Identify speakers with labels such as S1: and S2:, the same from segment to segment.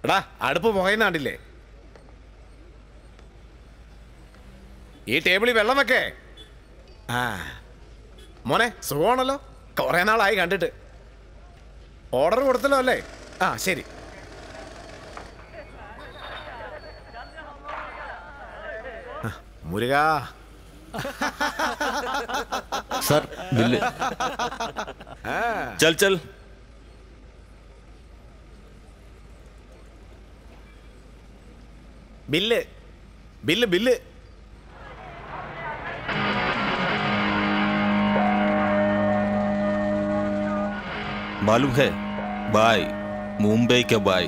S1: എടാ അടുപ്പ് പുകയുന്ന കണ്ടില്ലേ ഈ ടേബിളിൽ വെള്ളം വെക്കേ ആ മോനെ സുഖമാണല്ലോ കുറേ നാളായി കണ്ടിട്ട് ഓർഡർ കൊടുത്തല്ലോ അല്ലേ ആ ശരി ആ, മുരുകാ
S2: സർ ബില്ല് ചൽ ചൽ
S1: ബില്ല് ബില്ല് ബില്ല്
S2: मालूम है बाय मुंबई का बाय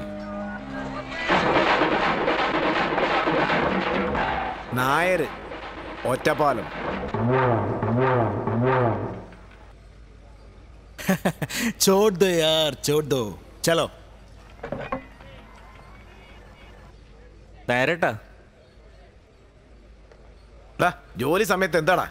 S1: നായർ ഒറ്റപ്പാലം
S3: छोड़ दो यार छोड़ दो चलो
S2: നേരട്ടാ
S1: എടാ ജോലി സമയത്ത് എന്താടാ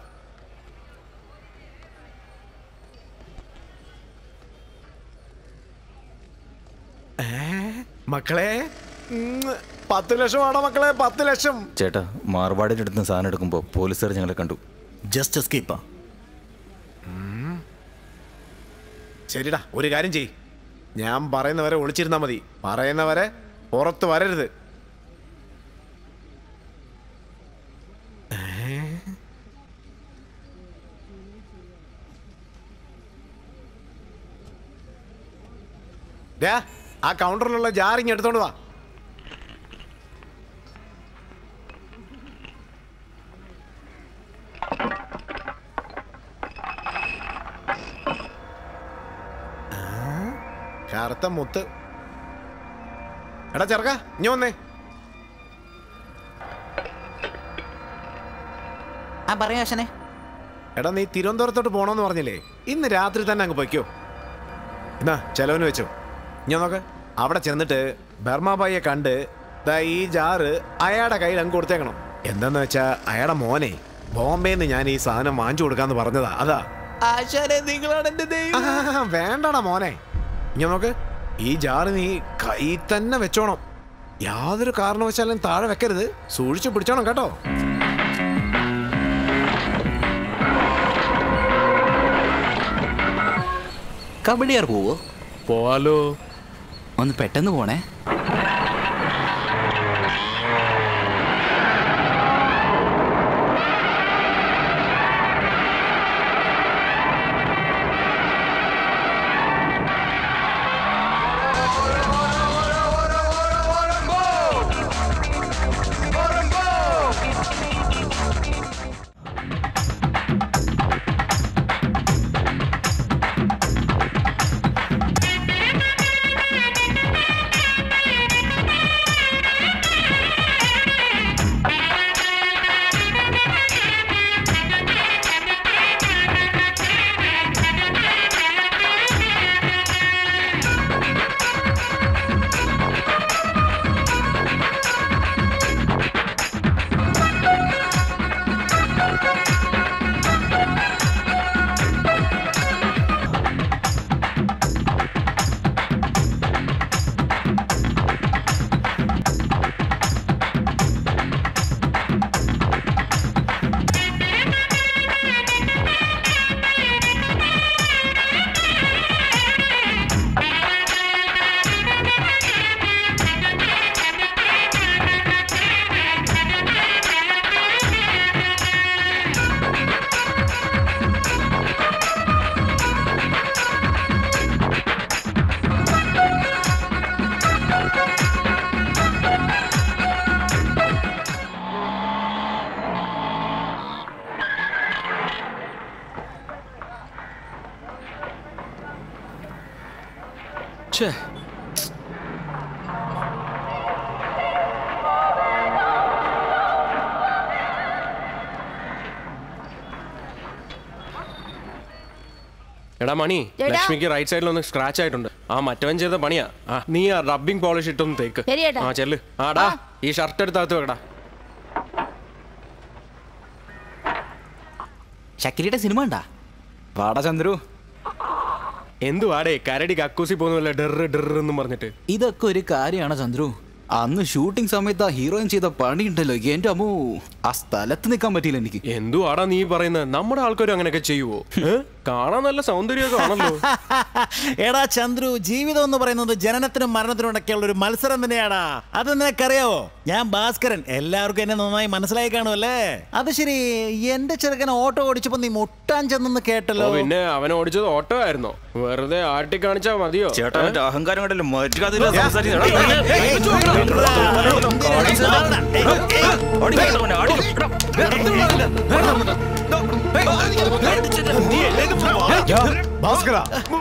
S1: ഏ, മക്കളെ ഉം, പത്ത് ലക്ഷമാണോ മക്കളെ പത്ത് ലക്ഷം
S2: ചേട്ടാ മാർവാടിൻ്റെ അടുത്ത് സാധനം എടുക്കുമ്പോൾ പോലീസുകാർ ഞങ്ങളെ കണ്ടു
S3: जस्ट स्किप
S1: ശരിടാ ഒരു കാര്യം ചെയ് ഞാൻ പറയുന്നവരെ ഒളിച്ചിരുന്നാ മതി പറയുന്നവരെ പുറത്ത് വരരുത് ഏ? ദാ, ആ കൗണ്ടറിലുള്ള ജാറിങ് എടുത്തോണ്ട് വാ കറുത്ത മുത്ത് എടാ ചെറുക്ക ഇഞ്ഞ വന്നേ
S4: ആ പറയാ അച്ഛനെ
S1: എടാ നീ തിരുവനന്തപുരത്തോട്ട് പോണോന്ന് പറഞ്ഞില്ലേ ഇന്ന് രാത്രി തന്നെ അങ്ങ് പൊയ്ക്കോ എന്നാ ചെലവിന് വെച്ചോ ഞാൻ നോക്ക് അവിടെ ചെന്നിട്ട് ബർമാബായിയെ കണ്ട് ദാ ഈ ജാറ് അയാളുടെ കയ്യിൽ അങ്ങ് കൊടുത്തേക്കണം എന്താന്ന് വെച്ചാ അയാളുടെ മോനെ ബോംബെന്ന് ഞാൻ ഈ സാധനം വാങ്ങിച്ചു കൊടുക്കാന്ന് പറഞ്ഞതാ അതാ
S4: ആശാനെ നിങ്ങളാണ് എന്റെ ദൈവം
S1: ആ, വേണ്ടടാ മോനെ ഞാൻ നോക്ക് ഈ ജാറ് നീ കൈ തന്നെ വെച്ചോണം യാതൊരു കാരണവശാലും താഴെ വെക്കരുത് സൂക്ഷിച്ചു പിടിച്ചോണം കേട്ടോ
S4: കബഡിയാർ പോവോ
S5: പോവാലോ
S4: ഒന്ന് പെട്ടെന്ന് പോണേ
S5: ഛേ എടാ മണി
S6: ചേട്ടാ.
S5: ലക്ഷ്മിക്ക് റൈറ്റ് സൈഡിൽ ഒന്ന് സ്ക്രാച്ച് ആയിട്ടുണ്ട് ആ മറ്റവൻ ചെയ്ത പണിയാ ആ നീ ആ റബ്ബിംഗ് പോളിഷ് ഇട്ടൊന്ന് തേക്ക്
S6: ശരി ചേട്ടാ.
S5: ആ ചെല്ല് ആടാ ഈ ഷർട്ട് എടുത്ത് അകത്ത് വെക്കടാ
S4: ഷക്കിരിയുടെ സിനിമ ഉണ്ടാ
S7: വാടാ ചന്ദ്രു
S5: എന്തുവാടേ കരടി കക്കൂസി പോകുന്നില്ല ഡെറ് ഡെറ് എന്നും പറഞ്ഞിട്ട്
S4: ഇതൊക്കെ ഒരു കാര്യമാണ് ചന്ദ്രു അന്ന് ഷൂട്ടിംഗ് സമയത്ത് ആ ഹീറോയിൻ ചെയ്ത പണി ഉണ്ടല്ലോ എന്റെ അമ്മോ ആ സ്ഥലത്ത് നിൽക്കാൻ പറ്റിയില്ല എനിക്ക്
S5: എന്തുവാടാ നീ പറയുന്നത് നമ്മുടെ ആൾക്കാരും അങ്ങനെയൊക്കെ ചെയ്യുവോ ഏ? കാണാൻ നല്ല സൗന്ദര്യമൊക്കെ ആണല്ലോ
S3: എടാ ചന്ദ്രു ജീവിതം എന്ന് പറയുന്നത് ജനനത്തിനും മരണത്തിനും ഇടയ്ക്കുള്ള ഒരു മത്സരം തന്നെയാടാ അത് നിനക്കറിയാവോ ഞാൻ ഭാസ്കരൻ എല്ലാവർക്കും എന്നെ നന്നായി മനസ്സിലായി കാണുമല്ലേ അത് ശരി എന്റെ ചെറുക്കൻ ഓട്ടോ ഓടിച്ചപ്പോ നീ മുട്ടാൻ ചെന്നെന്ന്
S5: ഓ,
S3: കേട്ടല്ലോ
S5: പിന്നെ അവൻ ഓടിച്ചത് ഓട്ടോ ആയിരുന്നോ വെറുതെ ആട്ടി കാണിച്ചാ മതിയോ
S2: ചേട്ടാ
S5: ഏ?
S2: അവന്റെ അഹങ്കാരം കണ്ടല്ലോ മര്യാദയില്ലാതെ സംസാരിക്കുന്നത്.
S1: ഭാസ്കര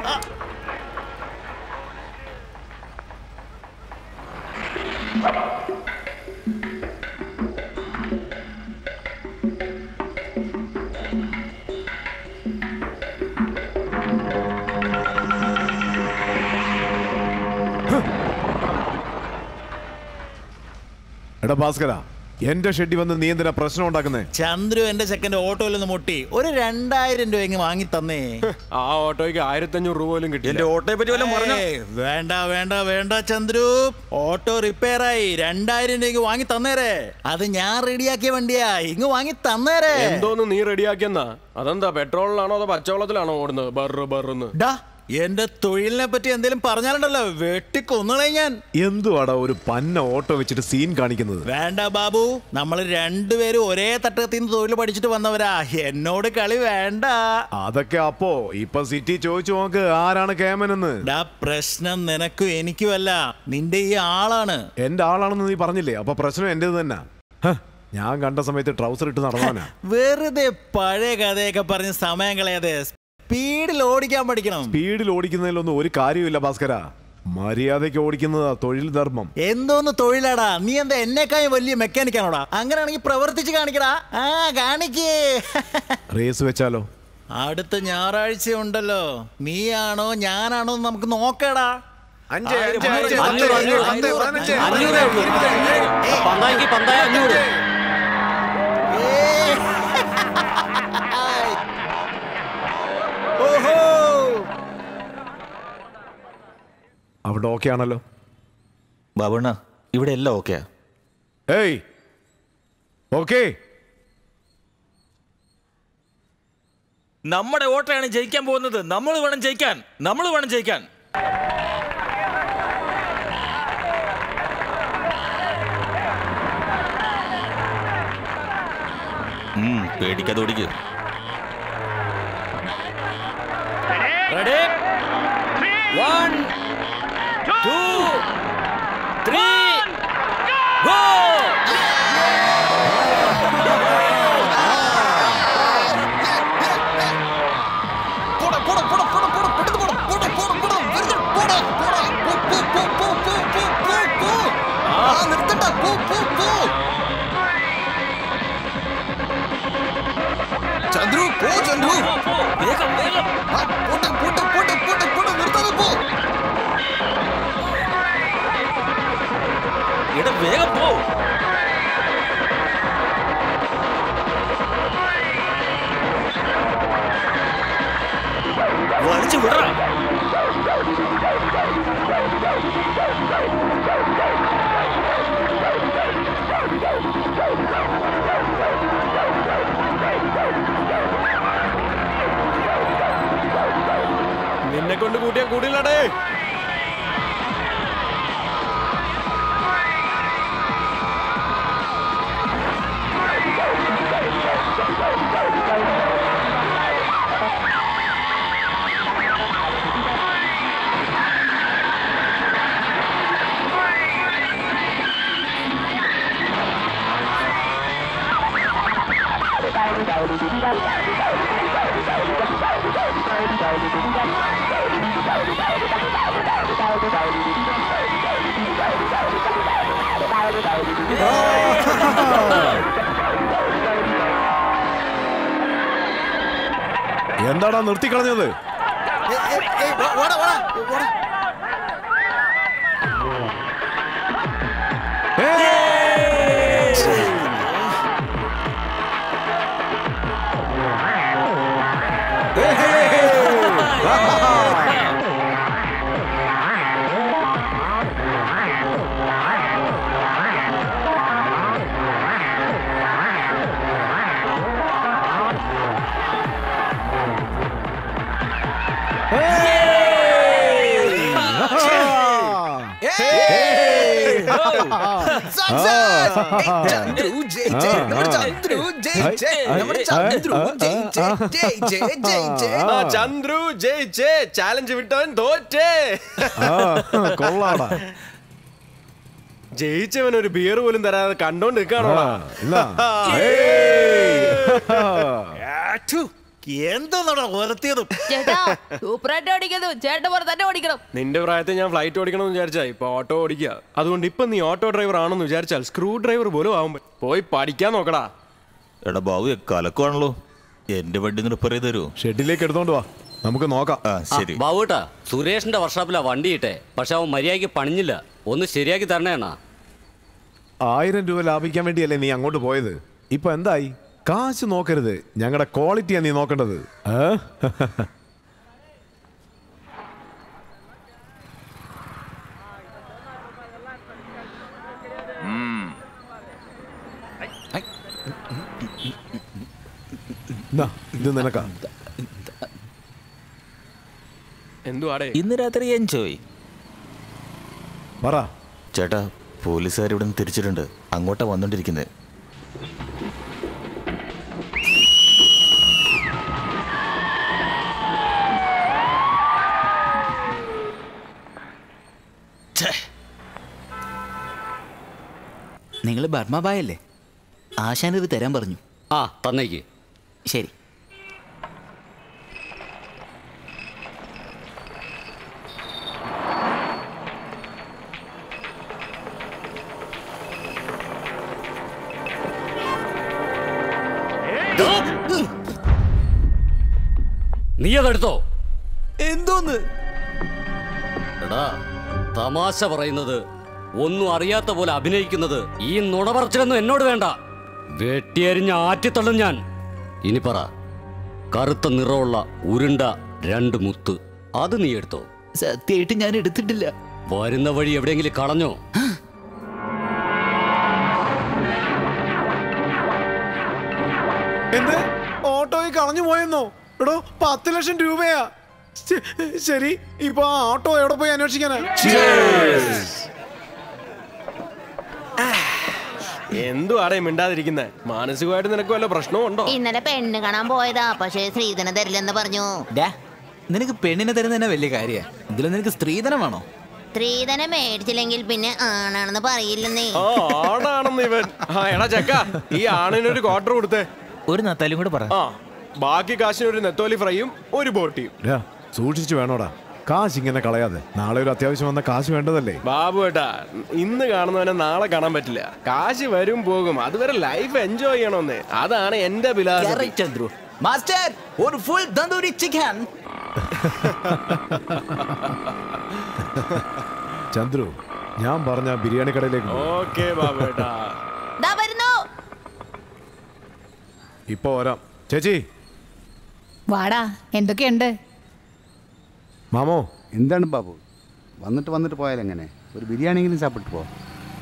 S1: എടാ ഭാസ്കര എന്റെ ഷെഡി വന്ന് നീ എന്തിനാ പ്രശ്നം ഉണ്ടാക്കുന്നേ
S3: ചന്ദ്രു എന്റെ ചെക്കന്റെ ഓട്ടോയിൽ നിന്ന് മുട്ടി ഒരു രണ്ടായിരം രൂപ ഇങ്ങ് വാങ്ങി തന്നേ
S5: ആ ഓട്ടോയ്ക്ക് ആയിരത്തഞ്ഞൂറ് രൂപ പോലും
S2: എന്റെ
S5: കിട്ടില്ല
S2: ഓട്ടോയെ പറ്റി വല്ലതും പറഞ്ഞോ
S3: ഏയ്, വേണ്ട വേണ്ട വേണ്ട ചന്ദ്രു ഓട്ടോ റിപ്പയർ ആയി രണ്ടായിരം രൂപ വാങ്ങി തന്നേരെ അത് ഞാൻ റെഡിയാക്കിയ വണ്ടിയാ ഇങ്ങ് വാങ്ങി തന്നേരെ
S5: എന്തോന്ന് നീ റെഡിയാക്കിയെന്നാ അതെന്താ പെട്രോളിലാണോ അതോ പച്ചവെള്ളത്തിലാണോ ഓടുന്നത് ബറ് ബറന്ന്
S3: ഡാ എന്റെ തൊഴിലിനെ പറ്റി എന്തേലും പറഞ്ഞാലുണ്ടല്ലോ വെട്ടിക്കൊന്നുകളെ ഞാൻ
S1: എന്തുവാടാ ഒരു പന്ന ഓട്ടോ വെച്ചിട്ട് സീൻ കാണിക്കുന്നത്
S3: വേണ്ട ബാബു നമ്മൾ രണ്ടുപേരും ഒരേ തട്ടത്തിൽ നിന്ന് തൊഴിൽ പഠിച്ചിട്ട് വന്നവരാ എന്നോട് കളി വേണ്ട
S1: അതൊക്കെ അപ്പോ ഇപ്പൊ സിറ്റി ചോദിച്ചു നോക്ക് ആരാണ് കേമനെന്ന്
S3: ഡാ പ്രശ്നം നിനക്കും എനിക്കുമല്ല നിന്റെ ഈ ആളാണ്
S1: എന്റെ ആളാണെന്ന് നീ പറഞ്ഞില്ലേ അപ്പൊ പ്രശ്നം എന്റേത് തന്നെ ഹ, ഞാൻ കണ്ട സമയത്ത് ട്രൗസർ ഇട്ട് നടന്നവനാ
S3: വെറുതെ പഴയ കഥയൊക്കെ പറഞ്ഞ് സമയം കളയാതെ സ്പീഡിൽ ഓടിക്കാൻ പഠിക്കണം
S1: സ്പീഡിൽ ഓടിക്കുന്നതിലൊന്നും ഒരു കാര്യമില്ല ഭാസ്കര മര്യാദയ്ക്ക് ഓടിക്കുന്നതാ തൊഴിൽ ധർമ്മം
S3: എന്തോന്ന് തൊഴിലാടാ നീ എന്താ എന്നെക്കാളും വലിയ മെക്കാനിക്കാണോടാ അങ്ങനെയാണെങ്കിൽ പ്രവർത്തിച്ച് കാണിക്കടാ ആ കാണിക്കേ
S1: റേസ് വെച്ചാലോ
S3: അടുത്ത ഞായറാഴ്ച ഉണ്ടല്ലോ നീയാണോ ഞാനാണോ എന്ന് നമുക്ക് നോക്കടാ
S1: അഞ്ച്
S3: അഞ്ച്,
S1: അഞ്ച്
S3: അഞ്ച്,
S1: അഞ്ച്
S3: അഞ്ഞൂറ്,
S1: പത്ത്,
S3: അഞ്ഞൂറ്,
S1: പതിനഞ്ച്,
S3: അഞ്ഞൂറ്,
S1: ഇരുപത്,
S5: പന്തായിക്ക് പന്തായ അഞ്ഞൂറ്
S3: ഏയ്. ഓഹോ
S1: അവിടെ ഓക്കെ ആണല്ലോ
S2: ബാബുണ്ണ ഇവിടെ എല്ലാം ഓക്കെയാ
S1: ഏയ് ഓക്കേ
S2: നമ്മുടെ ഓട്ടോയാണ് ജയിക്കാൻ പോകുന്നത് നമ്മൾ വേണം ജയിക്കാൻ നമ്മൾ വേണം ജയിക്കാൻ ഉം, പേടിക്കാതെ ഓടിക്ക് ready one two three go
S6: Chandru പോ ചന്ദ്രു
S2: വേഗം വേഗം
S6: ആ, പോട്ടെ പോട്ടെ പോട്ടെ പോട്ടെ പോട്ടെ നിർത്താതെ പോ
S2: എടാ വേഗം പോ വലിച്ചു വിടറ
S5: നിന്നെ കൊണ്ട് കൂട്ടിയാ കൂടിയില്ലടേ
S1: എന്താടാ നിർത്തിക്കളഞ്ഞത്
S3: ഏയ്, ഏയ്, ഏയ്, ഓടാ, ഓടാ, ഓടാ.
S6: Success! Hey, ചന്ദ്രു ജയ് ജയ് നമ്മുടെ ചന്ദ്രു ജയ് ജയ് നമ്മുടെ ചന്ദ്രു ജയ് ജയ് ജയ് ജയ് ജയ് ജയ്
S5: ആ, ചന്ദ്രു ജയിച്ചേ ചാലഞ്ച് വിട്ടവൻ തോറ്റേ
S1: കൊള്ളാടാ
S5: ജയിച്ചവൻ ഒരു ബിയർ പോലും തരാതെ കണ്ടോണ്ട് നിൽക്കാണോ
S1: ഇല്ല
S3: എന്തോന്നാടാ ഉലർത്തിയതും
S7: ചേട്ടാ സൂപ്പറായിട്ട് ഓടിക്കുന്നു ചേട്ടൻ പോലെ തന്നെ ഓടിക്കണം
S5: നിന്റെ പ്രായത്തിൽ ഞാൻ ഫ്ലൈറ്റ് ഓടിക്കണമെന്ന് വിചാരിച്ചാ ഇപ്പൊ ഓട്ടോ ഓടിക്കുക അതുകൊണ്ട് ഇപ്പൊ നീ ഓട്ടോ ഡ്രൈവർ ആണെന്ന് വിചാരിച്ചാൽ സ്ക്രൂ ഡ്രൈവർ പോലും ആവും പോയി പഠിക്കാൻ നോക്കടാ
S2: എടാ ബാബു കലക്കുവാണല്ലോ എന്റെ വണ്ടി റിപ്പയർ ചെയ്ത് തരുമോ
S1: ഷെഡിലേക്ക് എടുത്തോണ്ട് വാ നമുക്ക് നോക്കാം
S2: ആ ശരി
S8: ബാബുട്ടാ സുരേഷിന്റെ വർഷാപ്പിലാ വണ്ടി ഇട്ടെ പക്ഷെ അവൻ മര്യാദയ്ക്ക് പണിഞ്ഞില്ല ഒന്ന് ശരിയാക്കി തരണേണ്ണാ
S1: ആയിരം രൂപ ലാഭിക്കാൻ വേണ്ടിയല്ലേ നീ അങ്ങോട്ട് പോയത് ഇപ്പൊ എന്തായി കാശ് നോക്കരുത് ഞങ്ങളുടെ ക്വാളിറ്റിയാ നീ നോക്കേണ്ടത് ഏ? ദാ, ഇത് നിനക്കാ
S5: എന്തുവാടേ
S2: ഇന്ന് രാത്രി എൻജോയ്
S1: പറ
S2: ചേട്ടാ പോലീസുകാർ ഇവിടെ നിന്ന് തിരിച്ചിട്ടുണ്ട് അങ്ങോട്ടാ വന്നോണ്ടിരിക്കുന്നത്
S4: നിങ്ങൾ ബർമ്മബായല്ലേ ആശാൻ ഇത് തരാൻ പറഞ്ഞു
S8: ആ തന്നേക്ക്
S4: ശരി
S8: നീ അതെടുത്തോ
S4: എന്തോന്ന്
S8: എടാ തമാശ പറയുന്നത് ഒന്നും അറിയാത്ത പോലെ അഭിനയിക്കുന്നത് ഈ നുണ പറച്ചിലൊന്നും എന്നോട് വേണ്ട വെട്ടിയരിഞ്ഞ ആറ്റിത്തള്ളും ഞാൻ ഇനി പറ കറുത്ത നിറമുള്ള ഉരുണ്ട രണ്ട് മുത്ത് അത് നീ എടുത്തോ
S4: സത്യമായിട്ട് ഞാൻ എടുത്തിട്ടില്ല
S8: വരുന്ന വഴി എവിടെയെങ്കിലും കളഞ്ഞോ
S1: എന്ത് ഓട്ടോയിൽ കളഞ്ഞു പോയെന്നോ എടോ പത്ത് ലക്ഷം രൂപയാ ശ- ശരി ഇപ്പൊ ആ ഓട്ടോ എവിടെ പോയി അന്വേഷിക്കാനാ
S5: എന്തുവാടേ മിണ്ടാതിരിക്കുന്നേ മാനസികമായിട്ട് നിനക്ക് വല്ല പ്രശ്നവും ഉണ്ടോ
S7: ഇന്നലെ പെണ്ണ് കാണാൻ പോയതാ പക്ഷേ ശ്രീധന തരില്ലെന്ന് പറഞ്ഞു
S4: ഡാ നിനക്ക് പെണ്ണിനെ തരുന്ന തന്നെ വലിയ കാര്യ ഇതിലും നിനക്ക് സ്ത്രീധനം വേണോ
S7: സ്ത്രീധനം മേടിച്ചില്ലെങ്കിൽ പിന്നെ ആണാണെന്ന് പറയില്ലെന്നേ
S5: ആ ആണാണെന്ന് ഇവൻ ആ എടാ ചക്ക ഈ ആണിനൊരു ക്വാർട്ടർ കൊടുത്തേ
S2: ഒരു നത്താലും കൂടെ പറ
S5: ആ ബാക്കി കാശിന് ഒരു നെത്തോലി ഫ്രൈയും ഒരു ബോട്ടിയും
S1: ഡാ, സൂക്ഷിച്ചു വേണോടാ കാശ് ഇങ്ങനെ കളയാതെ നാളെ ഒരു അത്യാവശ്യം വന്ന കാശ് വേണ്ടതല്ലേ
S5: ബാബു ഏട്ടാ ഇന്ന് കാണുന്നവനെ നാളെ കാണാൻ പറ്റില്ല കാശ് വരും പോകും അതുവരെ ലൈഫ് എൻജോയ് ചെയ്യണമെന്ന് അതാണ് എന്റെ ബിലാസ്
S4: ചന്ദ്രു മാസ്റ്റർ ഒരു ഫുൾ തന്തൂരി ചിക്കൻ
S1: ചന്ദ്രു ഞാൻ പറഞ്ഞ ബിരിയാണി കടയിലേക്ക് പോ.
S5: ഓക്കെ ബാബു ഏട്ടാ
S7: ദാ വരുന്നു
S1: ഇപ്പൊ വരാം ചേച്ചി
S9: വാടാ എന്തൊക്കെയുണ്ട്
S1: മാമോ
S10: എന്താണ് ബാബു വന്നിട്ട് വന്നിട്ട് പോയാൽ എങ്ങനെ ഒരു ബിരിയാണിയെങ്കിലും സാപ്പിട്ട് പോ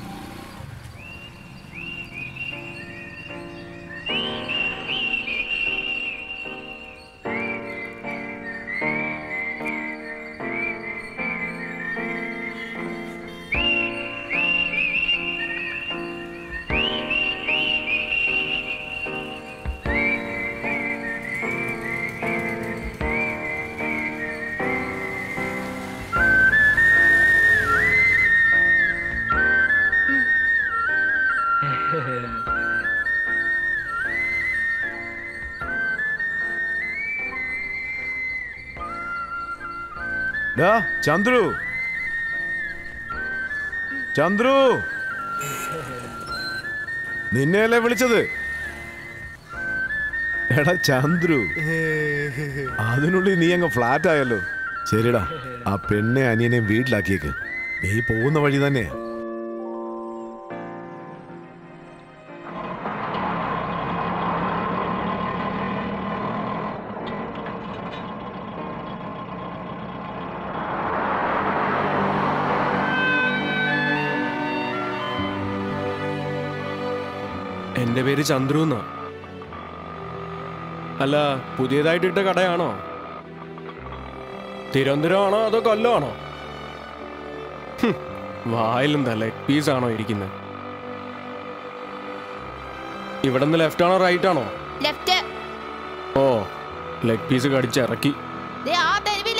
S1: ഡാ ചന്ദ്രു ചന്ദ്രു നിന്നെയല്ലേ വിളിച്ചത് എടാ ചന്ദ്രു അതിനുള്ളിൽ നീ അങ്ങ് ഫ്ലാറ്റ് ആയല്ലോ ശരിടാ ആ പെണ്ണെ അനിയനെയും വീട്ടിലാക്കിയേക്ക് നീ പോകുന്ന വഴി തന്നെയാ
S5: എന്റെ പേര് ചന്ദ്രു എന്നാ അല്ല പുതിയതായിട്ട് ഇട്ട കടയാണോ തിരുവനന്തപുരമാണോ അതോ കൊല്ലമാണോ ഹും, വായിലെന്താ ലെഗ് പീസ് ആണോ ഇരിക്കുന്നത് ഇവിടെ നിന്ന് ലെഫ്റ്റ് ആണോ റൈറ്റ് ആണോ
S11: ലെഫ്റ്റ്
S5: ഓ ലെഗ് പീസ് കടിച്ചിറക്കി
S11: ദേ ആ തെരുവില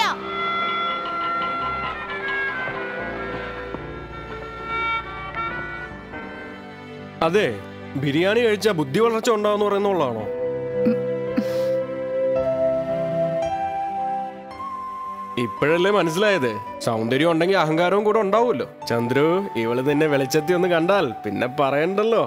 S5: അതെ ബിരിയാണി കഴിച്ചാൽ ബുദ്ധി വളർച്ച ഉണ്ടാവുന്ന പറയുന്നുള്ളതാണോ ഇപ്പോഴല്ലേ മനസ്സിലായത് സൗന്ദര്യം ഉണ്ടെങ്കിൽ അഹങ്കാരവും കൂടെ ഉണ്ടാവുമല്ലോ ചന്ദ്രു ഇവള് നിന്നെ വെളിച്ചത്തി ഒന്ന് കണ്ടാൽ പിന്നെ പറയണ്ടല്ലോ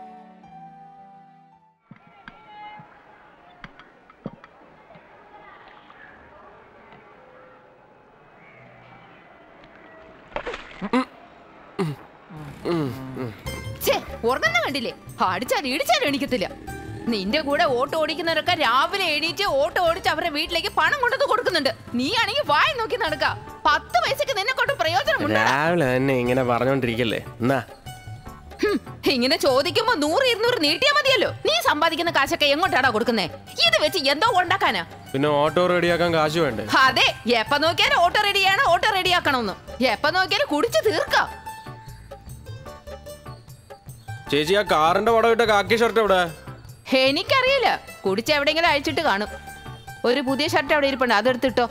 S11: ഛേ ഉറങ്ങുന്ന കണ്ടില്ലേ അടിച്ചാൽ ഇടിച്ചാലും എണീക്കത്തില്ല നിന്റെ കൂടെ ഓട്ടോ ഓടിക്കുന്നവരൊക്കെ രാവിലെ എണീറ്റ് ഓട്ടോ ഓടിച്ച് അവരുടെ വീട്ടിലേക്ക് പണം കൊണ്ടു കൊടുക്കുന്നുണ്ട് നീ ആണെങ്കിൽ വായി നോക്കി നടക്ക പത്ത് പൈസക്ക് നിന്നെ കൊണ്ട് പ്രയോജനമുണ്ട്
S5: രാവിലെ തന്നെ ഇങ്ങനെ പറഞ്ഞോണ്ടിരിക്കല്ലേ എന്നാ
S11: ഇങ്ങനെ ചോദിക്കുമ്പോ നൂറ് ഇരുന്നൂറ് നീട്ടിയാ മതിയല്ലോ നീ സമ്പാദിക്കുന്ന കാശൊക്കെ എങ്ങോട്ടാടാ കൊടുക്കുന്നേ ഇത് വെച്ച് എന്തോ ഉണ്ടാക്കാനാ
S5: പിന്നെ ഓട്ടോ റെഡിയാക്കാൻ കാശ് വേണ്ടേ
S11: അതെ എപ്പ നോക്കിയാലും ഓട്ടോ റെഡിയാണ് ഓട്ടോ റെഡിയാക്കണമെന്ന് എപ്പ നോക്കിയാലും കുടിച്ച് തീർക്കാം
S5: ചേച്ചി ആ കാറിന്റെ പടം ഇട്ട കാക്കി ഷർട്ട് എവിടെ
S11: എനിക്കറിയില്ല കുടിച്ച് എവിടെയെങ്കിലും അഴിച്ചിട്ട് കാണും ഒരു പുതിയ ഷർട്ട് അവിടെ ഇരിപ്പുണ്ട് അതെടുത്തിട്ടോ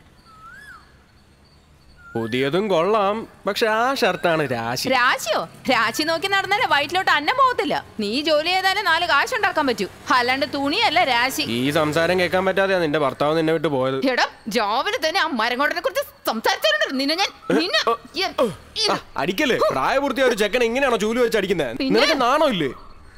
S5: പുതിയതും കൊള്ളാം പക്ഷെ ആ ഷർട്ടാണ് രാശി
S11: രാശിയോ രാശി നോക്കി നടന്നാലേ വയറ്റിലോട്ട് അന്നം പോകത്തില്ല നീ ജോലി ചെയ്താലേ നാല് കാശ് ഉണ്ടാക്കാൻ പറ്റൂ അല്ലാണ്ട് തുണിയല്ല രാശി
S5: ഈ സംസാരം കേൾക്കാൻ പറ്റാതെയാ നിന്റെ ഭർത്താവ് നിന്നെ വിട്ട് പോയത്
S11: എടാ ജോബിന് തന്നെ ആ മരങ്ങോട്ടിനെ കുറിച്ച് സംസാരിച്ചിട്ടുണ്ട് നിന്നെ ഞാൻ നിന്നെ എ-
S5: ആ, അടിക്കല്ലേ പ്രായപൂർത്തിയായ ഒരു ചെക്കൻ ഇങ്ങനെയാണോ ചൂല് വെച്ച് അടിക്കുന്നത്
S11: പിന്നെ?
S5: നിനക്ക് നാണോ ഇല്ലേ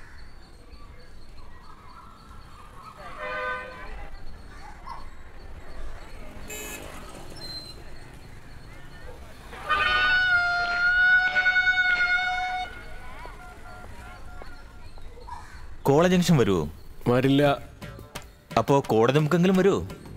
S2: കോള ജംഗ്ഷൻ വരുമോ
S5: വരില്ല
S2: അപ്പോ കോടതി മുക്കെങ്കിലും വരുമോ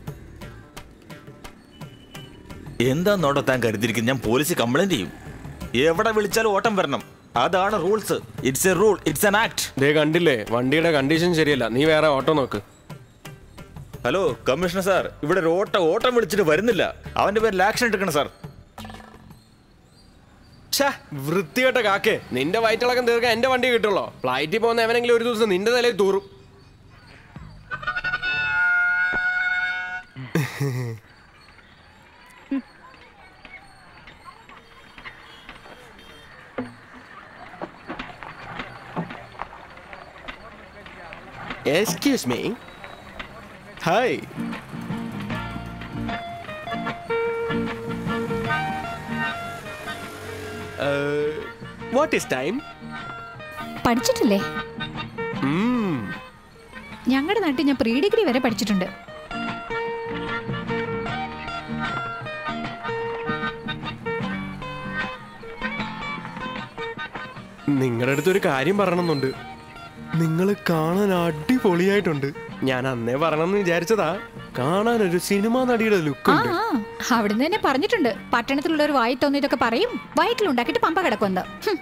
S2: എന്താ നോട്ടോ താൻ കരുതിയിരിക്കുന്നത് ഞാൻ പോലീസ് കംപ്ലൈന്റ് ചെയ്യും എവിടെ വിളിച്ചാലും ഓട്ടം വരണം അതാണ് rules it's a rule it's an act
S5: ദേ കണ്ടില്ലേ വണ്ടിയുടെ കണ്ടീഷൻ ശരിയല്ല നീ വേറെ ഓട്ടോ നോക്ക്
S2: ഹലോ കമ്മീഷണർ സാർ ഇവിടെ ഒരു ഓട്ടം ഓട്ടം വിളിച്ചിട്ട് വരുന്നില്ല അവന്റെ പേരിൽ ആക്ഷൻ എടുക്കണം സാർ
S5: ഛേ, വൃത്തികെട്ട കാക്കേ നിന്റെ വയറ്റിളക്കം തീർക്കാൻ എന്റെ വണ്ടി കിട്ടുള്ളോ ഫ്ലൈറ്റിൽ പോകുന്ന എവനെങ്കിലും ഒരു ദിവസം നിന്റെ തലയിൽ തൂറും excuse me hi what is time
S9: പഠിച്ചിട്ടില്ലേ ഞങ്ങളുടെ നാട്ടിൽ ഞാൻ പ്രീ ഡിഗ്രി വരെ പഠിച്ചിട്ടുണ്ട്
S5: നിങ്ങളുടെ അടുത്ത് ഒരു കാര്യം പറയണമെന്നുണ്ട് നിങ്ങൾ കാണാൻ അടിപൊളിയായിട്ടുണ്ട് ഞാൻ അന്നേ പറയണമെന്ന് വിചാരിച്ചതാ കാണാൻ ഒരു സിനിമാ നടിയുടെ ലുക്ക്
S9: ആ
S5: ഉണ്ട്
S9: ആ അവിടുന്ന് തന്നെ പറഞ്ഞിട്ടുണ്ട് പട്ടണത്തിലുള്ളവർ വായി തോന്നിയതൊക്കെ പറയും വയറ്റിലുണ്ടാക്കിയിട്ട് പമ്പ കിടക്കുന്നത്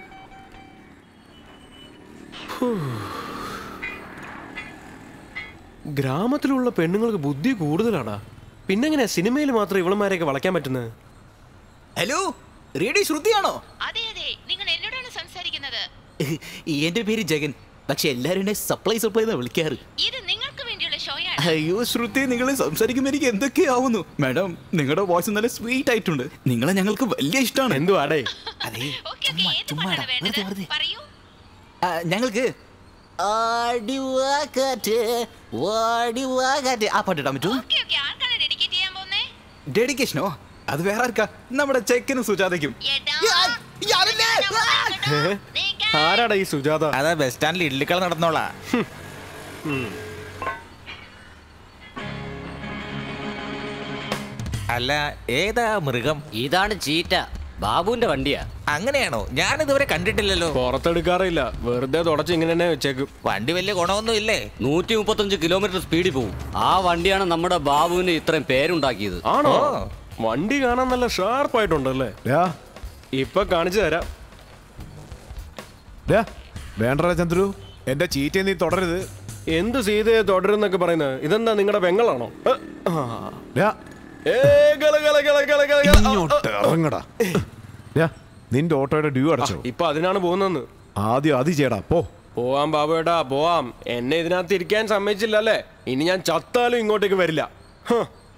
S5: ഗ്രാമത്തിലുള്ള പെണ്ണുങ്ങൾക്ക് ബുദ്ധി കൂടുതലാടാ പിന്നെങ്ങനെയാ സിനിമയിൽ മാത്രം ഇവളമാരെയൊക്കെ വളയ്ക്കാൻ പറ്റുന്നത്
S4: ഹലോ റേഡിയോ ശ്രുതിയാണോ
S11: അതെ അതെ നിങ്ങൾ എന്നോടാണ് സംസാരിക്കുന്നത്
S4: എന്റെ പേര് ജഗൻ പക്ഷെ എല്ലാരും എന്നെ സപ്ലൈ സപ്ലൈ എന്നാ വിളിക്കാറ്
S11: ഇത് നിങ്ങൾക്ക് വേണ്ടിയുള്ള ഷോയാണ്
S4: അയ്യോ ശ്രുതി നിങ്ങൾ സംസാരിക്കുമ്പോൾ എനിക്ക് എന്തൊക്കെയാവുന്നു മാഡം നിങ്ങളുടെ വോയിസ് നല്ല സ്വീറ്റ് ആയിട്ടുണ്ട് നിങ്ങളെ ഞങ്ങൾക്ക് വലിയ ഇഷ്ടമാണ്
S5: എന്തുവാടേ
S4: അതെ
S11: ഓക്കെ ഓക്കെ ഏത് പാട്ടാണ് വേണ്ടത് പറയൂ
S4: ആ, ഞങ്ങൾക്ക് ആടിവാക്കാറ്റ്, വാടിവാകാറ്റ്. ആ പാട്ട് ഇടാൻ പറ്റുമോ
S11: ഓക്കെ ഓക്കെ ആർക്കാണ് ഡെഡിക്കേറ്റ് ചെയ്യാൻ പോകുന്നേ
S4: ഡെഡിക്കേഷനോ അത് വേറെ ആർക്കാ നമ്മുടെ ചെക്കനും സുജാതയ്ക്കും
S5: ആരാടാ ഈ സുജാത
S2: അതാ ബസ് സ്റ്റാൻഡിൽ ഇഡ്ലിക്കള നടന്നോളാ അല്ല ഏതാ മൃഗം
S8: ഇതാണ് ചീറ്റ ബാബുവിന്റെ വണ്ടിയാ
S2: അങ്ങനെയാണോ ഞാനിതുവരെ കണ്ടിട്ടില്ലല്ലോ
S5: പുറത്തെടുക്കാറില്ല വെറുതെ തുടച്ച് ഇങ്ങനെ തന്നെ വെച്ചേക്കും
S2: വണ്ടി വലിയ ഗുണമൊന്നും ഇല്ലേ
S8: നൂറ്റി മുപ്പത്തഞ്ച് കിലോമീറ്റർ സ്പീഡിൽ പോകും ആ വണ്ടിയാണ് നമ്മുടെ ബാബുവിന് ഇത്രയും പേരുണ്ടാക്കിയത്
S5: ആണോ വണ്ടി കാണാൻ നല്ല ഷാർപ്പായിട്ടുണ്ടല്ലേ ഇപ്പൊ കാണിച്ചു തരാം
S1: വേണ്ടടാ ചന്ദ്രു എന്റെ ചീറ്റയെ നീ തുടരരുത്
S5: എന്ത് സീതയെ തുടരുന്നൊക്കെ പറയുന്നത് ഇതെന്താ നിങ്ങളുടെ പെങ്ങളാണോ ഏ, ആ.
S1: ഡാ,
S5: ഏ, ഗല, ഗല, ഗല, ഗല, ഗല, ഗല.
S1: ഇങ്ങോട്ട് ഇറങ്ങടാ ഞാ, നിന്റെ ഓട്ടോയുടെ ഡ്യൂ അടച്ചോ
S5: ഇപ്പൊ അതിനാണ് പോകുന്നെന്ന്
S1: ആദ്യം അത് ചെയ്യടാ പോ
S5: പോവാം ബാബുവേട്ടാ പോവാം എന്നെ ഇതിനകത്ത് ഇരിക്കാൻ സമ്മതിച്ചില്ല അല്ലേ ഇനി ഞാൻ ചത്താലും ഇങ്ങോട്ടേക്ക് വരില്ല ഹ്.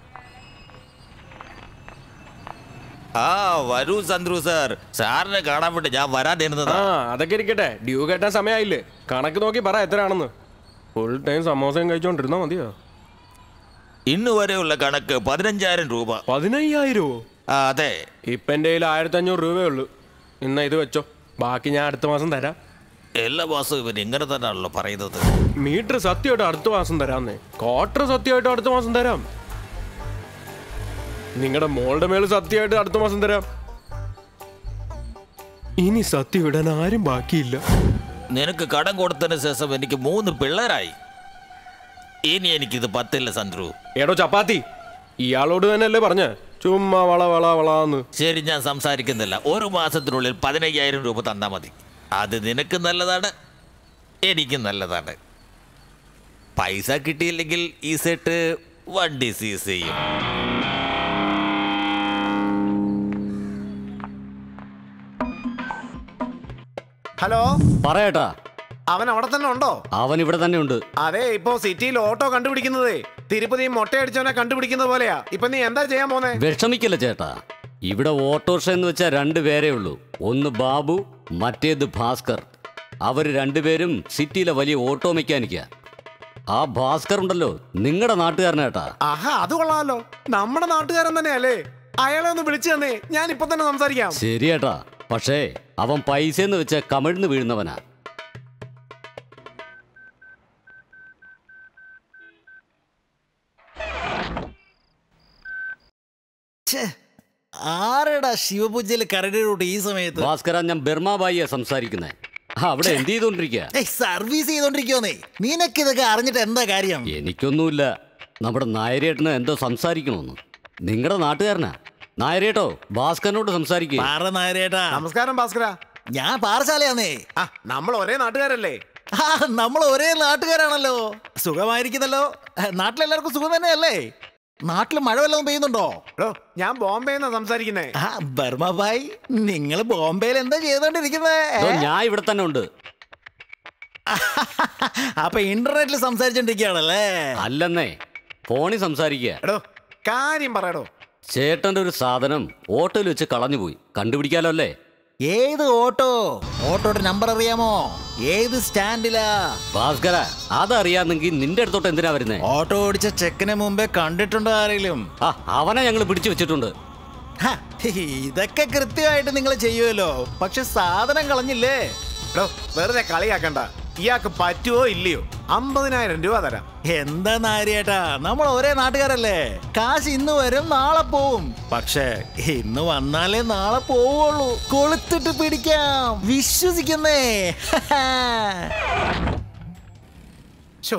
S2: ആ വരൂ ചന്ദ്രു സാർ സാറിനെ കാണാൻ വേണ്ടി ഞാൻ വരാതിരുന്നതാ
S5: ആ അതൊക്കെ ഇരിക്കട്ടെ ഡ്യൂ കെട്ടാൻ സമയമായില്ലേ കണക്ക് നോക്കി പറ എത്രയാണെന്ന് ഫുൾ ടൈം സമോസയും കഴിച്ചോണ്ടിരുന്നാ മതിയോ
S2: ഇന്ന് വരെയുള്ള കണക്ക് പതിനഞ്ചായിരം രൂപ
S5: പതിനയ്യായിരമോ
S2: ആ അതെ
S5: ഇപ്പൊ എന്റെ കയ്യിൽ ആയിരത്തി അഞ്ഞൂറ് രൂപയേ ഉള്ളൂ ഇന്ന ഇത് വെച്ചോ ബാക്കി ഞാൻ അടുത്ത മാസം തരാം
S2: എല്ലാ മാസവും ഇവൻ ഇങ്ങനെ തന്നെയാണല്ലോ പറയുന്നത്
S5: മീറ്റർ സത്യമായിട്ട് അടുത്ത മാസം തരാന്നേ ക്വാർട്ടർ സത്യമായിട്ട് അടുത്ത മാസം തരാം നിങ്ങളുടെ മോളുടെ മേല് സത്യമായിട്ട് അടുത്ത മാസം തരാം ഇനി സത്യം ഇടാൻ ആരും ബാക്കിയില്ല
S2: നിനക്ക് കടം കൊടുത്തതിന് ശേഷം എനിക്ക് മൂന്ന് പിള്ളേരായി ഇനി എനിക്കിത് പത്തില്ല ചന്ദ്രു
S5: എടോ ചപ്പാത്തി ഇയാളോട് തന്നെയല്ലേ പറഞ്ഞ ചുമ്മാ വള വള വളാന്ന്
S2: ശരി ഞാൻ സംസാരിക്കുന്നില്ല ഒരു മാസത്തിനുള്ളിൽ പതിനയ്യായിരം രൂപ തന്നാ മതി അത് നിനക്ക് നല്ലതാണ് എനിക്ക് നല്ലതാണ് പൈസ കിട്ടിയില്ലെങ്കിൽ ഈ സെറ്റ് വണ്ടി സീസ് ചെയ്യും
S1: ഹലോ
S8: പറയട്ടാ
S1: അവൻ അവിടെ തന്നെ ഉണ്ടോ
S8: അവൻ ഇവിടെ തന്നെ ഉണ്ട്
S1: അതെ ഇപ്പൊ സിറ്റിയിൽ ഓട്ടോ കണ്ടുപിടിക്കുന്നതേ തിരുപ്പതി മൊട്ടയടിച്ചവനെ കണ്ടുപിടിക്കുന്ന പോലെയാ ഇപ്പൊ നീ എന്താ ചെയ്യാൻ പോന്നെ
S8: വിഷമിക്കല്ല ചേട്ടാ ഇവിടെ ഓട്ടോറിക്ഷ എന്ന് വെച്ചാൽ രണ്ട് പേരേ ഉള്ളൂ ഒന്ന് ബാബു മറ്റേത് ഭാസ്കർ അവർ രണ്ടുപേരും സിറ്റിയിലെ വലിയ ഓട്ടോ മെക്കാനിക്കാ ആ ഭാസ്കർ ഉണ്ടല്ലോ നിങ്ങളുടെ നാട്ടുകാരനേട്ടാ
S1: ആഹാ അത് കൊള്ളാമല്ലോ നമ്മുടെ നാട്ടുകാരൻ തന്നെയല്ലേ അയാളെ ഒന്ന് വിളിച്ചു തന്നേ ഞാൻ ഇപ്പൊ തന്നെ സംസാരിക്കാം
S8: ശരിയേട്ടാ പക്ഷേ അവൻ പൈസ എന്ന് വെച്ച കമിഴ്ന്ന് വീഴുന്നവനാ
S3: ആരെടാ ശിവപൂജയിൽ കരടി റൂട്ട് ഈ സമയത്ത്
S8: ഭാസ്കര ഞാൻ ബർമാബായിയാ സംസാരിക്കുന്നേ അവിടെ എന്ത് ചെയ്തോണ്ടിരിക്കുക
S3: ഏയ് സർവീസ് ചെയ്തോണ്ടിരിക്കുവോന്നേ നിനക്കിതൊക്കെ അറിഞ്ഞിട്ട് എന്താ കാര്യം
S8: എനിക്കൊന്നുമില്ല നമ്മുടെ നായരേട്ടന് എന്തോ സംസാരിക്കണമെന്ന് നിങ്ങളുടെ നാട്ടുകാരനാ നായരേട്ടോ ഭാസ്കരനോട് സംസാരിക്കുക
S3: പാറ നായരേട്ടാ
S1: നമസ്കാരം ഭാസ്കര
S3: ഞാൻ പാറശാലയാന്നേ
S1: ആ നമ്മൾ ഒരേ നാട്ടുകാരല്ലേ
S3: ആ നമ്മൾ ഒരേ നാട്ടുകാരാണല്ലോ സുഖമായിരിക്കുന്നല്ലോ നാട്ടിലെല്ലാവർക്കും സുഖം തന്നെയല്ലേ നാട്ടിൽ മഴ വല്ലതും പെയ്യുന്നുണ്ടോ
S1: എടോ ഞാൻ ബോംബെന്നാ സംസാരിക്കുന്നേ
S3: ആ ബർമാബായ് നിങ്ങൾ ബോംബെയിൽ എന്താ ചെയ്തോണ്ടിരിക്കുന്നേ
S8: ദോ, ഞാൻ ഇവിടെ തന്നെ ഉണ്ട്
S3: അപ്പൊ ഇന്റർനെറ്റിൽ സംസാരിച്ചോണ്ടിരിക്കുകയാണല്ലേ
S8: അല്ലെന്നേ ഫോണിൽ സംസാരിക്കുക
S1: എടോ കാര്യം പറയടോ
S8: ചേട്ടന്റെ ഒരു സാധനം ഓട്ടോയിൽ വെച്ച് കളഞ്ഞുപോയി കണ്ടുപിടിക്കാലോ അല്ലേ
S3: ഏത് ഓട്ടോ ഓട്ടോയുടെ നമ്പർ അറിയാമോ ഏത് സ്റ്റാൻഡിലാ
S8: ഭാസ്കര അതറിയാന്നെങ്കിൽ നിന്റെ അടുത്തോട്ട് എന്തിനാ വരുന്നേ
S3: ഓട്ടോ ഓടിച്ച ചെക്കന് മുമ്പേ കണ്ടിട്ടുണ്ടോ ആരെങ്കിലും
S8: ആ അവനെ ഞങ്ങൾ പിടിച്ചു വെച്ചിട്ടുണ്ട്
S3: ഹ, ഇതൊക്കെ കൃത്യമായിട്ട് നിങ്ങൾ ചെയ്യുമല്ലോ പക്ഷെ സാധനം കളഞ്ഞില്ലേ
S1: എടോ വെറുതെ കളിയാക്കണ്ട ഇയാൾക്ക് പറ്റുമോ ഇല്ലയോ അമ്പതിനായിരം രൂപ തരാം
S3: എന്താ നാരിയേട്ടാ നമ്മൾ ഒരേ നാട്ടുകാരല്ലേ കാശ് ഇന്ന് വരും നാളെ പോവും പക്ഷേ ഇന്ന് വന്നാലേ നാളെ പോവുള്ളൂ കൊളുത്തിട്ട് പിടിക്കാം വിശ്വസിക്കുന്നേ
S1: ഷോ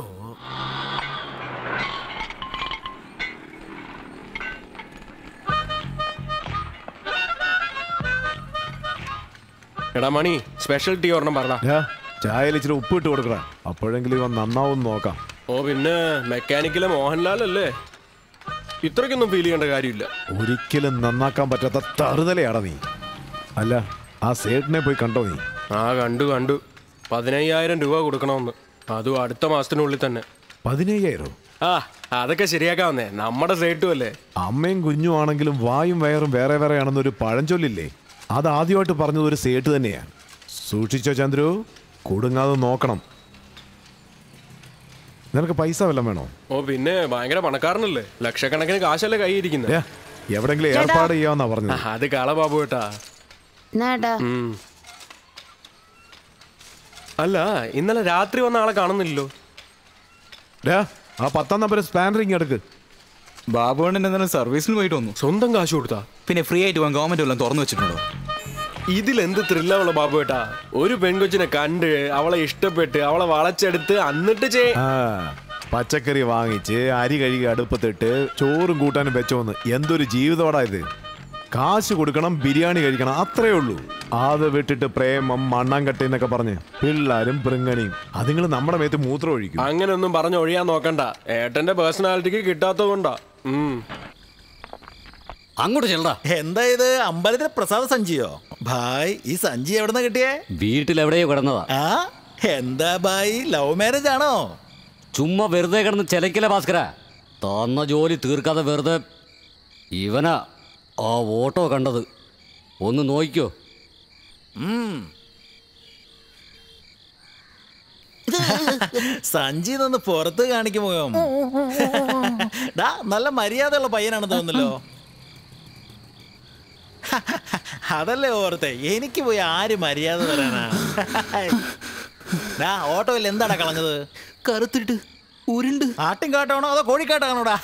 S5: എടാ മണി സ്പെഷ്യൽ ടീ ഒരെണ്ണം പറഞ്ഞ
S1: ചായയിൽ ഇച്ചിരി ഉപ്പ് ഇട്ട് കൊടുക്കടാ അപ്പോഴെങ്കിലും ഇവൻ നന്നാവും നോക്കാം
S5: ഓ പിന്നെ മെക്കാനിക്കിലെ മോഹൻലാൽ അല്ലേ ഇത്രയ്ക്കൊന്നും ഫീൽ ചെയ്യേണ്ട കാര്യമില്ല
S1: ഒരിക്കലും നന്നാക്കാൻ പറ്റാത്ത തറുതലയാടാ നീ അല്ല ആ സേട്ടിനെ പോയി കണ്ടോ നീ
S5: ആ കണ്ടു കണ്ടു പതിനയ്യായിരം രൂപ കൊടുക്കണമെന്ന് അതും അടുത്ത മാസത്തിനുള്ളിൽ തന്നെ
S1: പതിനയ്യായിരം
S5: ആ അതൊക്കെ ശരിയാക്കാവുന്നേ നമ്മുടെ സേട്ടും അല്ലേ
S1: അമ്മയും കുഞ്ഞും ആണെങ്കിലും വായും വയറും വേറെ വേറെ ആണെന്നൊരു പഴഞ്ചൊല്ലില്ലേ അത് ആദ്യമായിട്ട് പറഞ്ഞത് ഒരു സേട്ട് തന്നെയാണ് സൂക്ഷിച്ചോ ചന്ദ്രു കൊടുങ്ങാതെ നോക്കണം നിനക്ക് പൈസ വല്ലതും വേണോ
S5: ഓ പിന്നെ ഭയങ്കര പണക്കാരനല്ലേ ലക്ഷക്കണക്കിന് കാശല്ലേ കൈയിരിക്കുന്നത്
S1: ഏ, എവിടെങ്കിലും ഏർപ്പാട് ചെയ്യാമെന്നാ പറഞ്ഞത്
S5: അത് കള ബാബു കേട്ടാ
S7: എന്നാടാ
S5: ഉം. അല്ല ഇന്നലെ രാത്രി വന്ന ആളെ കാണുന്നില്ലല്ലോ
S1: ഡാ, ആ പത്താം നമ്പർ സ്പാനറിങ് എടുക്ക്
S4: ബാബുവണ്ണൻ എന്താണ് സർവീസിന് പോയിട്ട് വന്നു
S5: സ്വന്തം കാശ് കൊടുത്താ
S4: പിന്നെ ഫ്രീ ആയിട്ട് പോകാൻ ഗവൺമെന്റ് വല്ലതും തുറന്നു വെച്ചിട്ടുണ്ടോ
S5: ഇതിലെന്ത് ത്രില്ലുള്ള ബാബു ഏട്ടാ ഒരു പെൺകൊച്ചിനെ കണ്ട് അവളെ ഇഷ്ടപ്പെട്ട് അവളെ വളച്ചെടുത്ത് എന്നിട്ട് ചേ
S1: ആ പച്ചക്കറി വാങ്ങിച്ച് അരി കഴുകി അടുപ്പത്തിട്ട് ചോറും കൂട്ടാനും വെച്ചോന്ന് എന്തൊരു ജീവിതമാടാ ഇത് കാശ് കൊടുക്കണം ബിരിയാണി കഴിക്കണം അത്രേ ഉള്ളൂ അത് വിട്ടിട്ട് പ്രേമം മണ്ണാങ്കട്ടി എന്നൊക്കെ പറഞ്ഞ് പിള്ളാരും പൃങ്ങണിയും അതുങ്ങൾ നമ്മുടെ മേത്ത് മൂത്രം ഒഴിക്കും
S5: അങ്ങനെ ഒന്നും പറഞ്ഞ് ഒഴിയാൻ നോക്കണ്ട ഏട്ടന്റെ പേഴ്സണാലിറ്റിക്ക് കിട്ടാത്തതുകൊണ്ടാ ഉം
S8: അങ്ങോട്ട് ചെല്ലടാ
S3: എന്താ ഇത് അമ്പലത്തിലെ പ്രസാദ സഞ്ചിയോ ഭായ് ഈ സഞ്ചി എവിടുന്ന കിട്ടിയേ
S8: വീട്ടിൽ എവിടെയോ കിടന്നതാ
S3: ആ എന്താ ഭായ് ലവ് മാരേജ് ആണോ
S8: ചുമ്മാ വെറുതെ കിടന്ന് ചിലക്കില്ല ഭാസ്കര തന്ന ജോലി തീർക്കാതെ വെറുതെ ഇവനാ ആ ഓട്ടോ കണ്ടത് ഒന്ന് നോക്കിക്കോ
S3: സഞ്ചി നിന്ന് പുറത്ത് കാണിക്കുമോ ഡാ നല്ല മര്യാദയുള്ള പയ്യനാണെന്ന് തോന്നുന്നല്ലോ അതല്ലേ ഓർത്തെ എനിക്ക് പോയി ആര് മര്യാദ തരാനാ ഡാ ഓട്ടോയിൽ എന്താടാ കളഞ്ഞത്
S4: കറുത്തിട്ട് ഉരുണ്ട്
S3: ആട്ടിൻ കാട്ടാണോ അതോ കോഴിക്കാട്ടാണോടാ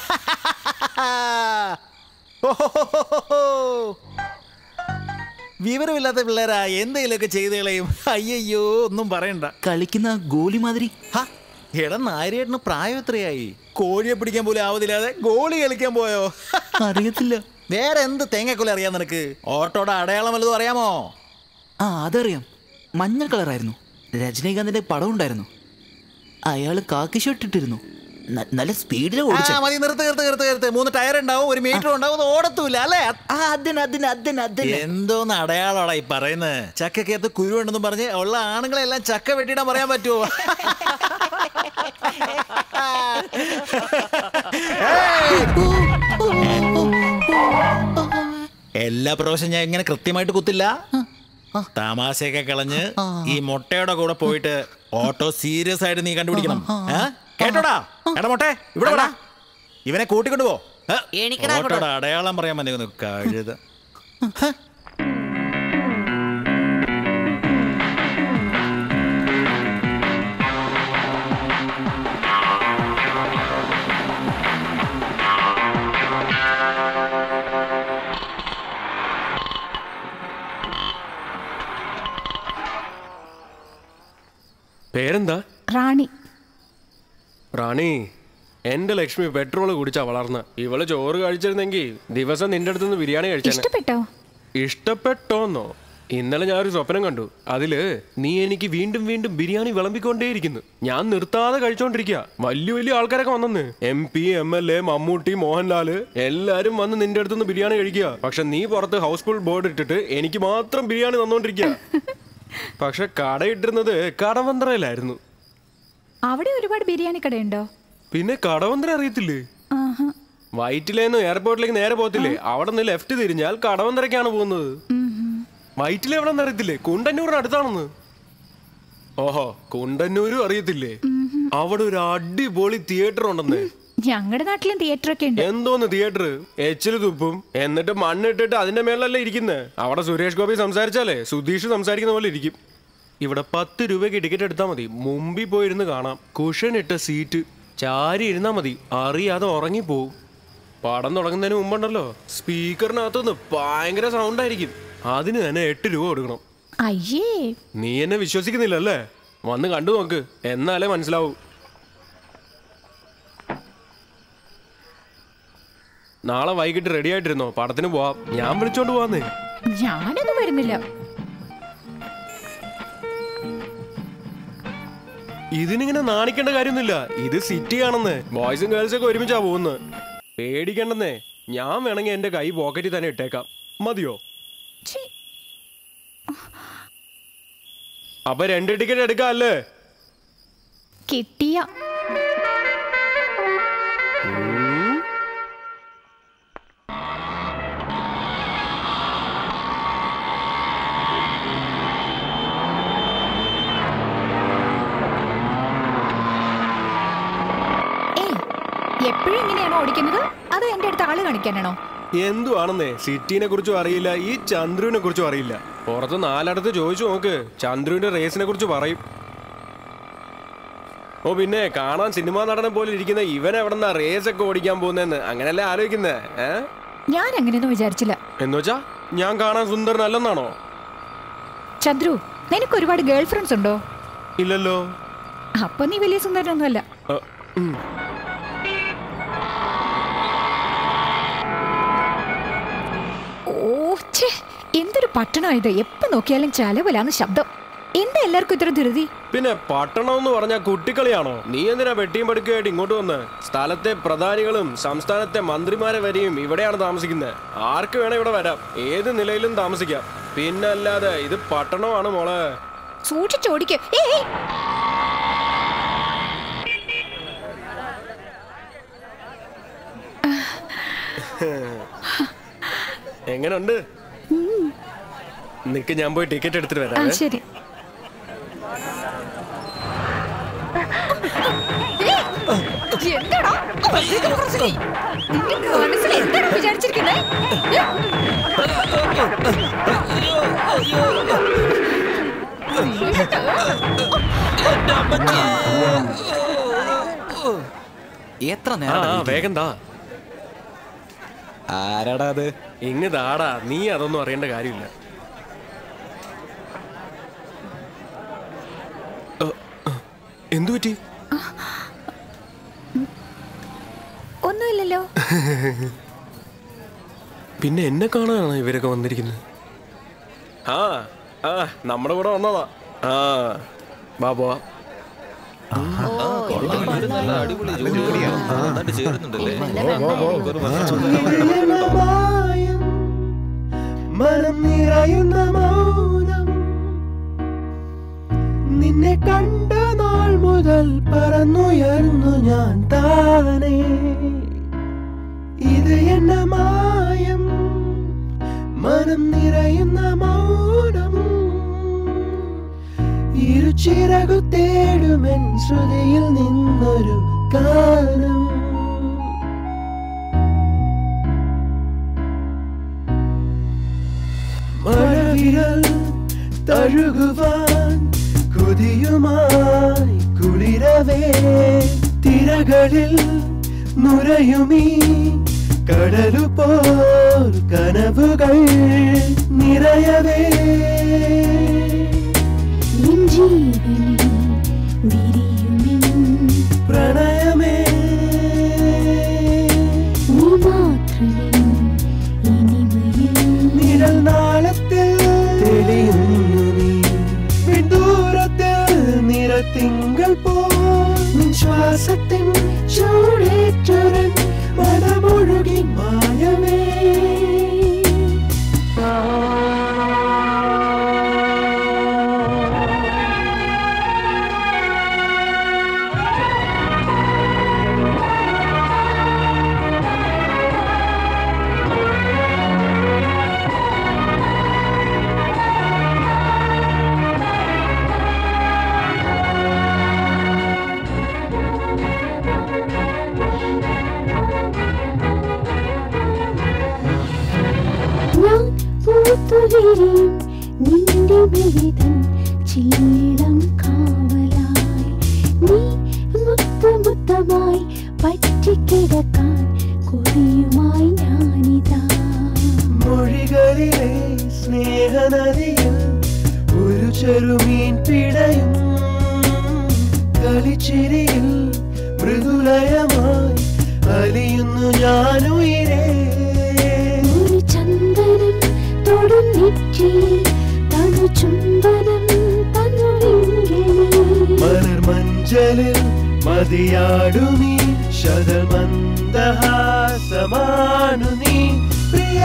S3: വിവരമില്ലാത്ത പിള്ളേരാ എന്തെങ്കിലുമൊക്കെ ചെയ്ത് കളയും അയ്യയ്യോ ഒന്നും പറയണ്ട
S4: കളിക്കുന്ന ഗോലി മാതിരി
S3: ഹ, എടാ നാരിയേട്ടന് പ്രായം എത്രയായി കോഴിയെ പിടിക്കാൻ പോലും ആവതില്ലാതെ ഗോളി കളിക്കാൻ പോയോ
S4: അറിയത്തില്ല
S3: വേറെ എന്ത് തേങ്ങക്കൊല്ലം അറിയാം നിനക്ക് ഓട്ടോയുടെ അടയാളം വല്ലതും അറിയാമോ
S4: ആ അതറിയാം മഞ്ഞ കളറായിരുന്നു രജനീകാന്തിന്റെ പടം ഉണ്ടായിരുന്നു അയാൾ കാക്കി ഷർട്ട് ഇട്ടിരുന്നു ന- നല്ല സ്പീഡിൽ
S3: ആ,
S4: ഓടിച്ചു
S3: മതി നിർത്ത് നിർത്ത് നിർത്ത് നിർത്ത് മൂന്ന് ടയർ ഉണ്ടാവും ഒരു മീറ്റർ ഉണ്ടാവും അത് ഓടത്തൂല അല്ലേ
S4: അതിന് അതിന് അതിന് അതിന്
S3: എന്തോന്ന് അടയാളോടാ ഈ പറയുന്നത് ചക്കക്കകത്ത് കുരു ഉണ്ടെന്നും പറഞ്ഞ് ഉള്ള ആണുങ്ങളെല്ലാം ചക്ക വെട്ടിയിടാൻ പറയാൻ പറ്റുമോ എല്ലാ പ്രാവശ്യം ഞാൻ ഇങ്ങനെ കൃത്യമായിട്ട് കുത്തില്ല തമാശയൊക്കെ കളഞ്ഞ് ഈ മുട്ടയുടെ കൂടെ പോയിട്ട് ഓട്ടോ സീരിയസ് ആയിട്ട് നീ കണ്ടുപിടിക്കണം ഏ? കേട്ടോടാ എടാ മുട്ടെ ഇവിടെ വാടാ. ഇവനെ കൂട്ടിക്കൊണ്ട് പോ ഏ?
S11: എണീക്കടാ അങ്ങോട്ട്.
S3: ഓട്ടോയുടെ അടയാളം പറയാൻ മതി കഴുത
S5: പേരെന്താ
S9: റാണി
S5: റാണി എന്റെ ലക്ഷ്മി പെട്രോൾ കുടിച്ചാ വളർന്ന ഇവള് ചോറ് കഴിച്ചിരുന്നെങ്കിൽ ദിവസം നിന്റെ അടുത്തുനിന്ന് ബിരിയാണി കഴിച്ചാണ്
S9: ഇഷ്ടപ്പെട്ടോ
S5: ഇഷ്ടപ്പെട്ടോന്നോ ഇന്നലെ ഞാൻ ഒരു സ്വപ്നം കണ്ടു അതില് നീ എനിക്ക് വീണ്ടും വീണ്ടും ബിരിയാണി വിളമ്പിക്കൊണ്ടേയിരിക്കുന്നു ഞാൻ നിർത്താതെ കഴിച്ചോണ്ടിരിക്കുക വലിയ വലിയ ആൾക്കാരൊക്കെ വന്നെന്ന് M P M L A Mammootty Mohanlal എല്ലാരും വന്ന് നിന്റെ അടുത്തുനിന്ന് ബിരിയാണി കഴിക്കുക പക്ഷെ നീ പുറത്ത് ഹൗസ്ഫുൾ ബോർഡ് ഇട്ടിട്ട് എനിക്ക് മാത്രം ബിരിയാണി തന്നോണ്ടിരിക്കുക പക്ഷെ കടയിട്ടിരുന്നത് കടവന്ത്രയിലായിരുന്നു
S9: അവിടെ ഒരുപാട് ബിരിയാണി കടയുണ്ടോ
S5: പിന്നെ കടവന്ത്ര അറിയത്തില്ലേ
S9: ആഹാ.
S5: വൈറ്റിലേന്ന് എയർപോർട്ടിലേക്ക് നേരെ പോകത്തില്ലേ അവിടെ നിന്ന് ലെഫ്റ്റ് തിരിഞ്ഞാൽ കടവന്തരക്കാണ് പോകുന്നത് വൈറ്റിലെ എവിടെ നിന്ന് അറിയത്തില്ലേ കുണ്ടന്നൂരിന് അടുത്താണെന്ന് ഓഹോ കുണ്ടന്നൂരും അറിയത്തില്ലേ അവിടെ ഒരു അടിപൊളി തിയേറ്റർ ഉണ്ടെന്ന്
S9: ഞങ്ങളുടെ നാട്ടിലും തിയേറ്റർ ഒക്കെ ഉണ്ട്
S5: എന്തോന്ന് തിയേറ്റർ എച്ചില് തുപ്പും എന്നിട്ട് മണ്ണിട്ടിട്ട് അതിന്റെ മേളല്ലേ ഇരിക്കുന്നത് അവിടെ സുരേഷ് ഗോപി സംസാരിച്ചാലേ സുധീഷ് സംസാരിക്കുന്ന പോലെ ഇരിക്കും ഇവിടെ പത്ത് രൂപയ്ക്ക് ടിക്കറ്റ് എടുത്താൽ മതി മുമ്പിൽ പോയിരുന്ന് കാണാം കുഷൻ ഇട്ട സീറ്റ് ചാരി ഇരുന്നാ മതി അറിയാതെ ഉറങ്ങിപ്പോവും പടം തുടങ്ങുന്നതിന് മുമ്പുണ്ടല്ലോ സ്പീക്കറിനകത്തുനിന്ന് ഭയങ്കര സൗണ്ട് ആയിരിക്കും അതിന് തന്നെ എട്ട് രൂപ കൊടുക്കണം
S9: അയ്യേ
S5: നീ എന്നെ വിശ്വസിക്കുന്നില്ലല്ലേ വന്ന് കണ്ടു നോക്ക് എന്നാലേ മനസ്സിലാവൂ നാളെ വൈകിട്ട് റെഡി ആയിട്ടിരുന്നോ പടത്തിന് പോവാം ഞാൻ വിളിച്ചോണ്ട് പോവാന്നേ
S9: ഞാനൊന്നും വരുന്നില്ല
S5: ഇതിനിങ്ങനെ നാണിക്കേണ്ട കാര്യമൊന്നുമില്ല ഇത് സിറ്റി ആണെന്ന് ബോയ്സും ഗേൾസും ഒക്കെ ഒരുമിച്ചാ പോകുന്നത് പേടിക്കണ്ടെന്നേ ഞാൻ വേണമെങ്കിൽ എന്റെ കൈ പോക്കറ്റിൽ തന്നെ ഇട്ടേക്കാം മതിയോ
S9: ഛീ,
S5: അപ്പൊ രണ്ട് ടിക്കറ്റ് എടുക്കാം അല്ലേ
S9: കിട്ടിയ ഏയ് എപ്പോഴും ഇങ്ങനെയാണോ ഓടിക്കുന്നത് അതോ എന്റെ അടുത്ത് ആള് കാണിക്കാനാണോ
S5: എന്തുവാണെന്നേ സിറ്റിനെ കുറിച്ചും അറിയില്ല ഈ ചന്ദ്രുവിനെ കുറിച്ചും അറിയില്ല പുറത്ത് നാലടത്ത് ചോദിച്ചു നോക്ക് ചന്ദ്രുവിന്റെ റേസിനെ കുറിച്ച് പറയും ഓ പിന്നെ കാണാൻ സിനിമാ നടനെ പോലെ ഇരിക്കുന്ന ഇവൻ എവിടെന്നാ റേസ് ഒക്കെ ഓടിക്കാൻ പോകുന്നതെന്ന് അങ്ങനല്ലേ ആലോചിക്കുന്നേ ഏ
S9: ഞാൻ അങ്ങനെയൊന്നും വിചാരിച്ചില്ല
S5: എന്നുവെച്ചാ ഞാൻ കാണാൻ സുന്ദരനല്ലെന്നാണോ
S9: ചന്ദ്രു നിനക്ക് ഒരുപാട് ഗേൾ ഫ്രണ്ട്സ് ഉണ്ടോ
S5: ഇല്ലല്ലോ
S9: അപ്പൊ നീ വലിയ സുന്ദരനൊന്നുമല്ല
S5: അ, ഉം.
S9: ഓ ഛേ എന്തൊരു പട്ടണം ഇത് എപ്പോ നോക്കിയാലും ചലവലാന്ന് ശബ്ദം എന്താ എല്ലാവർക്കും ഇത്ര ധൃതി
S5: പിന്നെ പട്ടണം എന്ന് പറഞ്ഞ കുട്ടിക്കളിയാണോ നീ എന്തിനാ വെട്ടിയും പടുക്കുകയായിട്ട് ഇങ്ങോട്ട് വന്ന് സ്ഥലത്തെ പ്രധാനികളും സംസ്ഥാനത്തെ മന്ത്രിമാരെ വരെയും ഇവിടെയാണ് താമസിക്കുന്നത് ആർക്ക് വേണേ ഇവിടെ വരാം ഏത് നിലയിലും താമസിക്കാം പിന്നല്ലാതെ ഇത് പട്ടണമാണ് മോളെ
S9: സൂക്ഷിച്ചോടിക്ക് ഏയ് ഏയ്.
S5: എങ്ങനുണ്ട് നിക്ക് ഞാൻ പോയി ടിക്കറ്റ് എടുത്തിട്ട്
S9: ആ
S5: വരാം
S9: ശരി ഏയ്, എന്താടാ അധികം പ്രസംഗി. നിന്റെ മനസ്സിൽ എന്താടാ വിചാരിച്ചിരിക്കുന്നേ
S4: എത്ര
S5: ആ
S4: നേരം
S5: ആ, വേഗം താ
S3: ആരാടാ അത്
S5: ഇങ്ങ് താടാ നീ അതൊന്നും അറിയേണ്ട കാര്യമില്ല അ, അ, എന്തു പറ്റി
S9: ഒന്നുമില്ലല്ലോ
S5: പിന്നെ എന്നെ കാണാനാണ് ഇവരൊക്കെ വന്നിരിക്കുന്നത് ആ ആ നമ്മുടെ കൂടെ വന്നതാ ആ വാ പോവാ
S12: മനം നിറയുന്ന മൗനം നിന്നെ കണ്ട നാൾ മുതൽ പറന്നുയർന്നു ഞാൻ താനേ ഇത് എന്ന മായം മനം നിറയുന്ന മൗനം ഇരുചിറകു തേടുമെൻ ശ്രുതിയിൽ നിന്നൊരു ഗാനം മഴവിരൽ തഴുകുവാൻ കൊതിയുമായി കുളിരവേ തിരകളിൽ നുരയുമീ കടലു പോൽ കനവുകൾ നിറയവേ പ്രണയമേ നിഴൽ നാളത്തിൽ തെളിയുന്നു നീ വിദൂരത്തിൽ നിറത്തിങ്കൾ പോ ശ്വാസത്തിൻ ചൂടേറ്റൊരൻ മനമൊഴുകി മായവേ
S13: ഞാൻ പൂത്തുവിരിയും നിന്റെ മിഴിതൻ ചീളം കാവലായി നീ മുത്തമുത്തമായി പറ്റിക്കിടക്കാൻ കൊതിയുമായി ഞാനിതാ
S12: മൊഴികളിലെ സ്നേഹനദിയിൽ ഒരു ചെറുമീൻ പിടയും കളിച്ചിരിയിൽ മൃദുലയമായി അലിയുന്നു ഞാനുയിരേ
S13: ഒരു ചന്ദനം തൊടും നെറ്റിയിൽ തണു ചുംബനം തന്നുവെങ്കിലേ
S12: മലർ മഞ്ചലിൽ മതിയാടുമീ ശതമന്ദഹാസമാണു നീ പ്രിയ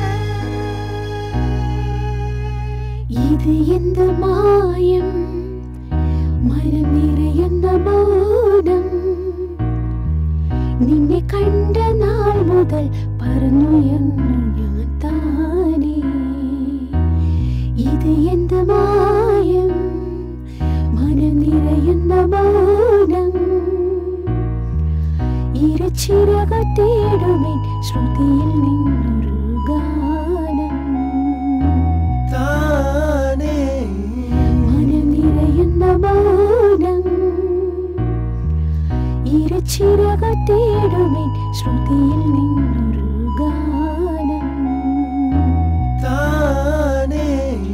S13: ഇത് എന്ത് മായം മരം നിറയുന്ന മൗനം നിന്നെ കണ്ട നാൾ മുതൽ പറന്നുയർന്നു ഞാൻ താനേ ഇത് എന്ത് മായം മനം നിറയുന്ന മൗനം ഇരച്ചിറക തേടുമെൻ ശ്രുതിയിൽ നിന്നൊരു ഗാനം
S12: താനേ
S13: മനം നിറയുന്ന മൗനം ഇരച്ചിറക തേടുമെൻ ശ്രുതിയിൽ നിന്നൊരു ഗാനം
S12: താനേ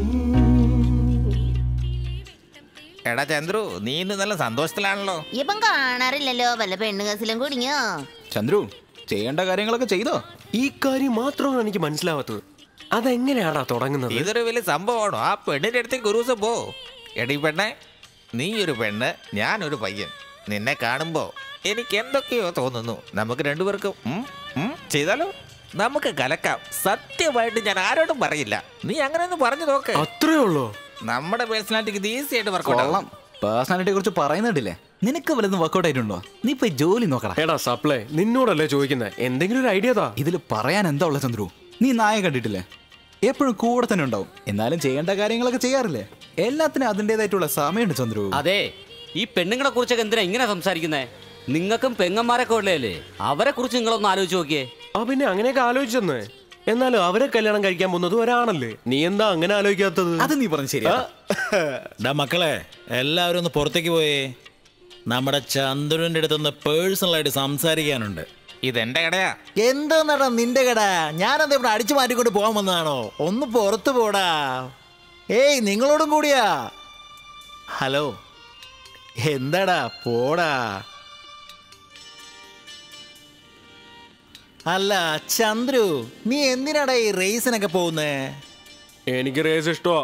S2: എടാ ചന്ദ്രു നീ ഇന്ന് നല്ല സന്തോഷത്തിലാണല്ലോ
S7: ഇപ്പം കാണാറില്ലല്ലോ വല്ല പെണ്ണ് കേസിലും കുടുങ്ങിയോ
S4: ചന്ദ്രു ചെയ്യേണ്ട കാര്യങ്ങളൊക്കെ ചെയ്തോ
S5: ഈ കാര്യം മാത്രമാണ് എനിക്ക് മനസ്സിലാവാത്തത് അതെങ്ങനെയാടാ തുടങ്ങുന്നത്
S2: ഇതൊരു വലിയ സംഭവമാണോ ആ പെണ്ണിന്റെ അടുത്തേക്ക് ഒരു ദിവസം പോ എടി പെണ്ണെ നീ ഒരു പെണ്ണ് ഞാനൊരു പയ്യൻ നിന്നെ കാണുമ്പോ എനിക്ക് എന്തൊക്കെയോ തോന്നുന്നു നമുക്ക് രണ്ടുപേർക്കും ഉം, ഉം, ചെയ്താലോ നമുക്ക് കലക്കാം സത്യമായിട്ട് ഞാൻ ആരോടും പറയില്ല നീ അങ്ങനെ ഒന്ന് പറഞ്ഞു നോക്ക്
S5: അത്രേ ഉള്ളൂ
S2: നമ്മുടെ പേഴ്സണാലിറ്റിക്ക് ഇത് ഈസി ആയിട്ട്
S4: കൊള്ളാം
S2: വർക്കൗട്ട്
S4: പേഴ്സണാലിറ്റിയെ കുറിച്ച് പറയുന്നുണ്ടില്ലേ നിനക്ക് വലുതും വർക്കൗട്ട് ആയിട്ടുണ്ടോ നീ പോയി ജോലി നോക്കടാ
S5: എടാ സപ്ലൈ നിന്നോടല്ലേ ചോദിക്കുന്നത് എന്തെങ്കിലും ഒരു ഐഡിയ താ
S4: ഇതിൽ പറയാൻ എന്താ ഉള്ള ചന്ദ്രു നീ നായ കണ്ടിട്ടില്ലേ എപ്പോഴും കൂടെ തന്നെ ഉണ്ടാവും എന്നാലും ചെയ്യേണ്ട കാര്യങ്ങളൊക്കെ ചെയ്യാറില്ലേ എല്ലാത്തിനും അതിൻ്റെതായിട്ടുള്ള സമയമുണ്ട് ചന്ദ്രു
S8: അതെ ഈ പെണ്ണുങ്ങളെ കുറിച്ചൊക്കെ എന്തിനാ ഇങ്ങനെ സംസാരിക്കുന്നേ നിങ്ങൾക്കും പെങ്ങന്മാരൊക്കെ ഉള്ളതല്ലേ അവരെ കുറിച്ച് നിങ്ങളൊന്ന് ആലോചിച്ച് നോക്കിയേ
S5: ആ പിന്നെ അങ്ങനെയൊക്കെ ആലോചിച്ചെന്ന് എന്നാലും അവരെ കല്യാണം കഴിക്കാൻ പോകുന്നത് ഒരാണല്ലേ നീ എന്താ അങ്ങനെ ആലോചിക്കാത്തത്
S3: അത് നീ പറഞ്ഞു ശരിയാ ഡാ മക്കളെ എല്ലാവരും ഒന്ന് പുറത്തേക്ക് പോയേ നമ്മുടെ ചന്ദ്രന്റെ അടുത്തൊന്ന് പേഴ്സണലായിട്ട് സംസാരിക്കാനുണ്ട്
S2: ഇതെന്റെ കടയാ
S3: എന്താന്നാടാ നിന്റെ കട ഞാനത് ഇവിടെ അടിച്ചു മാറ്റിക്കൊണ്ട് പോകാൻ വന്നതാണോ ഒന്ന് പുറത്തു പോടാ ഏയ് നിങ്ങളോടും കൂടിയാ ഹലോ എന്താടാ പോടാ അല്ല ചന്ദ്രു നീ എന്തിനാടാ ഈ റേസിനൊക്കെ പോകുന്നേ
S5: എനിക്ക് റേസ് ഇഷ്ടമാ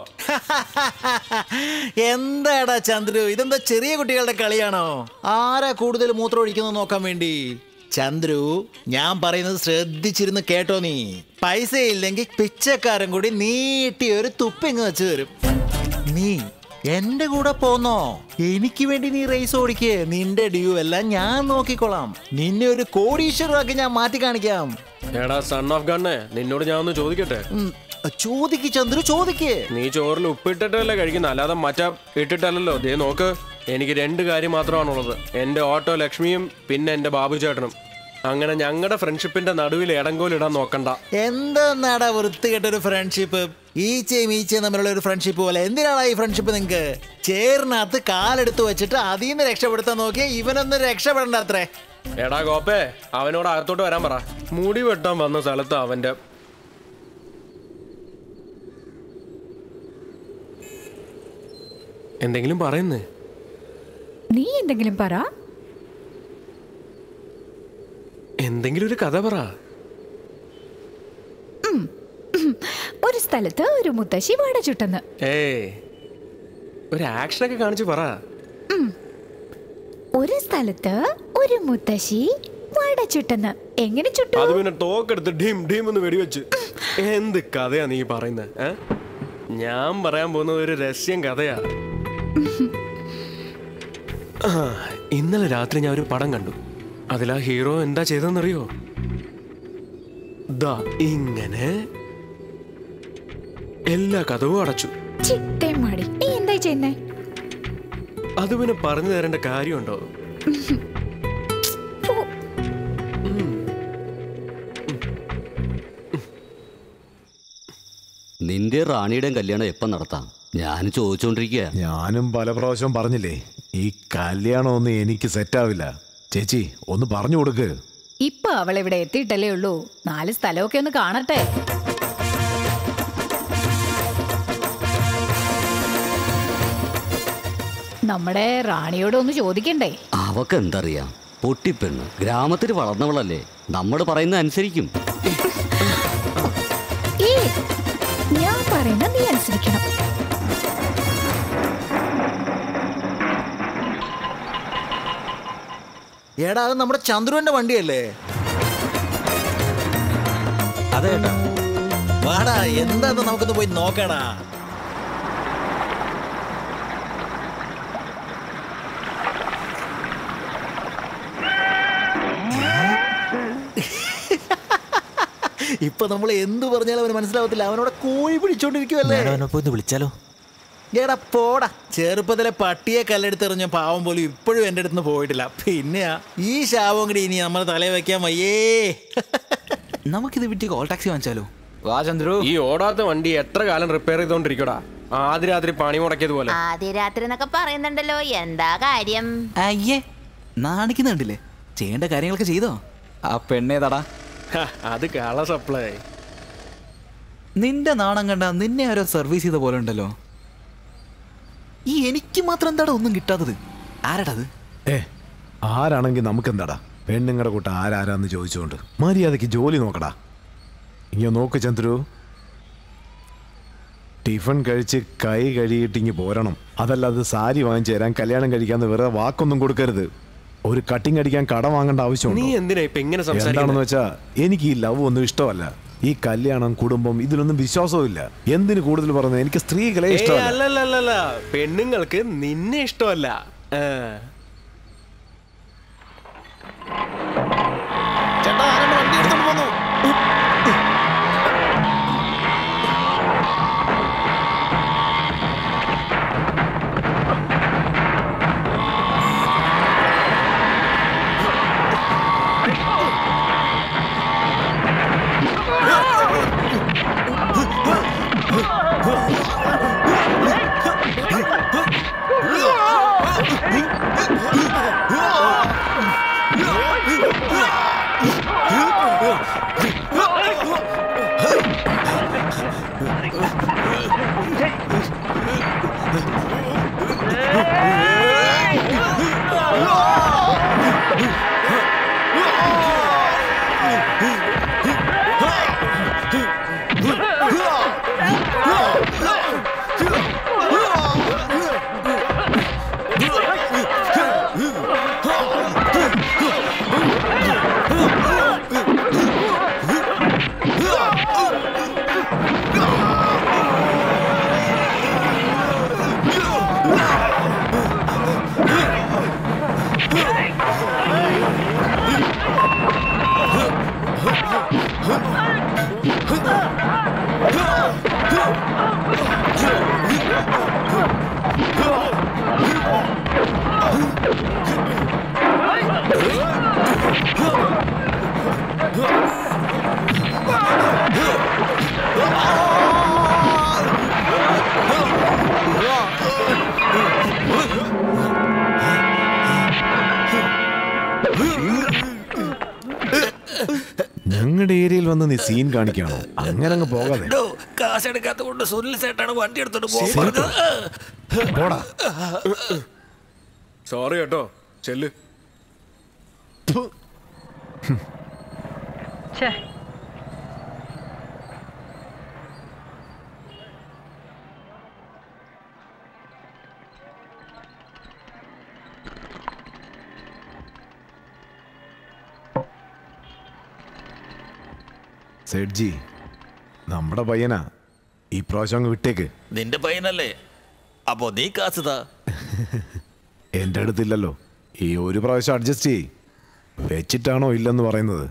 S3: എന്താടാ ചന്ദ്രു ഇതെന്താ ചെറിയ കുട്ടികളുടെ കളിയാണോ ആരാ കൂടുതൽ മൂത്രം ഒഴിക്കുന്നത് നോക്കാൻ വേണ്ടി ചന്ദ്രു ഞാൻ പറയുന്നത് ശ്രദ്ധിച്ചിരുന്ന് കേട്ടോ നീ പൈസ ഇല്ലെങ്കിൽ പിച്ചക്കാരൻ കൂടി നീട്ടി ഒരു തുപ്പിങ് വെച്ച് തരും നീ എന്റെ കൂടെ പോന്നോ എനിക്ക് വേണ്ടി നീ റേസ് ഓടിക്ക് നിന്റെ ഡ്യൂ എല്ലാം ഞാൻ നോക്കിക്കോളാം നിന്നെ ഒരു കോടീശ്വരമാക്കി ഞാൻ മാറ്റി കാണിക്കാം
S5: എടാ സൺ ഓഫ് ഗണ്ണേ നിന്നോട് ഞാൻ ഒന്ന് ചോദിക്കട്ടെ
S3: ഉം, ചോദിക്ക് ചന്ദ്രു ചോദിക്ക്
S5: നീ ചോറിൽ ഉപ്പിട്ടിട്ടല്ലേ കഴിക്കുന്ന അല്ലാതെ മറ്റ ഇട്ടിട്ടല്ലല്ലോ ദേ നോക്ക് എനിക്ക് രണ്ട് കാര്യം മാത്രമാണുള്ളത് എൻ്റെ ഓട്ടോ ലക്ഷ്മിയും പിന്നെ എൻ്റെ ബാബു ചേട്ടനും അങ്ങനെ ഞങ്ങളുടെ ഫ്രണ്ട്ഷിപ്പിന്റെ നടുവിൽ ഇടങ്കോലിടാൻ നോക്കണ്ട
S3: എന്താടാ വൃത്തികെട്ടൊരു ഫ്രണ്ട്ഷിപ്പ് ഈച്ചയും ഈച്ചയും തമ്മിലുള്ള ഒരു ഫ്രണ്ട്ഷിപ്പ് പോലെ എന്തിനാണ് ഈ ഫ്രണ്ട്ഷിപ്പ് നിങ്ങക്ക് ചേറിനകത്ത് കാലെടുത്ത് വെച്ചിട്ട് അതിൽ നിന്ന് രക്ഷപ്പെടുത്താൻ നോക്കിയാൽ ഇവനൊന്നും രക്ഷപ്പെടണ്ട അത്രേ
S5: എടാ ഗോപ്പേ അവനോട് അകത്തോട്ട് വരാൻ പറ മുടി വെട്ടാൻ വന്ന സ്ഥലത്ത് അവന്റെ എന്തെങ്കിലും പറയുന്നേ
S9: നീ എന്തെങ്കിലും പറ
S5: എന്തെങ്കിലും ഒരു കഥ പറ
S9: ഒരു സ്ഥലത്ത് ഒരു മുത്തശ്ശി വാട ചുട്ടെന്ന്
S5: ഏയ് ഒരു ആക്ഷനൊക്കെ കാണിച്ച് പറ
S9: ഒരു സ്ഥലത്ത് ഒരു മുത്തശ്ശി വാട ചുട്ടെന്ന് എങ്ങനെ ചുട്ടു
S5: അത് പിന്നെ തോക്കെടുത്ത് ഡീം ഡീം എന്ന് വെടിവെച്ച് എന്ത് കഥയാ നീ പറയുന്നത് ഏ ഞാൻ പറയാൻ പോകുന്നത് ഒരു രഹസ്യം കഥയാ ആ, ഇന്നലെ രാത്രി ഞാൻ ഒരു പടം കണ്ടു അതിൽ ആ ഹീറോ എന്താ ചെയ്തെന്നറിയോ ദാ ഇങ്ങനെ എല്ലാ കഥവും അടച്ചു
S9: ചിട്ടേ മാടി നീ എന്തായി ചെയ്യുന്നേ
S5: അത് പിന്നെ പറഞ്ഞു തരേണ്ട കാര്യമുണ്ടോ
S8: നിന്റെ റാണിയുടെയും കല്യാണം എപ്പം നടത്താം ഞാൻ ചോദിച്ചോണ്ടിരിക്കുക
S1: ഞാനും പല പ്രാവശ്യം പറഞ്ഞില്ലേ ഈ കല്യാണമൊന്നും എനിക്ക് സെറ്റാവില്ല ചേച്ചി ഒന്ന് പറഞ്ഞു കൊടുക്ക്
S9: ഇപ്പൊ അവൾ ഇവിടെ എത്തിയിട്ടല്ലേ ഉള്ളൂ നാല് സ്ഥലമൊക്കെ ഒന്ന് കാണട്ടെ നമ്മുടെ റാണിയോട് ഒന്ന് ചോദിക്കണ്ടേ
S8: അവക്ക് എന്തറിയാം പൊട്ടിപ്പെണ്ണ് ഗ്രാമത്തിൽ വളർന്നവളല്ലേ നമ്മൾ പറയുന്നത് അനുസരിക്കും
S9: ഏ ഞാൻ പറയുന്ന നീ അനുസരിക്കണം
S3: എടാ അത് നമ്മുടെ ചന്ദ്രുവിന്റെ വണ്ടിയല്ലേ
S4: അതെ ഏട്ടാ
S3: വാടാ എന്താന്ന് നമുക്കൊന്ന് പോയി നോക്കടാ ഇപ്പൊ നമ്മൾ എന്ത് പറഞ്ഞാലും അവന് മനസ്സിലാവത്തില്ല അവനോട് കോഴി പിടിച്ചോണ്ടിരിക്കുവല്ലേ
S4: ഒന്ന് വിളിച്ചാലോ
S3: എടാ പോടാ ചെറുപ്പത്തിലെ പട്ടിയെ കല്ലെടുത്തെറിഞ്ഞ പാവം പോലും ഇപ്പോഴും എൻ്റെ അടുത്ത് പോയിട്ടില്ല പിന്നെയാ ഈ ശാപം കൂടി ഇനി നമ്മൾ തലയിൽ വെക്കാൻ വയ്യേ
S4: നമുക്കിത് വിറ്റ് കോൾ ടാക്സി വാങ്ങിച്ചാലോ വാ ചന്ദ്രു
S5: ഈ ഓടാത്ത വണ്ടി എത്ര കാലം റിപ്പയർ ചെയ്തോണ്ടിരിക്കടാ ആദ്യ രാത്രി പണി മുടക്കിയത് പോലെ
S7: ആദ്യ രാത്രി എന്നൊക്കെ പറയുന്നുണ്ടല്ലോ എന്താ കാര്യം
S4: അയ്യേ നാണിക്കുന്നുണ്ടില്ലേ ചെയ്യേണ്ട കാര്യങ്ങളൊക്കെ ചെയ്തോ ആ പെണ്ണേതാടാ
S5: ഹ, അത് കള സപ്ലൈ
S4: നിന്റെ നാണം കണ്ട നിന്നെ ആരോ സർവീസ് ചെയ്ത പോലെ ഉണ്ടല്ലോ ഈ എനിക്ക് മാത്രം എന്താടാ ഒന്നും കിട്ടാത്തത് ആരാടാ അത്
S1: ഏ ആരാണെങ്കിൽ നമുക്കെന്താടാ പെണ്ണുങ്ങളുടെ കൂട്ടം ആരാരാന്ന് ചോദിച്ചുകൊണ്ട് മര്യാദയ്ക്ക് ജോലി നോക്കടാ ഇങ്ങനെ നോക്ക് ചന്ദ്രു ടിഫിൻ കഴിച്ച് കൈ കഴുകിയിട്ടിങ്ങി പോരണം അതല്ലാതെ സാരി വാങ്ങിച്ചു തരാൻ കല്യാണം കഴിക്കാന്ന് വെറുതെ വാക്കൊന്നും കൊടുക്കരുത് ഒരു കട്ടിങ് അടിക്കാൻ കട വാങ്ങേണ്ട
S5: നീ
S1: ആവശ്യമുണ്ടോ
S5: എന്തിനാ ഇപ്പൊ എങ്ങനെ
S1: എന്താണെന്ന്
S5: സംസാരിക്കുന്നത്
S1: വെച്ചാ എനിക്ക് ഈ ലവ് ഒന്നും ഇഷ്ടമല്ല ഈ കല്യാണം കുടുംബം ഇതിലൊന്നും വിശ്വാസവും ഇല്ല എന്തിന് കൂടുതൽ പറയുന്നത് എനിക്ക് സ്ത്രീകളെ
S5: ഏയ്
S1: ഇഷ്ടമല്ല
S5: അല്ലല്ലല്ല പെണ്ണുങ്ങൾക്ക് നിന്നെ ഇഷ്ടമല്ല ആ.
S1: ചേട്ടാ ആരാണ്ട് വണ്ടി എടുത്തോണ്ട് പോന്നു ഞങ്ങളുടെ ഏരിയയിൽ വന്ന് നീ സീൻ കാണിക്കാണോ അങ്ങനെ അങ്ങ് പോകാതെ
S2: കാശെടുക്കാത്ത കൊണ്ട് സുനിൽ സേട്ടാണ് വണ്ടി എടുത്തോണ്ട്
S1: സേട്ടോ?
S2: പോകുന്നത്
S1: പോടാ
S5: സോറി കേട്ടോ ചെല്ല്
S1: സെഡ്ജി നമ്മുടെ പയ്യനാ ഈ പ്രാവശ്യം അങ്ങ് വിട്ടേക്ക്
S2: നിന്റെ പയ്യനല്ലേ അപ്പോ നീ കാസുതാ
S1: എൻ്റെ അടുത്തില്ലല്ലോ ഈ ഒരു പ്രാവശ്യം അഡ്ജസ്റ്റ് ചെയ് വെച്ചിട്ടാണോ ഇല്ലെന്ന് പറയുന്നത്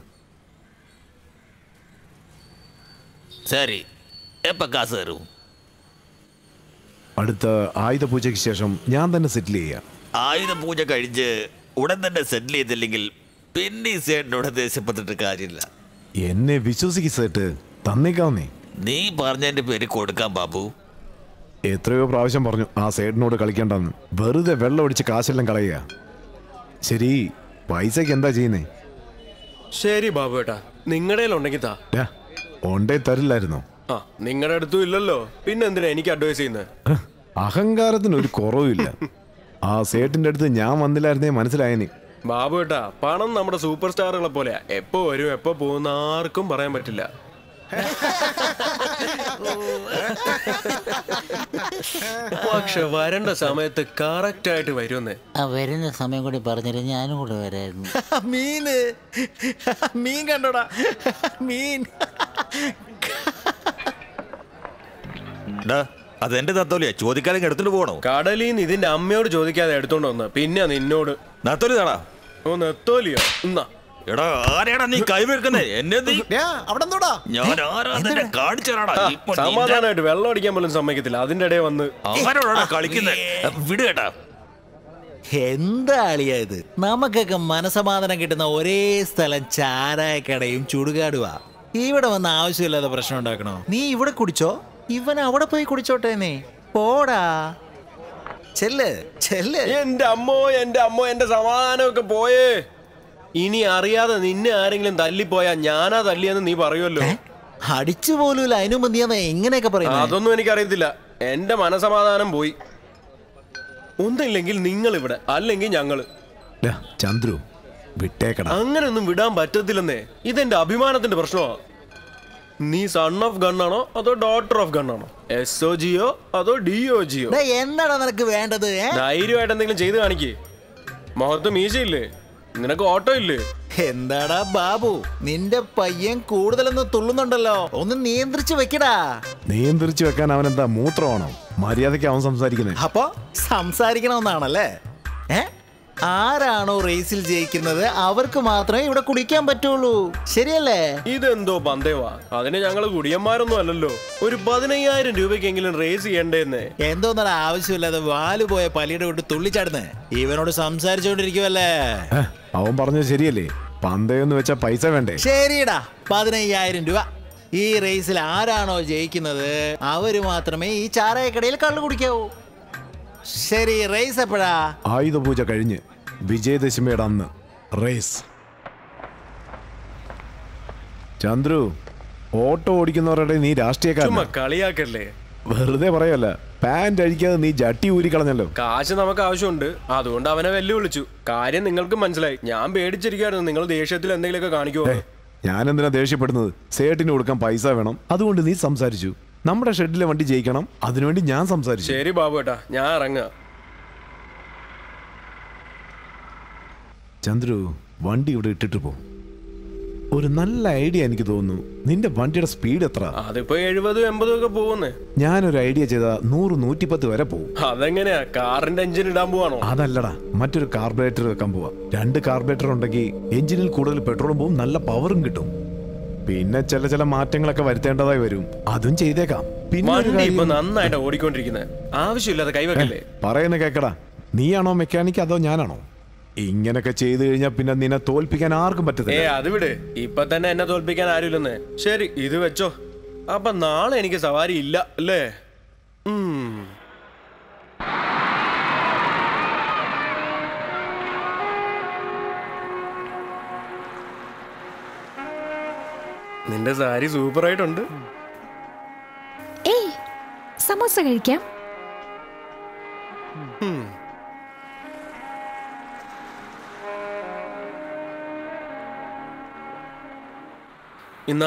S2: ശരി എപ്പ കാസ് തരും
S1: അടുത്ത ആയുധ പൂജയ്ക്ക് ശേഷം ഞാൻ തന്നെ സെറ്റിൽ ചെയ്യാം
S2: ആയുധ പൂജ കഴിച്ച് ഉടൻ തന്നെ സെറ്റിൽ ചെയ്തില്ലെങ്കിൽ പിന്നെ ഈ സേട്ടനോട് ദേഷ്യപ്പെട്ടിട്ട് കാര്യമില്ല
S1: എന്നെ വിശ്വസിക്ക് സെറ്റ് തന്നേക്കാവുന്നേ
S2: നീ പറഞ്ഞതിന്റെ പേര് കൊടുക്കാം ബാബു
S1: എത്രയോ പ്രാവശ്യം പറഞ്ഞു ആ സൈഡിനോട് കളിക്കണ്ടെന്ന് വെറുതെ വെള്ളം ഒടിച്ച് കാശെല്ലാം കളയുക ശരി പൈസക്ക് എന്താ ചെയ്യുന്നേ
S5: ശരി ബാബു ഏട്ടാ നിങ്ങളുടെ ഉണ്ടെങ്കിൽ താ
S1: ഡാ, ഒണ്ടേ തരില്ലായിരുന്നോ
S5: ആ നിങ്ങളുടെ അടുത്തും ഇല്ലല്ലോ പിന്നെ എന്തിനാ എനിക്ക് അഡ്വൈസ് ചെയ്യുന്നത്
S1: ഹ്, അഹങ്കാരത്തിന് ഒരു കുറവുമില്ല ആ സേട്ടിന്റെ അടുത്ത് ഞാൻ വന്നില്ലായിരുന്നേ മനസ്സിലായനി
S5: ബാബു ഏട്ടാ പണം നമ്മുടെ സൂപ്പർ സ്റ്റാറുകളെ പോലെയാ എപ്പോ വരും എപ്പോ പോകുന്ന ആർക്കും പറയാൻ പറ്റില്ല പക്ഷെ വരേണ്ട സമയത്ത് കറക്റ്റ് ആയിട്ട് വരുമെന്ന്
S14: ആ വരുന്ന സമയം കൂടി പറഞ്ഞിട്ട് ഞാനും കൂടെ വരായിരുന്നു
S3: മീന് മീൻ കണ്ടോടാ മീൻ
S2: ഡാ, അതെന്റെ തത്തോലിയാ ചോദിക്കാതെ എടുത്തിട്ട് പോകണോ
S5: കടലിൽ നിന്ന് ഇതിന്റെ അമ്മയോട് ചോദിക്കാതെ എടുത്തോണ്ട് വന്ന പിന്നെ നിന്നോട്
S2: നത്തോലി താടാ
S5: ഓ നെത്തോലിയോ എന്നാ
S2: എടാ ആരെയാടാ നീ കൈവെക്കുന്നേ എന്നെ നീ
S1: അവിടെ എന്തോടാ
S2: ഞാൻ ആരാ നിന്നെ കാണിച്ചു തരാടാ
S5: ആ,
S2: ഇപ്പൊ നിന്റെ-
S5: സമാധാനമായിട്ട് വെള്ളം അടിക്കാൻ പോലും സമ്മതിക്കത്തില്ല അതിന്റെ ഇടയിൽ വന്ന്
S2: ആരോടാ കളിക്കുന്നേ വിട് കേട്ടാ
S3: എന്താ അളിയാ ഇത് നമുക്കൊക്കെ മനസമാധാനം കിട്ടുന്ന ഒരേ സ്ഥലം ചാരായക്കടയും ചുടുകാടുവാ ഇവിടെ വന്ന് ആവശ്യമില്ലാതെ പ്രശ്നം ഉണ്ടാക്കണോ നീ ഇവിടെ കുടിച്ചോ ഇവൻ അവിടെ പോയി കുടിച്ചോട്ടെ നീ പോടാ ചെല്ല് ചെല്ല്
S5: എന്റെ അമ്മോ എന്റെ അമ്മോ എന്റെ സമാധാനമൊക്കെ പോയേ ഇനി അറിയാതെ നിന്നെ ആരെങ്കിലും തല്ലിപ്പോയാ ഞാനാ തല്ലിയെന്ന് നീ പറയുമല്ലോ
S3: അടിച്ചു പോലും അതിനു മതിയാന്ന് എങ്ങനെയൊക്കെ പറയുന്നത്
S5: അതൊന്നും എനിക്കറിയത്തില്ല എന്റെ മനസമാധാനം പോയി ഒന്നില്ലെങ്കിൽ നിങ്ങൾ ഇവിടെ അല്ലെങ്കിൽ ഞങ്ങള്
S1: ഡാ, ചന്ദ്രു വിട്ടേക്കടാ
S5: അങ്ങനൊന്നും വിടാൻ പറ്റത്തില്ലെന്നേ ഇതെന്റെ അഭിമാനത്തിന്റെ പ്രശ്നമാ നീ സൺ ഓഫ് ഗണ്ണാണോ അതോ ഡോട്ടർ ഓഫ് ഗണ്ണാണോ എസ് ഒ ജിയോ അതോ ഡി ഒ ജിയോ
S3: ദേ, എന്താടാ നിനക്ക് വേണ്ടത് ഏ?
S5: ധൈര്യമായിട്ട് എന്തെങ്കിലും ചെയ്ത് കാണിക്കേ മുഖത്ത് മീശയില്ലേ നിനക്ക് ഓട്ടോ ഇല്ലേ
S3: എന്താടാ ബാബു നിന്റെ പയ്യൻ കൂടുതലൊന്ന് തുള്ളുന്നുണ്ടല്ലോ ഒന്ന് നിയന്ത്രിച്ച് വെക്കടാ
S1: നിയന്ത്രിച്ചു വെക്കാൻ അവൻ എന്താ മൂത്രമാണോ മര്യാദയ്ക്ക് അവൻ സംസാരിക്കുന്നത്
S3: അപ്പൊ സംസാരിക്കണമെന്നാണല്ലേ ഏ ആരാണോ റേസിൽ ജയിക്കുന്നത് അവർക്ക് മാത്രമേ ഇവിടെ കുടിക്കാൻ പറ്റുള്ളൂ ശരിയല്ലേ
S5: ഇതെന്തോ പന്തേവാ അതിന് ഞങ്ങള് കുടിയന്മാരൊന്നും അല്ലല്ലോ ഒരു പതിനയ്യായിരം രൂപയ്ക്കെങ്കിലും റേസ് ചെയ്യണ്ടേന്നേ
S3: എന്തോന്നടാ ആവശ്യമില്ലാതെ വാല് പോയ പലിയുടെ വിട്ട് തുള്ളിച്ചാടുന്നേ ഇവനോട് സംസാരിച്ചോണ്ടിരിക്കുവല്ലേ
S1: ഏ, അവൻ പറഞ്ഞത് ശരിയല്ലേ പന്തയെന്ന് വെച്ചാ പൈസ വേണ്ടേ
S3: ശരിടാ പതിനയ്യായിരം രൂപ ഈ റേസിൽ ആരാണോ ജയിക്കുന്നത് അവര് മാത്രമേ ഈ ചാരായക്കടയിൽ കള്ളു കുടിക്കാവൂ ശരി റേസ് എപ്പോഴാ
S1: ആയുധപൂജ കഴിഞ്ഞ് വിജയദശമിയുടെ അന്ന് റേസ് ചന്ദ്രു ഓട്ടോ ഓടിക്കുന്നവരുടെ നീ രാഷ്ട്രീയക്കാരൻ
S5: ചുമ്മാ കളിയാക്കല്ലേ
S1: വെറുതെ പറയല്ല പാന്റ് അഴിക്കാതെ നീ ജട്ടി ഊരിക്കളഞ്ഞല്ലോ
S5: കാശ് നമുക്ക് ആവശ്യമുണ്ട് അതുകൊണ്ട് അവനെ വെല്ലുവിളിച്ചു കാര്യം നിങ്ങൾക്ക് മനസ്സിലായി ഞാൻ പേടിച്ചിരിക്കായിരുന്നു നിങ്ങൾ ദേഷ്യത്തിൽ എന്തെങ്കിലുമൊക്കെ കാണിക്കുമോ
S1: ഞാൻ എന്തിനാ ദേഷ്യപ്പെടുന്നത് സേട്ടിന് കൊടുക്കാൻ പൈസ വേണം അതുകൊണ്ട് നീ സംസാരിച്ചു നമ്മുടെ ഷെഡിലെ വണ്ടി ജയിക്കണം അതിനുവേണ്ടി ഞാൻ സംസാരിച്ചു
S5: ശരി ബാബു ഏട്ടാ ഞാൻ ഇറങ്ങാ
S1: ചന്ദ്രു വണ്ടി ഇവിടെ ഇട്ടിട്ട് പോ ഒരു നല്ല ഐഡിയ എനിക്ക് തോന്നുന്നു നിന്റെ വണ്ടിയുടെ സ്പീഡ് എത്ര
S5: അതിപ്പോ എഴുപതും എൺപതും ഒക്കെ പോകുന്നേ
S1: ഞാനൊരു ഐഡിയ ചെയ്ത നൂറ് നൂറ്റിപ്പത്ത് വരെ പോകും
S5: അതെങ്ങനെയാ കാറിന്റെ എഞ്ചിൻ ഇടാൻ പോവാണോ
S1: അതല്ലടാ മറ്റൊരു കാർബറേറ്റർ വെക്കാൻ പോവാ രണ്ട് കാർബറേറ്റർ ഉണ്ടെങ്കിൽ എഞ്ചിനിൽ കൂടുതൽ പെട്രോളും പോവും നല്ല പവറും കിട്ടും പിന്നെ ചില ചില മാറ്റങ്ങളൊക്കെ വരുത്തേണ്ടതായി വരും അതും ചെയ്തേക്കാം പിന്നെ ഒരു
S5: വണ്ടി ഇപ്പൊ
S1: കാര്യം-
S5: നന്നായിട്ട് ഓടിക്കൊണ്ടിരിക്കുന്നത് ആവശ്യമില്ലാതെ കൈവെക്കല്ലേ
S1: പറയുന്ന കേക്കടാ നീയാണോ മെക്കാനിക് അതോ ഞാനാണോ ഇങ്ങനൊക്കെ ചെയ്തു കഴിഞ്ഞാൽ പിന്നെ നിന്നെ തോൽപ്പിക്കാൻ ആർക്കും
S5: ഏ
S1: പറ്റത്തില്ല
S5: അത് വിട് ഇപ്പൊ തന്നെ എന്നെ തോൽപ്പിക്കാൻ ആരുമില്ലെന്ന് ശരി ഇത് വെച്ചോ അപ്പൊ നാളെ എനിക്ക് സവാരി ഇല്ല അല്ലേ ഉം. നിന്റെ സാരി സൂപ്പർ ആയിട്ടുണ്ട്
S9: ഏയ് സമോസ കഴിക്കാം
S5: ഉം. ഇന്നാ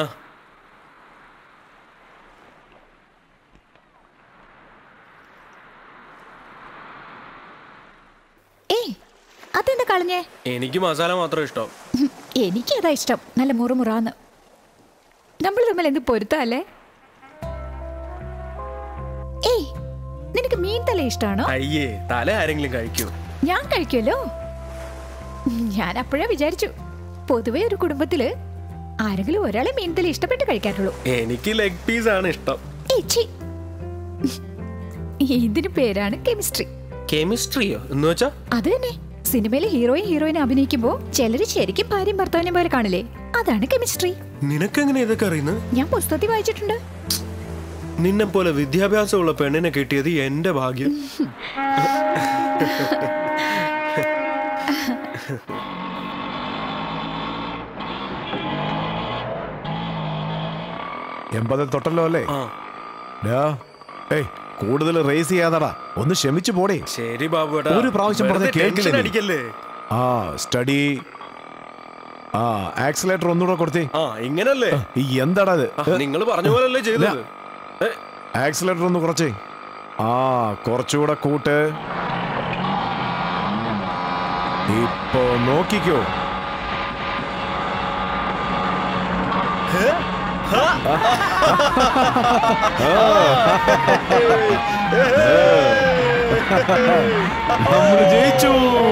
S9: ഏയ് അതെന്താ കളഞ്ഞേ
S5: എനിക്ക് മസാല മാത്രം ഇഷ്ടം
S9: ഉം, എനിക്കതാ ഇഷ്ടം നല്ല മുറുമുറാന്ന് നമ്മൾ തമ്മിൽ എന്ത് പൊരുത്തല്ലേ ഏയ് നിനക്ക് മീൻ തല ഇഷ്ടമാണോ
S5: അയ്യേ തല ആരെങ്കിലും കഴിക്കൂ
S9: ഞാൻ കഴിക്കുമല്ലോ ഉം, ഞാൻ അപ്പോഴേ വിചാരിച്ചു പൊതുവെ ഒരു കുടുംബത്തില് ആരെങ്കിലും ഒരാളെ മീൻ തല ഇഷ്ടപ്പെട്ട് കഴിക്കാറുള്ളൂ
S5: എനിക്ക് ലെഗ് പീസ് ആണ് ഇഷ്ടം
S9: ഏയ്, ഛീ. ഇതിന് പേരാണ് കെമിസ്ട്രി
S5: കെമിസ്ട്രിയോ എന്ന് വെച്ചാ
S9: അത് തന്നെ സിനിമയിലെ ഹീറോയും ഹീറോയിനെ അഭിനയിക്കുമ്പോ ചിലര് ശരിക്കും ഭാര്യയും ഭർത്താവിനെ പോലെ കാണില്ലേ അതാണ് കെമിസ്ട്രി
S5: നിനക്കെങ്ങനെ ഇതൊക്കെ അറിയുന്നത്
S9: ഞാൻ പുസ്തകത്തിൽ വായിച്ചിട്ടുണ്ട്
S5: നിന്നെ പോലെ വിദ്യാഭ്യാസമുള്ള പെണ്ണിനെ കിട്ടിയത് എന്റെ ഭാഗ്യം
S1: എൺപതിൽ തൊട്ടല്ലോ അല്ലേ ഡാ, ഏയ് കൂടുതൽ റേസ് ചെയ്യാതടാ ഒന്ന് ക്ഷമിച്ചു പോടേ
S5: ശരി ബാബു ഏട്ടാ.
S1: ഒരു പ്രാവശ്യം പറഞ്ഞ
S5: വെറുതെ
S1: കേൾക്കില്ല
S5: ടെൻഷൻ
S1: നീ.
S5: അടിക്കല്ലേ
S1: ആ സ്റ്റഡി ആ ആക്സിലേറ്റർ ഒന്നുകൂടെ കൊടുത്തേ
S5: ആ ഇങ്ങനല്ലേ
S1: ഈ എന്താടാ ഇത്
S5: നിങ്ങൾ പറഞ്ഞ പോലല്ലേ ചെയ്തത്
S1: ആക്സിലേറ്റർ ഒന്ന് കുറച്ചേ ആ കുറച്ചുകൂടെ കൂട്ട് ഇപ്പോ നോക്കിക്കോ നമ്മൾ ജയിച്ചു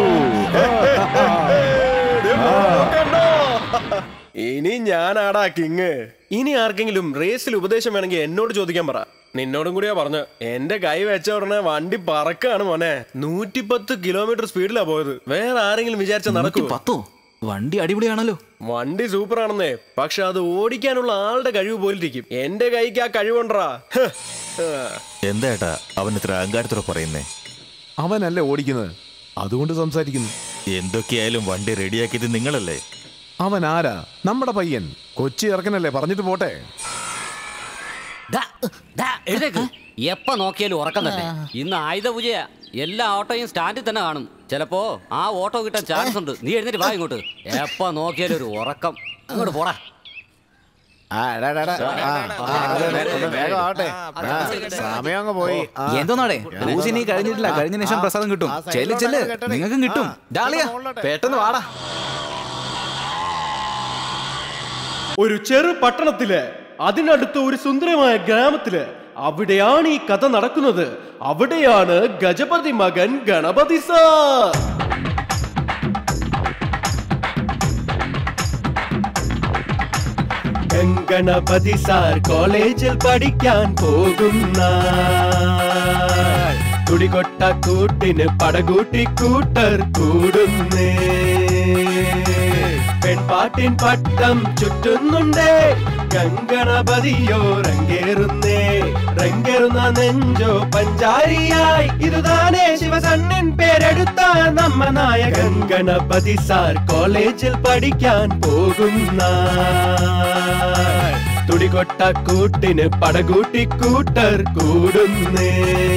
S5: ഇനി ഞാനാടാ കിങ് ഇനി ആർക്കെങ്കിലും റേസിൽ ഉപദേശം വേണമെങ്കിൽ എന്നോട് ചോദിക്കാൻ പറ നിന്നോടും കൂടിയാ പറഞ്ഞു എന്റെ കൈ വെച്ച ഉടനെ വണ്ടി പറക്കാണ് മോനെ നൂറ്റിപ്പത്ത് കിലോമീറ്റർ സ്പീഡിലാ പോയത് വേറെ ആരെങ്കിലും വിചാരിച്ച നടക്കൂ
S4: പത്തോ വണ്ടി അടിപൊളിയാണല്ലോ
S5: വണ്ടി സൂപ്പർ ആണെന്നേ പക്ഷെ അത് ഓടിക്കാനുള്ള ആളുടെ കഴിവ് പോലിരിക്കും എന്റെ കൈക്ക് ആ കഴിവുണ്ടാ
S2: എന്താ ഏട്ടാ അവൻ ഇത്ര അഹങ്കാരത്തോടെ പറയുന്നേ
S1: അവനല്ലേ ഓടിക്കുന്നത് അതുകൊണ്ട് സംസാരിക്കുന്നു
S2: എന്തൊക്കെയായാലും വണ്ടി റെഡിയാക്കിയത് നിങ്ങളല്ലേ
S1: അവൻ ആരാ നമ്മുടെ പയ്യൻ കൊച്ചി ഇറക്കനല്ലേ പറഞ്ഞിട്ട് പോട്ടെ
S8: ദാ, ദാ, എഴുന്നേക്ക് എപ്പ നോക്കിയാലും ഉറക്കം തന്നെ ഇന്ന് ആയുധ പൂജയാ എല്ലാ ഓട്ടോയും സ്റ്റാൻഡിൽ തന്നെ കാണും ചിലപ്പോ ആ ഓട്ടോ കിട്ടാൻ ചാൻസ് ഉണ്ട് നീ എഴുന്നേറ്റ് വാ ഇങ്ങോട്ട് എപ്പ നോക്കിയാലും ഒരു ഉറക്കം അങ്ങോട്ട് പോടാ
S1: ആ, എടാ, എടാ, എടാ. ആ, ആ, അത് തന്നെ. ഒന്ന് വേഗം ആവട്ടെ ആ, സമയം അങ്ങ് പോയി ആ.
S4: എന്തോന്നാടേ പൂജ ഇനി കഴിഞ്ഞിട്ടില്ല കഴിഞ്ഞ ശേഷം പ്രസാദം കിട്ടും
S1: ആ,
S4: ചെല്ല് ചെല്ല്
S1: സൈഡിലോട്ട് കെട്ടണേ.
S4: നിങ്ങൾക്കും കിട്ടും
S1: ആ,
S4: ഡാളിയ
S1: മുകളിലോട്ട്.
S4: പെട്ടെന്ന് വാടാ
S12: ഒരു ചെറു പട്ടണത്തില് അതിനടുത്ത് ഒരു സുന്ദരമായ ഗ്രാമത്തില് അവിടെയാണ് ഈ കഥ നടക്കുന്നത് അവിടെയാണ് ഗജപതി മകൻ ഗണപതി സാർ ഗണപതി സാർ കോളേജിൽ പഠിക്കാൻ പോകുന്ന തുടികൊട്ട കൂട്ടിന് പടകൂട്ടി കൂട്ടർ കൂടുന്നേ പെൺപാട്ടിൻ പട്ടം ചുറ്റുന്നുണ്ടേ ഗംഗണപതിയോ രംഗേറുന്നേ രംഗേറുന്ന നെഞ്ചോ പഞ്ചാരിയായി ഇതുതാനേ ശിവസണ്ണൻ പേരെടുത്ത നമ്മ നായകൻ ഗണപതി സാർ കോളേജിൽ പഠിക്കാൻ പോകുന്ന തുടികൊട്ട കൂട്ടിന് പടകൂട്ടി കൂട്ടർ കൂടുന്നേ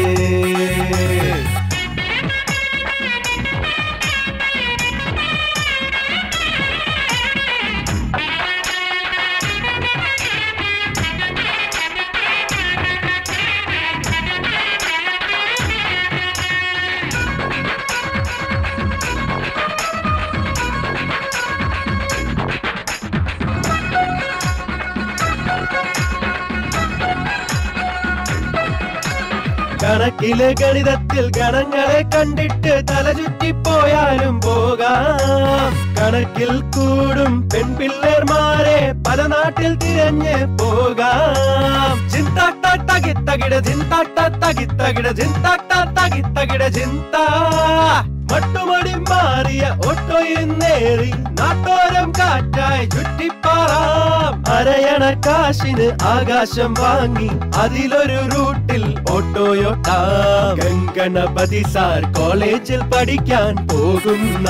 S12: കണക്കിലെ ഗണിതത്തിൽ ഗണങ്ങളെ കണ്ടിട്ട് തലചുറ്റിപ്പോയാലും പോകാം കണക്കിൽ കൂടും പെൺപിള്ളേർമാരെ പല നാട്ടിൽ തിരഞ്ഞ് പോകാം ചിന്താട്ട തകിത്തകിട ചിന്താട്ട തകിത്തകിട ചിന്താട്ട തകിത്തകിട ചിന്ത മട്ടുമടി മാറിയ ഓട്ടോയിൽ നേറി നാട്ടോരം കാറ്റായി ചുറ്റിപ്പാറാം അരയണ കാശിന് ആകാശം വാങ്ങി അതിലൊരു റൂട്ടിൽ ഓട്ടോയോട്ടാം ഗംഗണപതി സാർ കോളേജിൽ പഠിക്കാൻ പോകുന്ന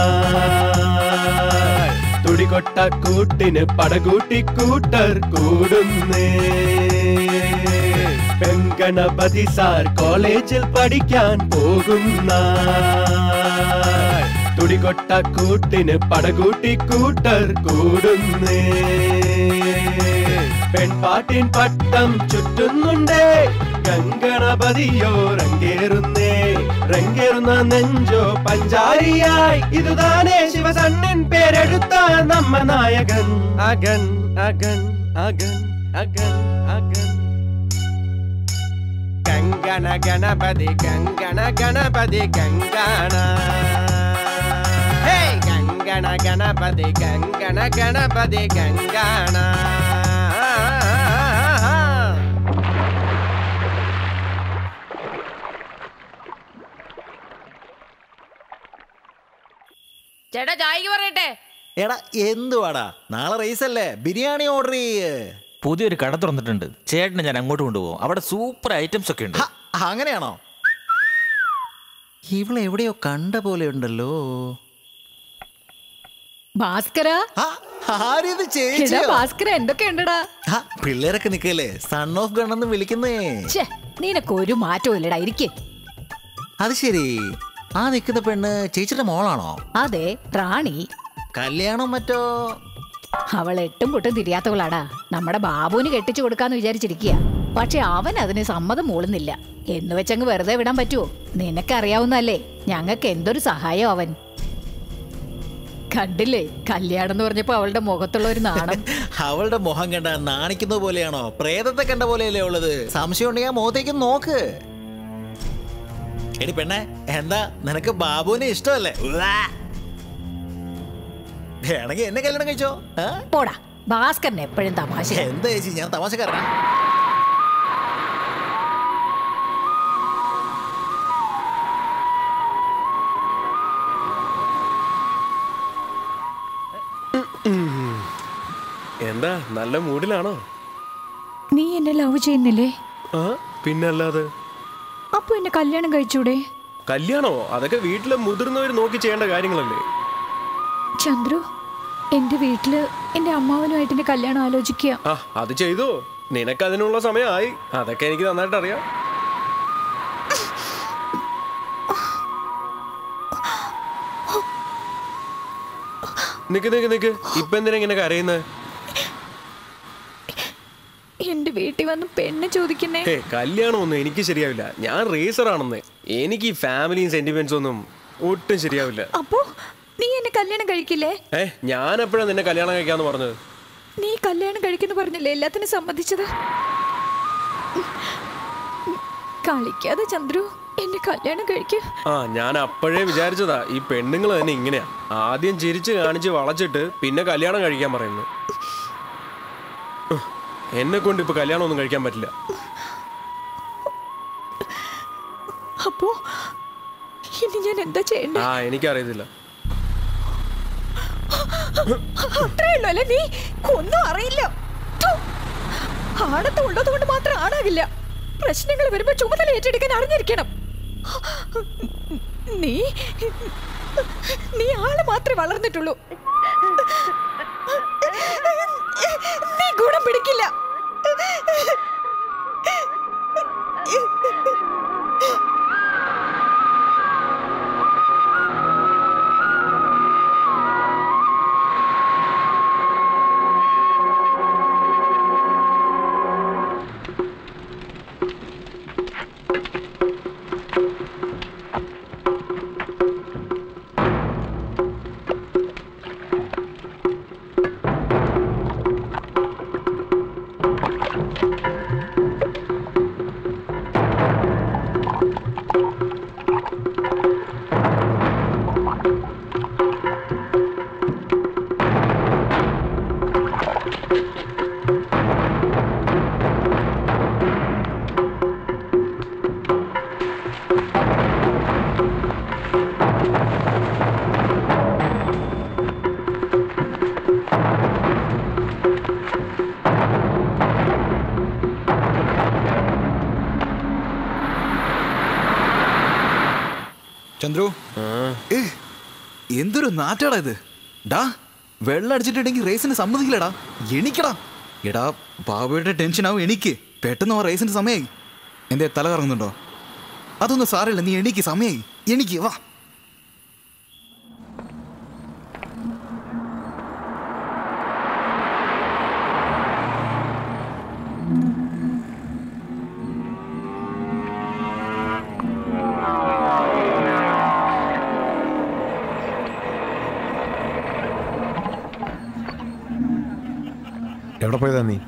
S12: തുടികൊട്ട കൂട്ടിന് പടകൂട്ടി കൂട്ടർ കൂടുന്നേ ഗണപതി സാർ കോളേജിൽ പഠിക്കാൻ പോകുന്ന തുടികൊട്ട കൂട്ടിന് പടകൂട്ടി കൂട്ടർ കൂടുന്നേ പെൺപാട്ടിൻ പട്ടം ചുറ്റുന്നുണ്ടേ ഗംഗണപതിയോ രംഗേറുന്നേ രംഗേറുന്ന നെഞ്ചോ പഞ്ചാരിയായി ഇതുതാനേ ശിവസണ്ണൻ പേരെടുത്ത നമ്മ നായകൻ അഗൻ അഗൻ അഗൻ അഗൻ അഗൻ ഗംഗണ ഗണപതി ഗംഗണ ഗണപതി ഗംഗണ ഹേ ഗംഗണ ഗണപതി ഗംഗണ ഗണപതി ഗംഗണ
S11: ചേട്ടാ ചായക്ക് പറയട്ടെ
S3: എടാ എന്തുവാടാ നാളെ റേസ് അല്ലേ ബിരിയാണി ഓർഡർ ചെയ്യ്
S2: പുതിയൊരു കട തുറന്നിട്ടുണ്ട് ചേട്ടനെ ഞാൻ അങ്ങോട്ട് കൊണ്ടുപോകും അവിടെ സൂപ്പർ ഐറ്റംസ് ഒക്കെ ഉണ്ട്
S3: അങ്ങനെയാണോ ഇവളെ എവിടെയോ കണ്ട പോലെ ഉണ്ടല്ലോ
S9: ഭാസ്കര
S3: ആരിത്
S9: എടാ
S3: ചേച്ചിയോ
S9: ഭാസ്കര എന്തൊക്കെയുണ്ടടാ
S3: ആ, പിള്ളേരൊക്കെ നിക്കല്ലേ സൺ ഓഫ് ഗൺ എന്ന് വിളിക്കുന്നേ
S9: ഛേ നിനക്ക് ഒരു മാറ്റവും ഇല്ലടാ ഇരിക്കേ
S3: അത് ശരി ആ നിൽക്കുന്ന പെണ്ണ് ചേച്ചിയുടെ മോളാണോ
S9: അതെ റാണി
S3: കല്യാണം മറ്റോ
S9: അവൾ എട്ടും പൊട്ടും തിരിയാത്തവളാടാ നമ്മുടെ ബാബുവിന് കെട്ടിച്ചു കൊടുക്കാന്ന് വിചാരിച്ചിരിക്കുക പക്ഷെ അവൻ അതിന് സമ്മതം മൂളുന്നില്ല എന്ന് വെച്ചങ്ങ് വെറുതെ വിടാൻ പറ്റുമോ നിനക്കറിയാവുന്നല്ലേ ഞങ്ങൾക്ക് എന്തൊരു സഹായം അവൻ കണ്ടില്ലേ കല്യാണം എന്ന് പറഞ്ഞപ്പോ അവളുടെ മുഖത്തുള്ള ഒരു നാണം
S3: അവളുടെ മുഖം കണ്ട നാണിക്കുന്നത് പോലെയാണോ പ്രേതത്തെ കണ്ട പോലെയല്ലേ ഉള്ളത് സംശയം ഉണ്ടെങ്കിൽ ആ മുഖത്തേക്ക് നോക്ക് എടി പെണ്ണെ എന്താ നിനക്ക് ബാബുവിനെ ഇഷ്ടമല്ലേ ഉവ്വാ. വേണമെങ്കിൽ എന്നെ കല്യാണം കഴിച്ചോ ആ?
S9: പോടാ ഭാസ്കരൻ എപ്പോഴും തമാശ
S3: എന്താ ചേച്ചി ഞാൻ തമാശക്കാരനാ
S5: എന്താ നല്ല മൂഡിലാണോ
S9: നീ എന്നെ ലവ് ചെയ്യുന്നില്ലേ
S5: ആ പിന്നല്ലാതെ
S9: അപ്പൊ എന്നെ കല്യാണം കഴിച്ചൂടെ
S5: കല്യാണോ അതൊക്കെ വീട്ടിലെ മുതിർന്നവർ നോക്കി ചെയ്യേണ്ട കാര്യങ്ങളല്ലേ
S9: ചന്ദ്രു എന്റെ വീട്ടില് എന്റെ അമ്മാവനുമായിട്ട് എന്റെ കല്യാണം ആലോചിക്കുക
S5: ആ അത് ചെയ്തോ നിനക്ക് അതിനുള്ള സമയമായി അതൊക്കെ എനിക്ക് നന്നായിട്ട് അറിയാം നിക്ക് നിക്ക് നിക്ക് ഇപ്പൊ എന്തിനാ ഇങ്ങനെ കരയുന്നത്
S15: എന്റെ വീട്ടിൽ വന്ന് പെണ്ണ് ചോദിക്കുന്നേ
S5: ഹേ കല്യാണമൊന്നും എനിക്ക് ശരിയാവില്ല ഞാൻ റേസർ ആണെന്ന് എനിക്ക് ഈ ഫാമിലിയും സെന്റിമെന്റ്സ് ഒന്നും ഒട്ടും ശരിയാവില്ല
S15: അപ്പോ നീ എന്നെ കല്യാണം കഴിക്കില്ലേ
S5: ഏ ഞാൻ എപ്പോഴാ നിന്നെ കല്യാണം കഴിക്കാന്ന് പറഞ്ഞത്
S15: നീ കല്യാണം കഴിക്കുന്നു പറഞ്ഞില്ലേ എല്ലാത്തിനും സമ്മതിച്ചത് കളിക്കാതെ ചന്ദ്രു എന്നെ കല്യാണം കഴിക്കും
S5: ആ ഞാൻ അപ്പോഴേ വിചാരിച്ചതാ ഈ പെണ്ണുങ്ങൾ തന്നെ ഇങ്ങനെയാ ആദ്യം ചിരിച്ച് കാണിച്ച് വളച്ചിട്ട് പിന്നെ കല്യാണം കഴിക്കാൻ പറയുന്നു ഉഹ്, എന്നെ കൊണ്ട് ഇപ്പൊ കല്യാണം ഒന്നും കഴിക്കാൻ പറ്റില്ല
S15: അപ്പോ ഇനി ഞാൻ എന്താ ചെയ്യണ്ടേ
S5: ആ എനിക്കറിയത്തില്ല
S15: അത്രേ ഉള്ളൂ അല്ലേ നീ ഒന്നും അറിയില്ല ഥു. ആണത്ത് ഉള്ളത് കൊണ്ട് മാത്രം ആണാകില്ല പ്രശ്നങ്ങൾ വരുമ്പോ ചുമതല ഏറ്റെടുക്കാൻ അറിഞ്ഞിരിക്കണം നീ നീ ആള് മാത്രമേ വളർന്നിട്ടുള്ളൂ നീ ഗുണം പിടിക്കില്ല
S16: ചന്ദ്രു ഏ, എന്തൊരു നാറ്റാടാ ഇത് ഡാ വെള്ളം അടിച്ചിട്ടുണ്ടെങ്കിൽ റേസിന് സമ്മതിക്കില്ലടാ എണിക്കടാ എടാ ബാബയുടെ ടെൻഷൻ ആവും എനിക്ക് പെട്ടെന്ന് ആ റേസിന് സമയമായി എന്തേ തല കറങ്ങുന്നുണ്ടോ അതൊന്നും സാരമില്ല നീ എണിക്ക് സമയമായി എനിക്ക് വാ
S1: എവിടെ പോയതാ നീ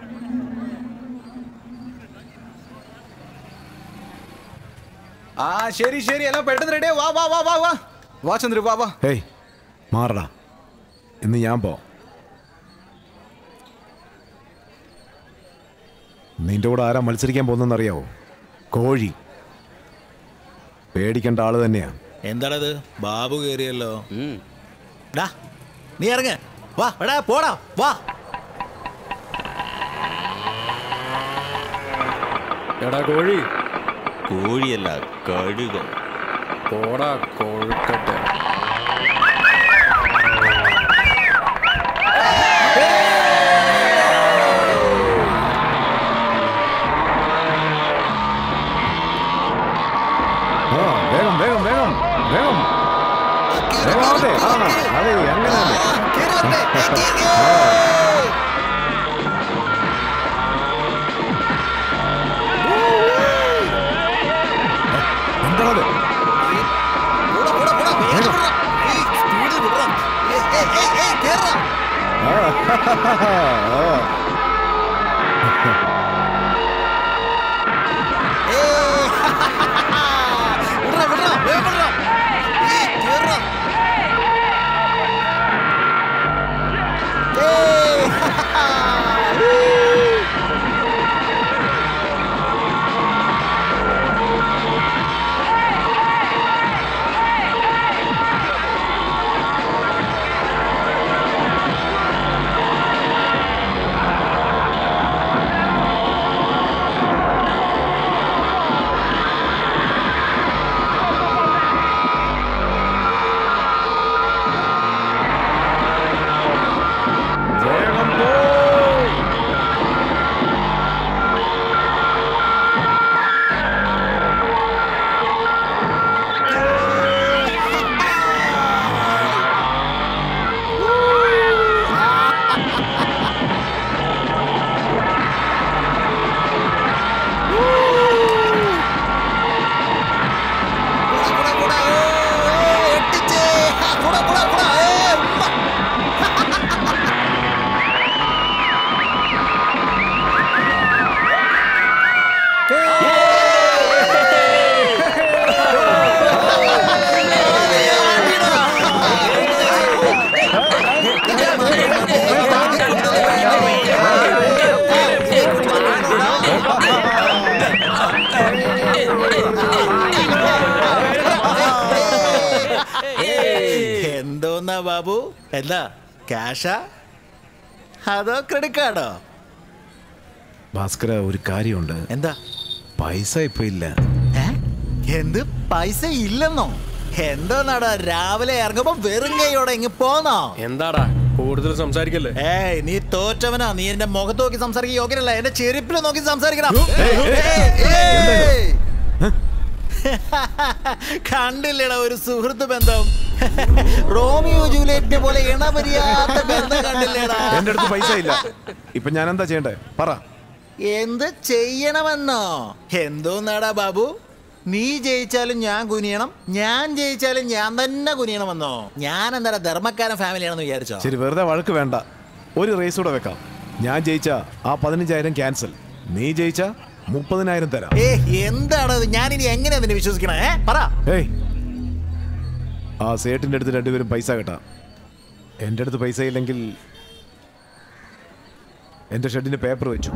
S16: ആ ശരി ശരി എല്ലാം പെട്ടെന്ന് റെഡിയാ വാ വാ വാ വാ വാ വാ ചന്ദ്രു വാ വാ
S1: ഹേയ് മാറടാ ഇന്ന് ഞാൻ പോ നിന്റെ കൂടെ ആരാ മത്സരിക്കാൻ പോകുന്നറിയാവോ കോഴി പേടിക്കേണ്ട ആള് തന്നെയാ
S3: എന്താണത് ബാബു കേറിയല്ലോ ഡാ നീ ഇറങ്ങ വാ എടാ പോടാ വാ
S5: എടാ കോഴി
S2: കോഴിയല്ല കഴുക
S5: പോടാ കൊഴുക്കട്ടെ
S1: ആ വേഗം വേഗം വേഗം വേഗം വേഗം ആവട്ടെ ആ അതെ അങ്ങനെ എന്താണത്
S13: ആ
S3: ബാബു എന്താ ക്യാഷാ അതോ ക്രെഡിറ്റ് കാർഡോ
S1: ഭാസ്കര ഒരു കാര്യമുണ്ട്
S3: എന്താ
S1: പൈസ ഇപ്പൊ ഇല്ല
S3: എന്ത് പൈസ ഇല്ലെന്നോ എന്തോന്നാടാ രാവിലെ ഇറങ്ങുമ്പോ വെറും കൈയോടെ ഇങ്ങ് പോന്നോ
S5: എന്താടാ കൂടുതൽ സംസാരിക്കല്ലേ
S3: ഏയ് നീ തോറ്റവനാ നീ എന്റെ മുഖത്ത് നോക്കി സംസാരിക്കാൻ യോഗ്യനല്ല എന്റെ ചെരുപ്പിൽ നോക്കി സംസാരിക്കണം ഏയ്! കണ്ടില്ലടാ ഒരു സുഹൃത്ത് ബന്ധം റോമിയോ ജൂലിയറ്റിനെ പോലെ ഇണപരിയാത്ത ബന്ധം കണ്ടില്ലേടാ
S1: എന്റെ അടുത്ത് പൈസ ഇല്ല ഇപ്പൊ ഞാൻ എന്താ ചെയ്യണ്ടേ പറ
S3: എന്ത് ചെയ്യണമെന്നോ എന്തോന്നാടാ ബാബു നീ ജയിച്ചാലും ഞാൻ കുനിയണം ഞാൻ ജയിച്ചാലും ഞാൻ തന്നെ കുനിയണമെന്നോ ഞാൻ എന്താ ധർമ്മക്കാരൻ ഫാമിലിയാണെന്ന് വിചാരിച്ചോ
S1: ശരി വെറുതെ വഴക്ക് വേണ്ട ഒരു റേസ് കൂടെ വെക്കാം ഞാൻ ജയിച്ച ആ പതിനഞ്ചായിരം ക്യാൻസൽ നീ ജയിച്ച മുപ്പതിനായിരം തരാം
S3: ഏ എന്താണ് ഇത്? ഞാൻ ഇനി എങ്ങനെയാ നിന്നെ വിശ്വസിക്കണേ ഏ? പറ
S1: ഏയ് ആ സേട്ടിന്റെ അടുത്ത് രണ്ടുപേരും പൈസ കേട്ടാ എൻ്റെ അടുത്ത് പൈസ ഇല്ലെങ്കിൽ എൻ്റെ ഷെഡിന് പേപ്പർ വെച്ചു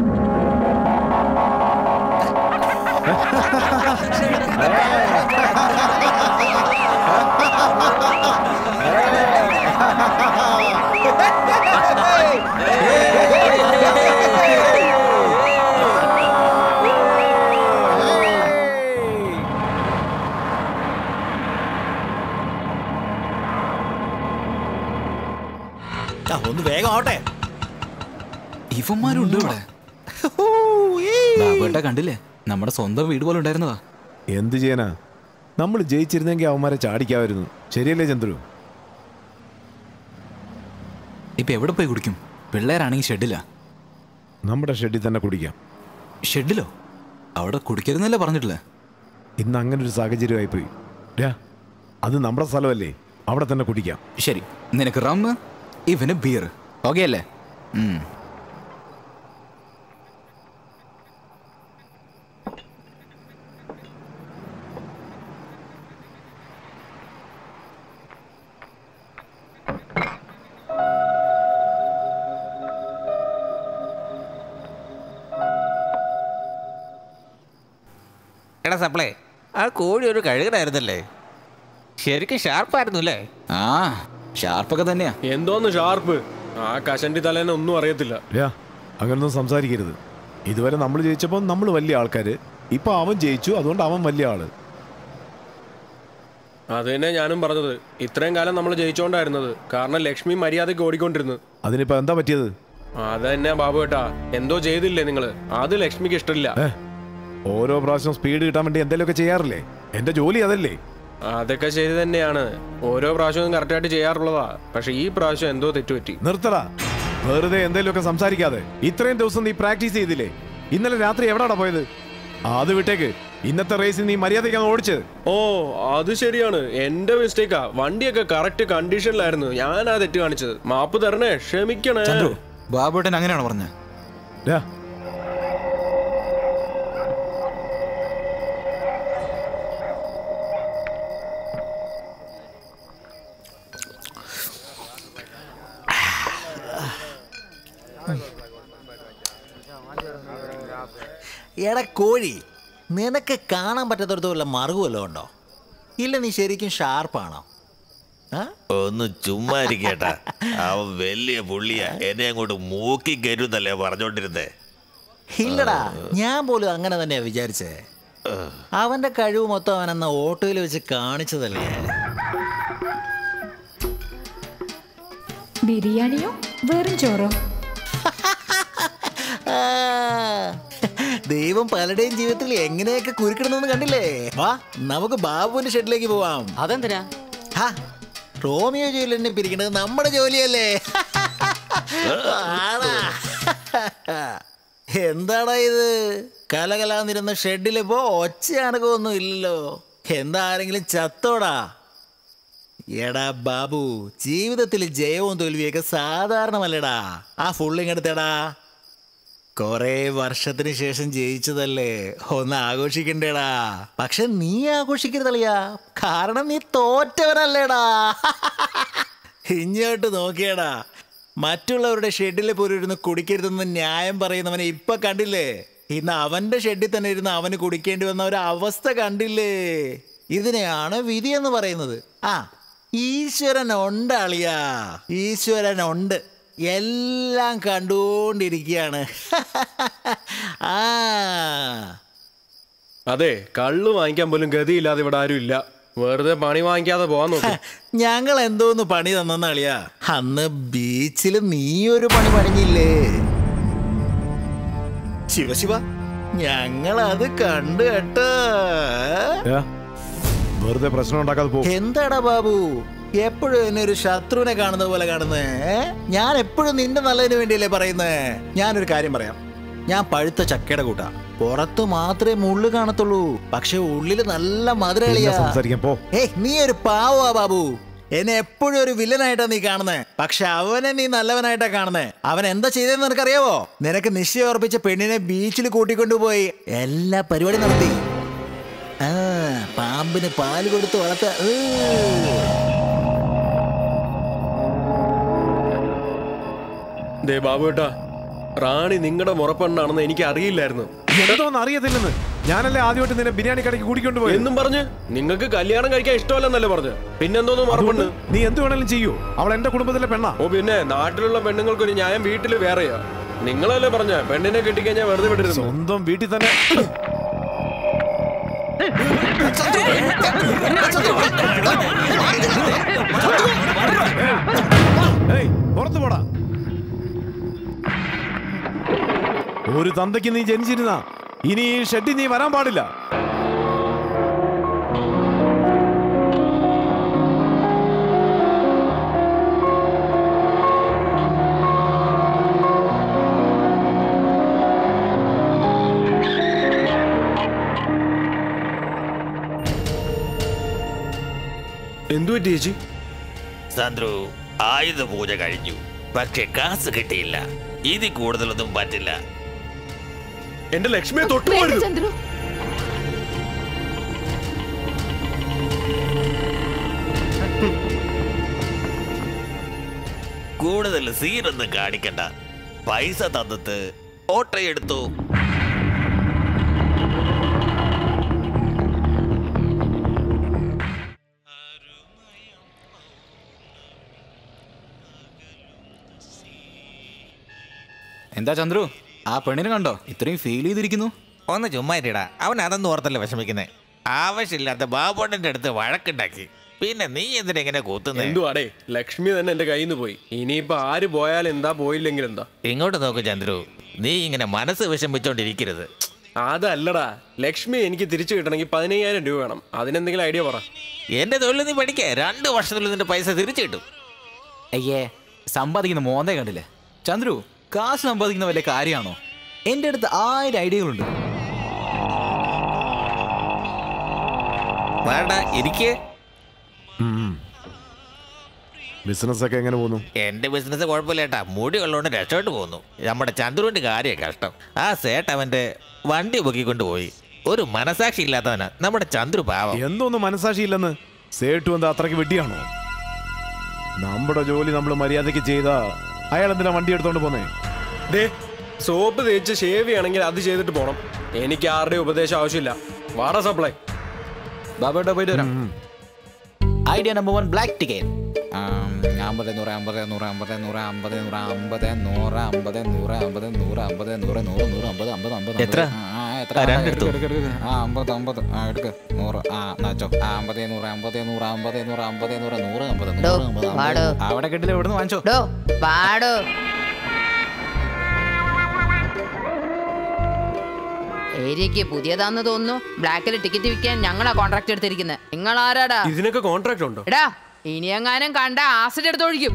S3: ആ, ഒന്ന് വേഗം ആവട്ടെ
S16: ഇവന്മാരുണ്ട് ഇവിടെ ബാബുവേട്ടാ കണ്ടില്ലേ നമ്മുടെ സ്വന്തം വീട് പോലെ ഉണ്ടായിരുന്നതാ
S1: എന്ത് ചെയ്യാനാ നമ്മൾ ജയിച്ചിരുന്നെങ്കിൽ അവന്മാരെ ചാടിക്കാമായിരുന്നു ശരിയല്ലേ ചന്ദ്രു
S16: ഇപ്പൊ എവിടെ പോയി കുടിക്കും പിള്ളേരാണെങ്കിൽ ഷെഡില്ല
S1: നമ്മുടെ ഷെഡിൽ തന്നെ കുടിക്കാം
S16: ഷെഡിലോ അവിടെ കുടിക്കരുന്നല്ലേ പറഞ്ഞിട്ടില്ലേ
S1: ഇന്ന് അങ്ങനെ ഒരു സാഹചര്യമായി പോയി ഡാ, അത് നമ്മുടെ സ്ഥലമല്ലേ അവിടെ തന്നെ കുടിക്കാം
S16: ശരി നിനക്ക് റമ്മ് ഇവന് ബിയർ ഓക്കെ അല്ലേ ഉം.
S2: എടാ സപ്ലേ ആ കോഴി ഒരു കഴുകനായിരുന്നല്ലേ ശരിക്കും ഷാർപ്പായിരുന്നു അല്ലേ
S16: ആ ഷാർപ്പൊക്കെ തന്നെയാ
S5: എന്തോന്ന് ഷാർപ്പ് ആ കഷണ്ടി തലേനെ ഒന്നും അറിയത്തില്ല
S1: ഡാ, അങ്ങനൊന്നും സംസാരിക്കരുത് ഇതുവരെ നമ്മൾ ജയിച്ചപ്പോൾ നമ്മൾ വലിയ ആൾക്കാര് ഇപ്പൊ അവൻ ജയിച്ചു അതുകൊണ്ട് അവൻ വലിയ ആള്
S5: അത് തന്നെ ഞാനും പറഞ്ഞത് ഇത്രയും കാലം നമ്മൾ ജയിച്ചോണ്ടായിരുന്നത് കാരണം ലക്ഷ്മി മര്യാദയ്ക്ക് ഓടിക്കൊണ്ടിരുന്നു
S1: അതിനിപ്പോ എന്താ പറ്റിയത്
S5: അത് തന്നെ ബാബു ഏട്ടാ എന്തോ ചെയ്തില്ലേ നിങ്ങള് അത് ലക്ഷ്മിക്ക് ഇഷ്ടമില്ല
S1: ഓരോ പ്രാവശ്യം സ്പീഡ് കിട്ടാൻ വേണ്ടി എന്തെങ്കിലുമൊക്കെ ചെയ്യാറില്ലേ എന്റെ ജോലി അതല്ലേ
S5: അതൊക്കെ ശരി തന്നെയാണ് ഓരോ പ്രാവശ്യവും കറക്റ്റായിട്ട് ചെയ്യാറുള്ളതാ പക്ഷെ ഈ പ്രാവശ്യം എന്തോ തെറ്റുപറ്റി
S1: നിർത്തടാ വെറുതെ എന്തെങ്കിലുമൊക്കെ സംസാരിക്കാതെ ഇത്രയും ദിവസം നീ പ്രാക്ടീസ് ചെയ്തില്ലേ ഇന്നലെ രാത്രി എവിടാടാ പോയത് ആ, അത് വിട്ടേക്ക് ഇന്നത്തെ റേസിൽ നീ മര്യാദയ്ക്കാണ് ഓടിച്ചത്
S5: ഓ അത് ശരിയാണ് എന്റെ മിസ്റ്റേക്കാ വണ്ടിയൊക്കെ കറക്റ്റ് കണ്ടീഷനിലായിരുന്നു ഞാനാ തെറ്റ് കാണിച്ചത് മാപ്പ് തരണേ ക്ഷമിക്കണേ
S16: ചന്ദ്രു ബാബുവേട്ടൻ അങ്ങനെയാണോ പറഞ്ഞത്
S1: ഡാ,
S3: എടാ കോഴി നിനക്ക് കാണാൻ പറ്റാത്തടത്ത് വല്ല മറുകുമല്ലോ ഉണ്ടോ ഇല്ല നീ ശരിക്കും ഷാർപ്പാണോ
S2: ഒന്ന് ചുമ്മാ ഇരിക്കേട്ടാ അവൻ വലിയ പുള്ളിയാ എന്നെ അങ്ങോട്ട് മൂക്കി കരുന്നല്ലേ പറഞ്ഞോണ്ടിരുന്നേ
S3: ഇല്ലടാ ഞാൻ പോലും അങ്ങനെ തന്നെയാ വിചാരിച്ചേ അവന്റെ കഴിവ് മൊത്തം അവൻ അന്ന് ഓട്ടോയിൽ വെച്ച് കാണിച്ചതല്ലേ
S15: ബിരിയാണിയോ വെറും ചോറോ
S3: ആ, ദൈവം പലരുടെയും ജീവിതത്തിൽ എങ്ങനെയൊക്കെ കുരുക്കിടുന്നെന്ന് കണ്ടില്ലേ വാ നമുക്ക് ബാബുവിന്റെ ഷെഡിലേക്ക് പോവാം
S8: അതെന്തിനാ
S3: ഹാ, റോമിയോ ജോലിനെ പിരിക്കുന്നത് നമ്മുടെ ജോലിയല്ലേ ആടാ. എന്താടാ ഇത് കലകലാന്നിരുന്ന ഷെഡിലിപ്പോ ഒച്ച അനക്കമൊന്നും ഇല്ലല്ലോ എന്താ ആരെങ്കിലും ചത്തോടാ എടാ ബാബു ജീവിതത്തിൽ ജയവും തോൽവിയൊക്കെ സാധാരണമല്ലടാ ആ ഫുള്ളിങ് എടുത്തേടാ കൊറേ വർഷത്തിന് ശേഷം ജയിച്ചതല്ലേ ഒന്ന് ആഘോഷിക്കണ്ടേടാ പക്ഷെ നീ ആഘോഷിക്കരുതളിയാ കാരണം നീ തോറ്റവനല്ലേടാ ഇങ്ങോട്ട് നോക്കിയടാ മറ്റുള്ളവരുടെ ഷെഡിൽ പോലും ഇരുന്ന് കുടിക്കരുതെന്ന് ന്യായം പറയുന്നവനെ ഇപ്പൊ കണ്ടില്ലേ ഇന്ന് അവന്റെ ഷെഡിൽ തന്നെ ഇരുന്ന് അവന് കുടിക്കേണ്ടി വന്ന ഒരു അവസ്ഥ കണ്ടില്ലേ ഇതിനെയാണ് വിധി എന്ന് പറയുന്നത് ആ ഈശ്വരൻ ഉണ്ട് അളിയാ ഈശ്വരൻ ഉണ്ട് എല്ലാം കണ്ടുകൊണ്ടിരിക്കുകയാണ് ആ
S5: അതെ കള്ള് വാങ്ങിക്കാൻ പോലും ഗതിയില്ലാതെ ഇവിടെ ആരും ഇല്ല വെറുതെ പണി വാങ്ങിക്കാതെ പോവാൻ നോക്കും
S3: ഞങ്ങൾ എന്തോന്ന് പണി തന്നെന്ന് അളിയാ അന്ന് ബീച്ചിൽ നീ ഒരു പണി പണിഞ്ഞില്ലേ ശിവശിവ ഞങ്ങൾ അത് കണ്ടു കേട്ടോ
S1: ഏ? വെറുതെ പ്രശ്നം ഉണ്ടാക്കാതെ പോ
S3: എന്താടാ ബാബു എപ്പോഴും എന്നെ ഒരു ശത്രുവിനെ കാണുന്ന പോലെ കാണുന്നേ ഏ? ഞാൻ എപ്പോഴും നിന്റെ നല്ലതിന് വേണ്ടിയല്ലേ പറയുന്നേ ഞാനൊരു കാര്യം പറയാം ഞാൻ പഴുത്ത ചക്കയുടെ കൂട്ടാ പുറത്ത് മാത്രമേ മുള്ളു കാണത്തുള്ളൂ പക്ഷെ ഉള്ളില് നല്ല മധുരളിയാ
S1: പിന്നെ സംസാരിക്കാൻ പോ
S3: ഏയ് നീ ഒരു പാവാ ബാബു എന്നെ എപ്പോഴും ഒരു വില്ലനായിട്ടാ നീ കാണുന്നേ പക്ഷെ അവനെ നീ നല്ലവനായിട്ടാ കാണുന്നേ അവൻ എന്താ ചെയ്തതെന്ന് നിനക്കറിയാവോ നിനക്ക് നിശ്ചയം ഉറപ്പിച്ച പെണ്ണിനെ ബീച്ചിൽ കൂട്ടിക്കൊണ്ടുപോയി എല്ലാ പരിപാടി നടത്തി ആ പാമ്പിന് പാല് കൊടുത്ത് വളർത്ത ഏ.
S5: ദേ ബാബു ഏട്ടാ റാണി നിങ്ങളുടെ മുറപ്പെണ്ണാണെന്ന് എനിക്ക് അറിയില്ലായിരുന്നു
S1: എന്തോന്ന് അറിയത്തില്ലെന്ന് ഞാനല്ലേ ആദ്യമായിട്ട് നിന്നെ ബിരിയാണി കടയ്ക്ക് കൂടിക്കൊണ്ട് പോയി
S5: എന്നും പറഞ്ഞ് നിങ്ങൾക്ക് കല്യാണം കഴിക്കാൻ ഇഷ്ടമല്ലെന്നല്ലേ പറഞ്ഞു പിന്നെന്തോന്ന് മറപ്പുണ്ട്
S1: നീ എന്ത് വേണേലും ചെയ്യൂ അവൾ എന്റെ കുടുംബത്തിലെ പെണ്ണാ
S5: ഓ പിന്നെ നാട്ടിലുള്ള പെണ്ണുങ്ങൾക്ക് ഒരു ന്യായം വീട്ടിൽ വേറെയാ നിങ്ങളല്ലേ പറഞ്ഞ പെണ്ണിനെ കെട്ടിക്കഴിഞ്ഞാൽ വെറുതെ വിടരുത്
S1: സ്വന്തം വീട്ടിൽ തന്നെ ഏയ്, പുറത്ത് പോടാ ഒരു തന്തയ്ക്ക് നീ ജനിച്ചിരുന്ന ഇനി ഈ ഷെഡിൽ നീ വരാൻ പാടില്ല
S5: എന്തു പറ്റി ചേച്ചി
S2: സന്ദ്രു ആയുധ പൂജ കഴിഞ്ഞു പക്ഷെ കാസ് കിട്ടിയില്ല ഇതിൽ കൂടുതലൊന്നും പറ്റില്ല
S5: എന്റെ ലക്ഷ്മിയെ തൊട്ടു
S11: വേണ്ട
S5: പോരുത്
S11: ചന്ദ്രു
S2: കൂടുതൽ സീനൊന്നും കാണിക്കണ്ട പൈസ തന്നിട്ട് ഓട്ടോ എടുത്തു
S16: എന്താ ചന്ദ്രു ആ പെണ്ണിനെ കണ്ടോ ഇത്രയും ഫീൽ ചെയ്തിരിക്കുന്നു
S2: ഒന്ന് ചുമ്മാ ഇരിടാ അവൻ അതൊന്നും ഓർത്തല്ലേ വിഷമിക്കുന്നേ ആവശ്യമില്ലാത്ത ബാബോട്ടന്റെ അടുത്ത് വഴക്കുണ്ടാക്കി പിന്നെ നീ എന്തിനെങ്ങനെ കൂത്തുന്നേ
S5: എന്തുവാടേ ലക്ഷ്മി തന്നെ എന്റെ കയ്യിൽ നിന്ന് പോയി ഇനിയിപ്പോ ആര് പോയാൽ എന്താ പോയില്ലെങ്കിൽ എന്താ
S2: ഇങ്ങോട്ട് നോക്ക് ചന്ദ്രു നീ ഇങ്ങനെ മനസ്സ് വിഷമിച്ചോണ്ടിരിക്കരുത്
S5: അതല്ലടാ ലക്ഷ്മി എനിക്ക് തിരിച്ചു കിട്ടണമെങ്കിൽ പതിനയ്യായിരം രൂപ വേണം അതിനെന്തെങ്കിലും ഐഡിയ പറ
S2: എന്റെ തൊഴിൽ നീ പഠിക്കേ രണ്ട് വർഷത്തിനുള്ളിൽ നിന്റെ പൈസ തിരിച്ചു കിട്ടും
S16: അയ്യേ സമ്പാദിക്കുന്ന മോന്തേ കണ്ടില്ലേ ചന്ദ്രു കാശ് സമ്പാദിക്കുന്ന വലിയ കാര്യമാണോ എൻ്റെ അടുത്ത് ആയിരം ഐഡിയകളുണ്ട്
S2: വേണ്ട ഇരിക്കേ
S1: ബിസിനസ് ഒക്കെ എങ്ങനെ പോകുന്നു
S2: എന്റെ ബിസിനസ് കുഴപ്പമില്ല ഏട്ടാ മുടി ഉള്ളതുകൊണ്ട് രക്ഷപ്പെട്ട് പോകുന്നു നമ്മുടെ ചന്ദ്രുവിന്റെ കാര്യം കഷ്ടം ആ സേട്ട് അവന്റെ വണ്ടി പൊക്കിക്കൊണ്ട് പോയി ഒരു മനസാക്ഷി ഇല്ലാത്തവനാ നമ്മുടെ ചന്ദ്രു പാവം
S1: എന്തോന്ന് മനസാക്ഷിയില്ലെന്ന് സേട്ടു എന്താ അത്രയ്ക്ക് വെട്ടിയാണോ നമ്മുടെ ജോലി നമ്മൾ മര്യാദയ്ക്ക് ചെയ്താ അയാൾ എന്തിനാ വണ്ടി എടുത്തോണ്ട് പോന്നേ
S5: ദേ സോപ്പ് തേച്ച് ഷേവ് ചെയ്യണമെങ്കിൽ അത് ചെയ്തിട്ട് പോണം എനിക്ക് ആരുടെ ഉപദേശം ആവശ്യമില്ല വാട സപ്ലൈ
S16: ബാബേട്ടാ പോയിട്ട് വരാം idea number one black ticket അമ്പത് നൂറ് അമ്പത് നൂറ് അമ്പത് നൂറ് അമ്പത് നൂറ് അമ്പത് നൂറ് അമ്പത് നൂറ് അമ്പത് നൂറ് അമ്പത് നൂറ് നൂറ് നൂറ് അമ്പത് അമ്പത് അമ്പത്
S2: എത്ര?
S16: ആ, എത്ര
S2: ആ,
S16: ആ,
S2: രണ്ടെടുത്തോ?
S16: എടുക്ക്, എടുക്ക്, എടുക്ക്. ആ അമ്പത് അമ്പത് ആ എടുക്ക് നൂറ് ആ നാച്ചോ ആ അമ്പത് നൂറ് അമ്പത് നൂറ് അമ്പത് നൂറ് അമ്പത് നൂറ് നൂറ് അമ്പത്
S7: ഡോ,
S16: നൂറ് അമ്പത്
S7: വാടോ.
S16: അമ്പത് അവിടെ കെട്ടില്ല ഇവിടുന്ന് വാങ്ങിച്ചോ
S7: ഡോ പാടോ ഏരിയക്ക് പുതിയതാന്ന് തോന്നുന്നു ബ്ലാക്കിൽ ടിക്കറ്റ് വിൽക്കാൻ ഞങ്ങളാ കോൺട്രാക്ട് എടുത്തിരിക്കുന്നത് നിങ്ങൾ ആരാടാ
S5: ഇതിനൊക്കെ കോൺട്രാക്ട് ഉണ്ടോ
S7: എടാ ഇനി എങ്ങാനും കണ്ട ആസിഡ് എടുത്തൊഴിക്കും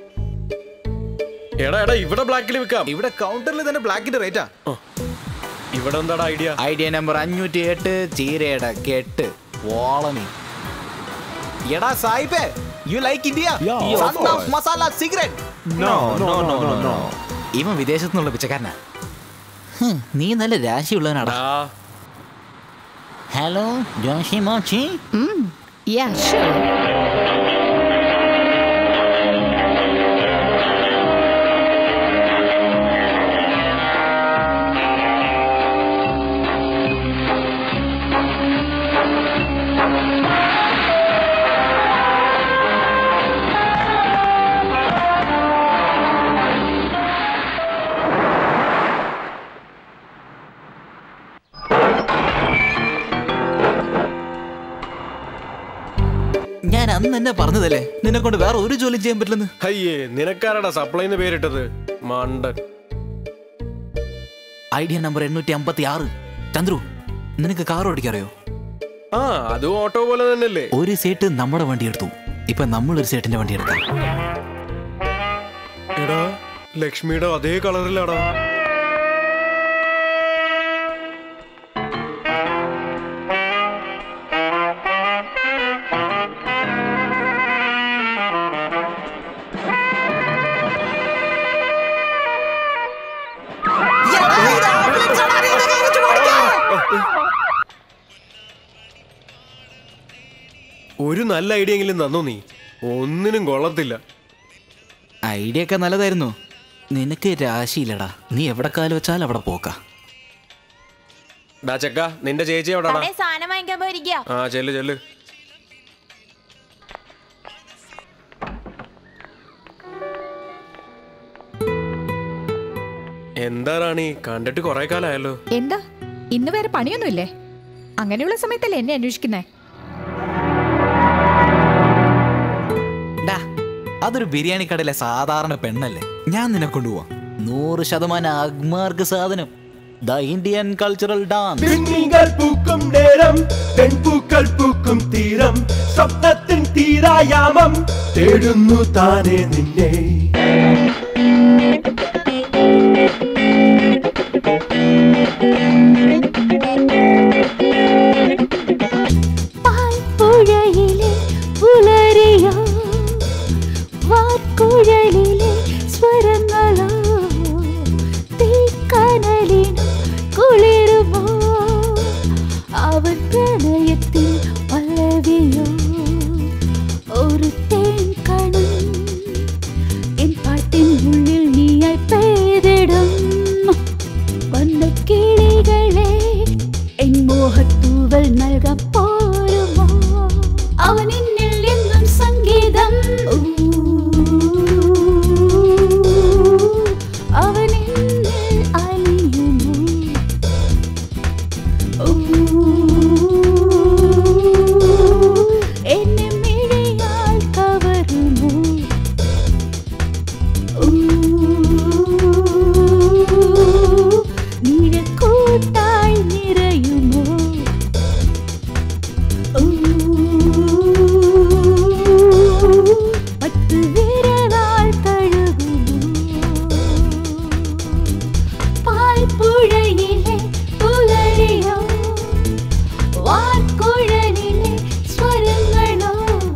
S5: എടാ എടാ ഇവിടെ ബ്ലാക്കിൽ വിൽക്കാം
S16: ഇവിടെ കൗണ്ടറിൽ തന്നെ ബ്ലാക്കിന്റെ റേറ്റാ
S5: ഇവിടെ എന്താടാ ഐഡിയ
S16: ഐഡിയ നമ്പർ അഞ്ഞൂറ്റി എട്ട് ചീരയുടെ കെട്ട് വോളമി എടാ സായിപ്പേ you like India
S1: Yeah, of
S16: Son of
S1: course.
S16: Masala cigarette
S1: No, no, no, no, no.
S16: ഇവൻ വിദേശത്തു നിന്നുള്ള പിച്ചക്കാരനാ ഹും, നീ നല്ല രാശിയുള്ളവനാടാ ഹലോ ജോഷി മോച്ചി
S9: യാ ഷുവർ
S16: അന്ന് എന്നെ പറഞ്ഞതല്ലേ നിന്നെ കൊണ്ട് വേറെ ഒരു ജോലി ചെയ്യാൻ പറ്റില്ലെന്ന്
S5: അയ്യേ നിനക്കാരടാ സപ്ലൈന്ന് പേരിട്ടത് മണ്ടൻ
S16: ഐഡിയ നമ്പർ എണ്ണൂറ്റി അമ്പത്തി ആറ് ചന്ദ്രു നിനക്ക് കാർ ഓടിക്കറിയോ
S5: ആ അതും ഓട്ടോ പോലെ തന്നെയല്ലേ
S16: ഒരു സീറ്റ് നമ്മുടെ വണ്ടി എടുത്തു ഇപ്പൊ നമ്മൾ ഒരു സീറ്റിന്റെ വണ്ടി എടുക്കാം
S5: എടാ ലക്ഷ്മിയുടെ അതേ കളറിലാടാ ഒരു നല്ല ഐഡിയ എങ്കിലും തന്നു നീ ഒന്നിനും കൊള്ളത്തില്ല
S16: ഐഡിയ ഒക്കെ നല്ലതായിരുന്നു നിനക്ക് രാശിയില്ലടാ നീ എവിടെ കാല് വെച്ചാൽ അവിടെ പോക്ക
S5: ഡാ ചെക്ക നിന്റെ ചേച്ചി എവിടാടാ
S11: കടയിൽ സാധനം വാങ്ങിക്കാൻ പോയിരിക്കുക
S5: ആ ചെല്ല് ചെല്ല് എന്താ റാണി കണ്ടിട്ട് കൊറേ കാലായല്ലോ
S15: എന്താ ഇന്ന് വേറെ പണിയൊന്നുമില്ലേ അങ്ങനെയുള്ള സമയത്തല്ലേ എന്നെ അന്വേഷിക്കുന്നേ
S16: ഡാ അതൊരു ബിരിയാണി കടയിലെ സാധാരണ പെണ്ണല്ലേ ഞാൻ നിന്നെ കൊണ്ടുപോവാം നൂറ് ശതമാനം അഗ്മാർക്ക് സാധനം ദ ഇന്ത്യൻ കൾച്ചറൽ ഡാൻസ്
S17: പെൺമീകൾ പൂക്കും നേരം പെൺപൂക്കൾ പൂക്കും തീരം സ്വപ്നത്തിൻ തീരായാമം തേടുന്നു താനെ നിന്നെ
S13: പാൽപ്പുഴയിലെ പുലരിയോ വാർക്കുഴലിലെ സ്വരങ്ങളോ തീക്കനലിനും കുളിരുമോ അവൻ പ്രണയത്തിൽ പല്ലവിയോ ഒരു തേൻ കണം എൻ പാട്ടിൻ ഉള്ളിൽ നീയായി പെയ്തിടും വന്ന കിളികളെ എൻ മോഹത്തൂവൽ നൽകാൻ പോരുമോ അവൻ എന്നിൽ എന്നും സംഗീതം ഊ, അവൻ എന്നിൽ അലിയുമോ ഊ, എന്നെ മിഴിയാൽ കവരുമോ നിഴക്കൂട്ടായി നിറയുമോ പത്ത് വിരലാൽ തഴുകുമോ പാൽപ്പുഴയിലെ പുലരിയോ വാർക്കുഴലിലെ സ്വരങ്ങളോ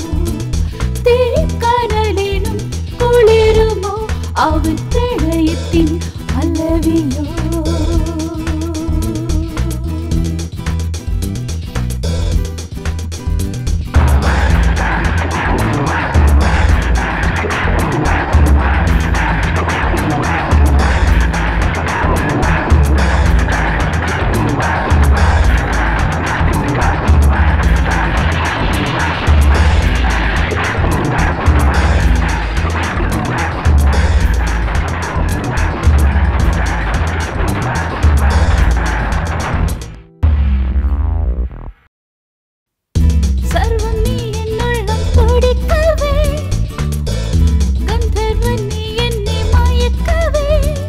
S13: തിരിക്കനലിനും കുളിരുമോ അവൻ പ്രണയത്തിൻ പല്ലവിയോ സർവം നീ എന്നുള്ളം തുടിക്കവേ ഗന്ധർവൻ നീ എന്നെ മയക്കവേ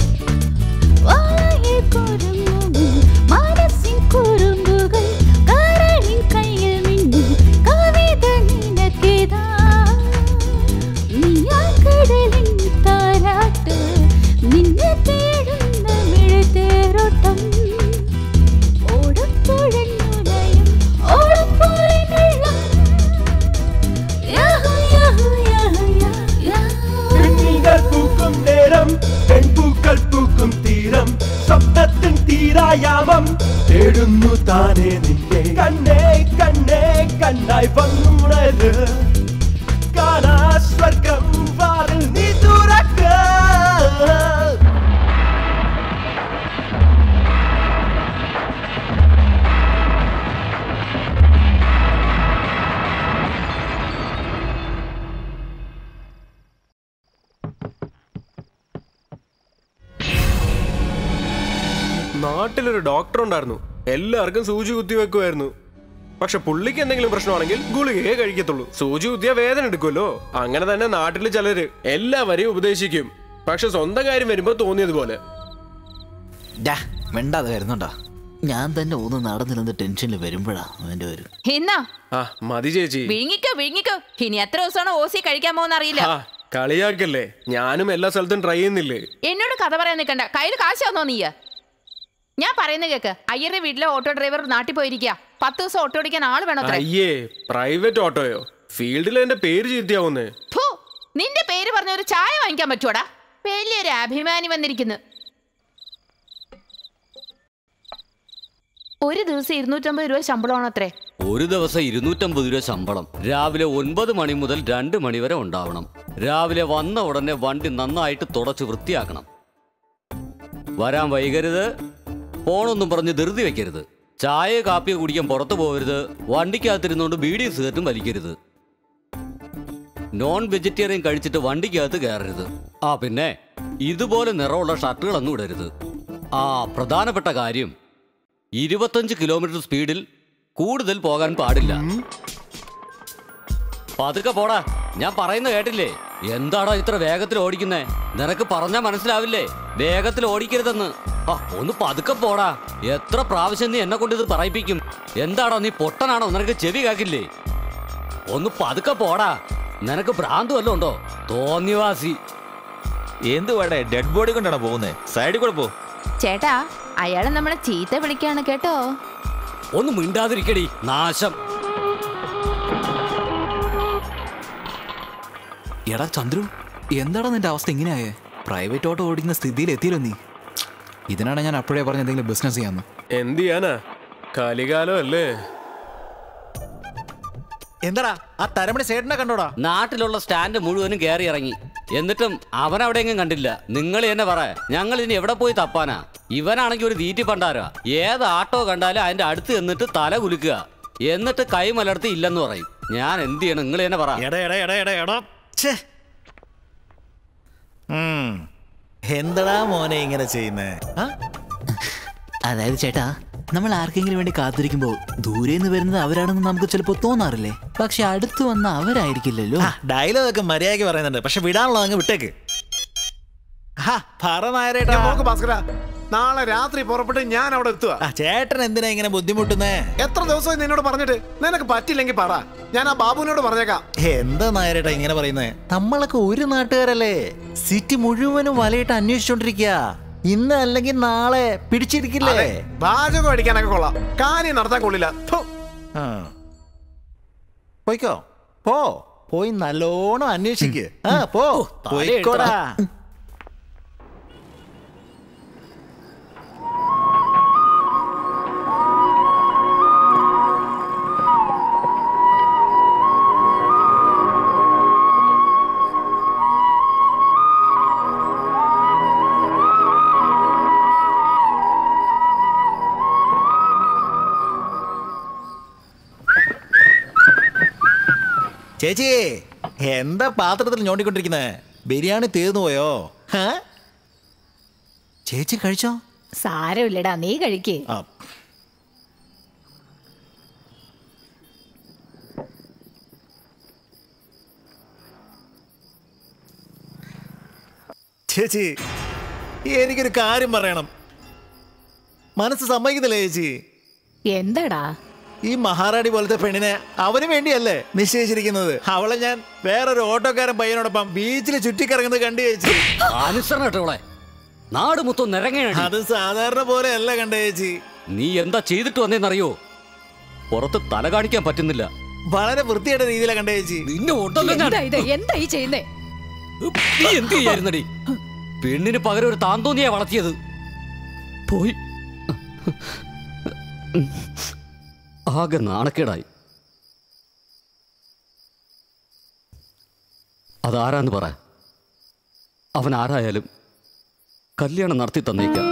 S13: വായിൽ കുരുങ്ങും മനസ്സിൻ കുറുമ്പുകൾ കരളിൻ കയ്യിൽ മിന്നും കവിത നിനക്കിതാ നീ ആ കടലിൻ താരാട്ട് നിന്നെ തേടുന്ന മിഴുതേരോട്ടം ഓടും തുഴഞ്ഞുലയും ഓടും പോലെ വെള്ളം യാഹു യാഹു യാഹു യാഹു
S17: പെൺമീകൾ പൂക്കും നേരം പെൺപൂക്കൾ പൂക്കും തീരം സ്വപ്നത്തിൻ തീരായാമം തേടുന്നു താനെ നിന്നെ കണ്ണേ കണ്ണേ കണ്ണായി വന്നുണര് കാണാ സ്വർഗം വാതിൽ നീ തുറക്ക
S5: നാട്ടിലൊരു ഡോക്ടർ ഉണ്ടായിരുന്നു എല്ലാവർക്കും സൂചി കുത്തി വെക്കുമായിരുന്നു പക്ഷെ പുള്ളിക്ക് എന്തെങ്കിലും പ്രശ്നമാണെങ്കിൽ ഗുളികയെ കഴിക്കത്തുള്ളൂ സൂചി കുത്തിയ വേദന എടുക്കുമല്ലോ അങ്ങനെ തന്നെ നാട്ടിൽ ചിലര് എല്ലാവരെയും ഉപദേശിക്കും പക്ഷെ സ്വന്തം കാര്യം വരുമ്പോ തോന്നിയതുപോലെ
S16: മിണ്ടാതെ വരുന്നുണ്ടോ
S14: ഞാൻ തന്നെ ഒന്ന് നടന്നിരുന്ന് ടെൻഷനിൽ വരുമ്പോഴാ അവന്റെ ഒരു
S11: എന്നാ
S5: ആ മതി ചേച്ചി
S11: വിഴുങ്ങിക്കോ വിഴുങ്ങിക്കോ ഇനി എത്ര ദിവസമാണ് ഓസി കഴിക്കാൻ പോകുന്ന അറിയില്ല
S5: ആ കളിയാക്കല്ലേ ഞാനും എല്ലാ സ്ഥലത്തും ട്രൈ ചെയ്യുന്നില്ലേ
S11: എന്നോട് കഥ പറയാൻ നിൽക്കണ്ട കയ്യിൽ കാശ് തന്നോ നീ ഞാൻ പറയുന്നത് കേക്ക് അയ്യരുടെ വീട്ടിലെ ഓട്ടോ ഡ്രൈവർ നാട്ടിൽ പോയിരിക്കുക പത്ത് ദിവസം ഓട്ടോ ഓടിക്കാൻ ആള് വേണോ അത്രേ
S5: അയ്യേ പ്രൈവറ്റ് ഓട്ടോയോ ഫീൽഡിൽ എന്റെ പേര് ചീത്തയാവുന്നേ
S11: ഫു, നിന്റെ പേര് പറഞ്ഞ ഒരു ചായ വാങ്ങിക്കാൻ പറ്റുവാടാ വലിയൊരു അഭിമാനി വന്നിരിക്കുന്നു ഒരു ദിവസം ഇരുന്നൂറ്റമ്പത് രൂപ ശമ്പളമാണ് അത്രേ
S8: ഒരു ദിവസം ഇരുന്നൂറ്റമ്പത് രൂപ ശമ്പളം രാവിലെ ഒൻപത് മണി മുതൽ രണ്ട് മണി വരെ ഉണ്ടാവണം രാവിലെ വന്ന ഉടനെ വണ്ടി നന്നായിട്ട് തുടച്ച് വൃത്തിയാക്കണം വരാൻ വൈകരുത് ഫോണൊന്നും പറഞ്ഞ് ധൃതി വെക്കരുത് ചായ കാപ്പിയോ കുടിക്കാൻ പുറത്തു പോകരുത് വണ്ടിക്കകത്തിരുന്നുകൊണ്ട് ബീഡി സിഗരറ്റും വലിക്കരുത് നോൺ വെജിറ്റേറിയൻ കഴിച്ചിട്ട് വണ്ടിക്കകത്ത് കയറരുത് ആ പിന്നെ ഇതുപോലെ നിറമുള്ള ഷർട്ടുകളൊന്നും ഇടരുത് ആ പ്രധാനപ്പെട്ട കാര്യം ഇരുപത്തഞ്ച് കിലോമീറ്റർ സ്പീഡിൽ കൂടുതൽ പോകാൻ പാടില്ല പതുക്കെ പോടാ ഞാൻ പറയുന്ന കേട്ടില്ലേ എന്താടാ ഇത്ര വേഗത്തിൽ ഓടിക്കുന്നേ നിനക്ക് പറഞ്ഞാ മനസ്സിലാവില്ലേ വേഗത്തിൽ ഓടിക്കരുതെന്ന് ആ ഒന്ന് പതുക്കെ പോടാ എത്ര പ്രാവശ്യം നീ എന്നെ കൊണ്ട് ഇത് പറയിപ്പിക്കും എന്താടാ നീ പൊട്ടനാണോ നിനക്ക് ചെവി കേക്കില്ലേ ഒന്ന് പതുക്കെ പോടാ നിനക്ക് ഭ്രാന്ത് വല്ലതും ഉണ്ടോ തോന്നിവാസി
S2: എന്തുവാടേ ഡെഡ് ബോഡി കൊണ്ടാണ് പോകുന്നത് സൈഡിൽ കൂടെ പോ
S11: ചേട്ടാ അയാള് നമ്മളെ ചീത്ത വിളിക്കാണ് കേട്ടോ
S8: ഒന്ന് മിണ്ടാതിരിക്കടി നാശം
S16: എടാ ചന്ദ്രു എന്താടാ നിന്റെ അവസ്ഥ ഇങ്ങനെയായേ പ്രൈവറ്റ് ഓട്ടോ ഓടിക്കുന്ന സ്ഥിതിയിൽ എത്തിയല്ലോ നീ ഇതിനാണ് ഞാൻ അപ്പോഴേ പറഞ്ഞ എന്തെങ്കിലും ബിസിനസ് ചെയ്യാന്ന്
S5: എന്ത് ചെയ്യാനാ കലികാലം അല്ലേ
S3: എന്താടാ ആ തരമണി സേട്ടനെ കണ്ടോടാ
S8: നാട്ടിലുള്ള സ്റ്റാൻഡ് മുഴുവനും കയറി ഇറങ്ങി എന്നിട്ടും അവൻ അവിടെയെങ്കിലും കണ്ടില്ല നിങ്ങൾ തന്നെ പറ ഞങ്ങൾ ഇനി എവിടെ പോയി തപ്പാനാ ഇവനാണെങ്കിൽ ഒരു തീറ്റി പണ്ടാരാ ഏത് ആട്ടോ കണ്ടാലും അതിന്റെ അടുത്ത് എന്നിട്ട് തല കുലുക്കുക എന്നിട്ട് കൈ മലർത്തി ഇല്ലെന്ന് പറയും ഞാൻ എന്ത് ചെയ്യണം നിങ്ങൾ തന്നെ പറ
S3: എടാ എടാ എടാ എടാ എടാ ഛേ ഉം. എന്തടാ മോനെ ഇങ്ങനെ ചെയ്യുന്നേ ആ?
S14: അതായത് ചേട്ടാ നമ്മൾ ആർക്കെങ്കിലും വേണ്ടി കാത്തിരിക്കുമ്പോൾ ദൂരെ നിന്ന് വരുന്നത് അവരാണെന്ന് നമുക്ക് ചിലപ്പോൾ തോന്നാറില്ലേ പക്ഷെ അടുത്ത് വന്ന അവരായിരിക്കില്ലല്ലോ
S3: ആ, ഡയലോഗ് ഒക്കെ മര്യാദയ്ക്ക് പറയുന്നുണ്ട് പക്ഷെ വിടാനുള്ള അങ്ങ് വിട്ടേക്ക് ഹാ, പറ നായരേട്ടാ
S1: നോക്ക് ഭാസ്കര നാളെ രാത്രി പുറപ്പെട്ട് ഞാൻ അവിടെ എത്തുക
S3: ആ, ചേട്ടൻ എന്തിനാ ഇങ്ങനെ ബുദ്ധിമുട്ടുന്നേ
S1: എത്ര ദിവസമായി നിന്നോട് പറഞ്ഞിട്ട് നിനക്ക് പറ്റില്ലെങ്കിൽ പറ ഞാൻ ആ ബാബുവിനോട് പറഞ്ഞേക്കാം
S3: എന്താ നായരേട്ടാ ഇങ്ങനെ പറയുന്നേ നമ്മളൊക്കെ ഒരു നാട്ടുകാരല്ലേ സിറ്റി മുഴുവനും വലയിട്ട് അന്വേഷിച്ചോണ്ടിരിക്കുക ഇന്ന് അല്ലെങ്കിൽ നാളെ പിടിച്ചിരിക്കില്ലേ
S1: അതെ, പാചകം അടിക്കാനൊക്കെ കൊള്ളാം കാര്യം നടത്താൻ കൊള്ളില്ല ഥു.
S3: ആ. പോയിക്കോ പോ പോയി നല്ലോണം അന്വേഷിക്ക് ആ പോ പോയിക്കോടാ ചേച്ചി എന്താ പാത്രത്തിൽ ഞോണ്ടിക്കൊണ്ടിരിക്കുന്നേ ബിരിയാണി തീർന്നു പോയോ ഹാ? ചേച്ചി കഴിച്ചോ
S9: സാരമില്ലടാ നീ കഴിക്കേ
S3: ആ. ചേച്ചി എനിക്കൊരു കാര്യം പറയണം മനസ്സ് സമ്മതിക്കുന്നില്ല ചേച്ചി
S9: എന്താടാ
S3: ഈ മഹാറാണി പോലത്തെ പെണ്ണിനെ അവന് വേണ്ടിയല്ലേ നിശ്ചയിച്ചിരിക്കുന്നത് അവളെ ഞാൻ വേറൊരു ഓട്ടോക്കാരൻ പയ്യനോടൊപ്പം ബീച്ചിൽ ചുറ്റിക്കറങ്ങുന്നത് കണ്ടു ചേച്ചി
S8: അനുസരണം കേട്ടോളെ നാട് മൊത്തം നിരങ്ങണ
S3: അത് സാധാരണ പോലെ അല്ല കണ്ട ചേച്ചി
S8: നീ എന്താ ചെയ്തിട്ട് വന്നേന്നറിയോ പുറത്ത് തല കാണിക്കാൻ പറ്റുന്നില്ല
S3: വളരെ വൃത്തിയായിട്ട് രീതിയിലാണ് കണ്ട ചേച്ചി
S8: നിന്നെ ഉണ്ടല്ലോ ഞാൻ
S15: എന്താ ഇത് എന്താ ഈ ചെയ്യുന്നേ
S8: നീ എന്ത് ചെയ്യായിരുന്നടി പെണ്ണിന് പകരം ഒരു താന്തോന്നിയാ വളർത്തിയത് പോയി ആകെ നാണക്കേടായി അതാരാന്ന് പറ അവൻ ആരായാലും കല്യാണം നടത്തി തന്നേക്കാം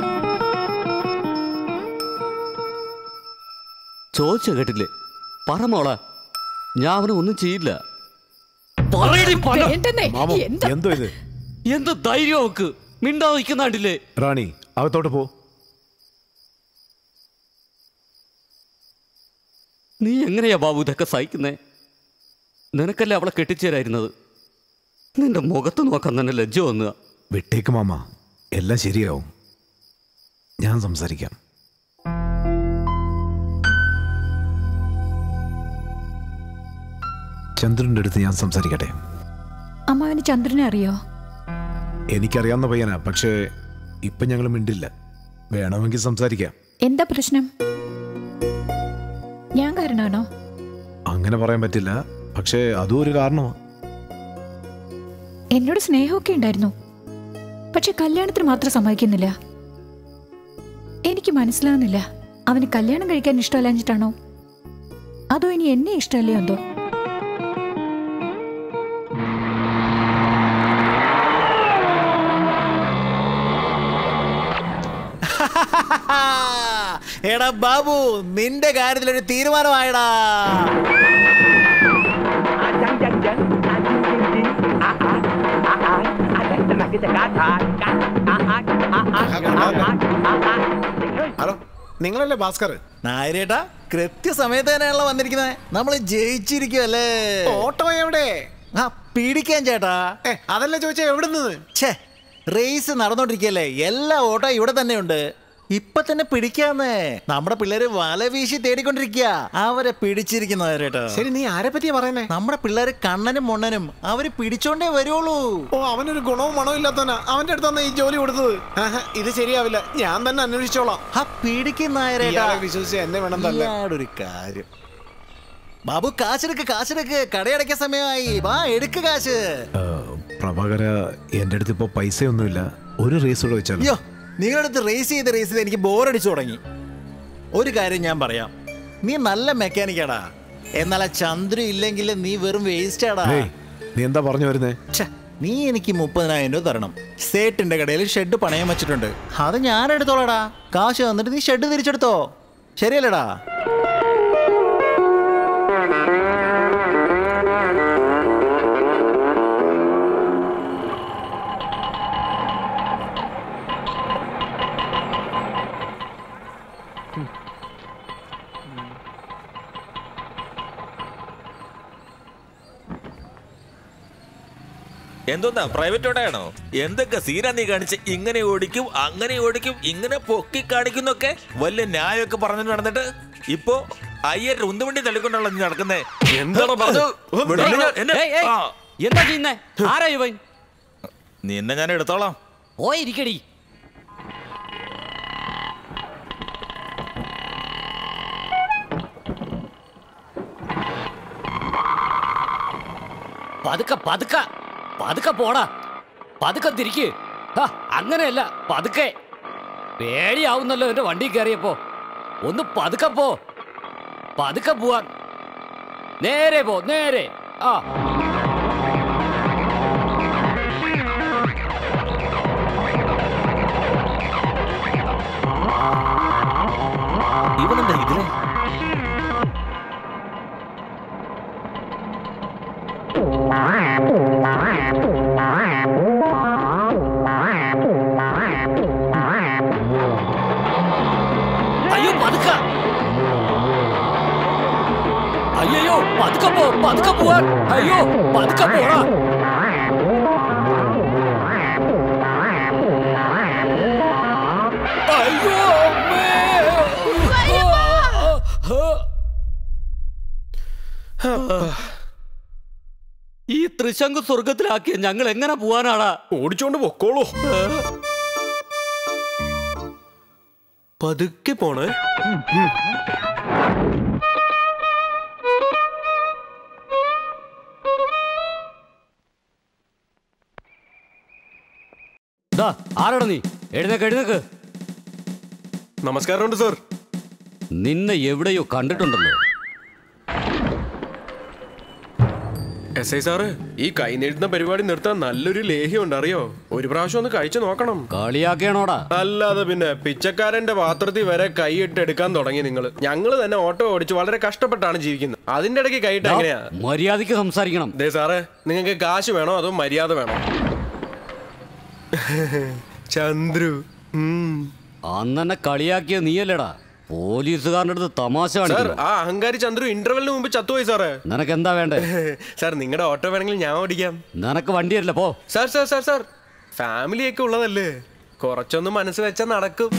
S8: ചോദിച്ച കേട്ടില്ലേ പറ മോളെ ഞാൻ അവനെ ഒന്നും ചെയ്യില്ല പറയടി പണം.
S15: വേണ്ടെന്നേ എന്താ
S1: എന്തോ ഇത്
S8: എന്ത് ധൈര്യം അവക്ക് മിണ്ടാതെ നിൽക്കുന്നാണ്ടില്ലേ
S1: റാണി അകത്തോട്ട് പോ
S8: നീ എങ്ങനെയാ ബാബു ഇതൊക്കെ സഹിക്കുന്നേ നിനക്കല്ലേ അവളെ കെട്ടിച്ചേരായിരുന്നത് നിന്റെ മുഖത്ത് നോക്കാൻ തന്നെ ലജ്ജ വന്നുക
S1: വിട്ടേക്ക് മാമ എല്ലാം ശരിയാവും ഞാൻ സംസാരിക്കാം ചന്ദ്രന്റെ അടുത്ത് ഞാൻ സംസാരിക്കട്ടെ
S15: അമ്മാവന് ചന്ദ്രനെ അറിയോ
S1: എനിക്കറിയാവുന്ന പയ്യനാ പക്ഷേ ഇപ്പൊ ഞങ്ങൾ മിണ്ടില്ല വേണമെങ്കിൽ സംസാരിക്കാം
S15: എന്താ പ്രശ്നം ഞാൻ കാരണമാണോ
S1: അങ്ങനെ പറയാൻ പറ്റില്ല പക്ഷേ അതും ഒരു കാരണമാണ്
S15: എന്നോട് സ്നേഹമൊക്കെ ഉണ്ടായിരുന്നു പക്ഷെ കല്യാണത്തിന് മാത്രം സമ്മതിക്കുന്നില്ല എനിക്ക് മനസ്സിലാവുന്നില്ല അവന് കല്യാണം കഴിക്കാൻ ഇഷ്ടമല്ലാഞ്ഞിട്ടാണോ അതോ ഇനി എന്നെ ഇഷ്ടമല്ലേ എന്തോ
S3: എടാ ബാബു നിന്റെ കാര്യത്തിലൊരു തീരുമാനമായടാ
S1: ഹലോ നിങ്ങളല്ലേ ഭാസ്കർ
S3: നായരേട്ടാ കൃത്യസമയത്ത് തന്നെയാണല്ലോ വന്നിരിക്കുന്നത് നമ്മൾ ജയിച്ചിരിക്കുവല്ലേ
S1: ഓട്ടോ എവിടെ
S3: ആ പിടിക്കാൻ ചേട്ടാ
S1: അതല്ല ചോദിച്ചാ എവിടെ നിന്ന്
S3: ഛേ റേസ് നടന്നോണ്ടിരിക്കല്ലേ എല്ലാ ഓട്ടോ ഇവിടെ തന്നെയുണ്ട് ഇപ്പൊ തന്നെ പിടിക്കാന്നേ നമ്മുടെ പിള്ളേര് വല വീശി തേടിക്കൊണ്ടിരിക്കുക അവരെ പിടിച്ചിരിക്കുന്നവരേട്ടോ
S1: ശരി നീ ആരെ പറ്റിയാ പറയുന്നേ
S3: നമ്മുടെ പിള്ളേര് കണ്ണനും മൊണ്ണനും അവര് പിടിച്ചോണ്ടേ വരുള്ളൂ
S1: ഓ അവനൊരു ഗുണവും മണവും ഇല്ലാത്തവനാ അവന്റെ അടുത്താണ് ഈ ജോലി കൊടുത്തത് ആഹാ, ഇത് ശരിയാവില്ല ഞാൻ തന്നെ അന്വേഷിച്ചോളാം
S3: ആ പിടിക്കുന്നവരേട്ടാ
S1: ഇയാളെ വിശ്വസിച്ച് എന്നെ വേണം തല്ല
S3: ഇയാളൊരു കാര്യം ബാബു കാശെടുക്ക് കാശെടുക്ക് കടയടയ്ക്കാൻ സമയമായി വാ എടുക്ക് കാശ്
S1: പ്രഭാകര എന്റെ അടുത്ത് ഇപ്പൊ പൈസയൊന്നുമില്ല ഒരു റേസ് കൂടെ വെച്ചാലോ
S3: അയ്യോ നിങ്ങളടുത്ത് റേസ് ചെയ്ത് റേസ് ചെയ്ത് എനിക്ക് ബോറടിച്ചു തുടങ്ങി ഒരു കാര്യം ഞാൻ പറയാം നീ നല്ല മെക്കാനിക്കാടാ എന്നാൽ ആ ചന്ദ്രു ഇല്ലെങ്കിൽ നീ വെറും വേസ്റ്റാടാ
S1: ഏയ്, നീ എന്താ പറഞ്ഞു വരുന്നേ
S3: ഛെ, നീ എനിക്ക് മുപ്പതിനായിരം രൂപ തരണം സേട്ടിന്റെ കടയിൽ ഷെഡ് പണയം വെച്ചിട്ടുണ്ട് അത് ഞാൻ എടുത്തോളാടാ കാശ് തന്നിട്ട് നീ ഷെഡ് തിരിച്ചെടുത്തോ ശരിയല്ലടാ
S2: എന്തോന്നാ പ്രൈവറ്റ് ഓടാണോ എന്തൊക്കെ സീനാ നീ കാണിച്ച് ഇങ്ങനെ ഓടിക്കും അങ്ങനെ ഓടിക്കും ഇങ്ങനെ പൊക്കി കാണിക്കുന്നൊക്കെ വലിയ ന്യായമൊക്കെ പറഞ്ഞിട്ട് നടന്നിട്ട് ഇപ്പോ അയ്യർ ഉന്തുവണ്ടി തള്ളിക്കൊണ്ടാണല്ലോ നീ നടക്കുന്നേ
S5: എന്താണ് പറഞ്ഞത്?
S2: വിടരുത്. എന്നെ-
S8: ഏയ്, ഏയ്,
S2: ആ.
S8: എന്താ ചെയ്യുന്നേ ആരാ ഇവൻ
S2: നിന്നെ ഞാൻ എടുത്തോളാം
S8: പോയിരിക്കടി പതുക്കെ പതുക്കെ പതുക്കെ പോടാ പതുക്കെ തിരിക്ക് ഹാ, അങ്ങനെയല്ല പതുക്കെ പേടിയാവുന്നല്ലോ എന്റെ വണ്ടി കയറിയപ്പോ ഒന്ന് പതുക്കെ പോ പതുക്കെ പോവാൻ നേരെ പോ നേരെ ആ
S2: ഇവനെന്താ ഇതിലെ
S8: അയ്യോ പതുക്ക അയ്യോ പതുക്കെ പോ പതുക്കെ പോവാൻ അയ്യോ പതുക്കെ പോടാ അയ്യോ ഈ തൃശങ്ക് സ്വർഗത്തിലാക്കിയ ഞങ്ങൾ എങ്ങനെ പോവാനാടാ
S5: ഓടിച്ചോണ്ട് പൊക്കോളൂ പതുക്കെ പോണേ
S8: ദാ, ആരാടാ നീ എഴുന്നേക്ക് എഴുന്നേക്ക്
S5: നമസ്കാരമുണ്ട് സാർ
S8: നിന്നെ എവിടെയോ കണ്ടിട്ടുണ്ടല്ലോ
S5: എസ് ഐ സാറ് ഈ കൈ നീട്ടുന്ന പരിപാടി നിർത്താൻ നല്ലൊരു ലേഹ്യമുണ്ട് അറിയോ ഒരു പ്രാവശ്യം ഒന്ന് കഴിച്ചു നോക്കണം
S8: കളിയാക്കിയാണോടാ
S5: അല്ലാതെ പിന്നെ പിച്ചക്കാരന്റെ പാത്രത്തിൽ വരെ കൈയിട്ട് എടുക്കാൻ തുടങ്ങി നിങ്ങൾ ഞങ്ങൾ തന്നെ ഓട്ടോ ഓടിച്ച് വളരെ കഷ്ടപ്പെട്ടാണ് ജീവിക്കുന്നത് അതിന്റെ ഇടയ്ക്ക് കൈയിട്ട്
S8: ദാ,
S5: എങ്ങനെയാ
S8: മര്യാദയ്ക്ക് സംസാരിക്കണം
S5: ദേ സാറേ നിങ്ങൾക്ക് കാശ് വേണോ അതോ മര്യാദ വേണോ ചന്ദ്രു
S8: അന്നെന്നെ കളിയാക്കിയ നീയല്ലേടാ പോലീസുകാരൻ്റെ അടുത്ത് തമാശ
S5: സാർ
S8: കാണിക്കുന്നു
S5: ആ അഹങ്കാരി ചന്ദ്രു ഇന്റർവെല്ലിന് മുമ്പ് ചത്തുപോയി സാറേ
S8: നിനക്ക് എന്താ വേണ്ടേ
S5: സാർ നിങ്ങളുടെ ഓട്ടോ വേണമെങ്കിൽ ഞാൻ ഓടിക്കാം
S8: നിനക്ക് വണ്ടി തരില്ല പോ
S5: സാർ സാർ സാർ സാർ ഫാമിലിയൊക്കെ ഉള്ളതല്ലേ കുറച്ചൊന്ന് മനസ്സ് വെച്ചാൽ നടക്കും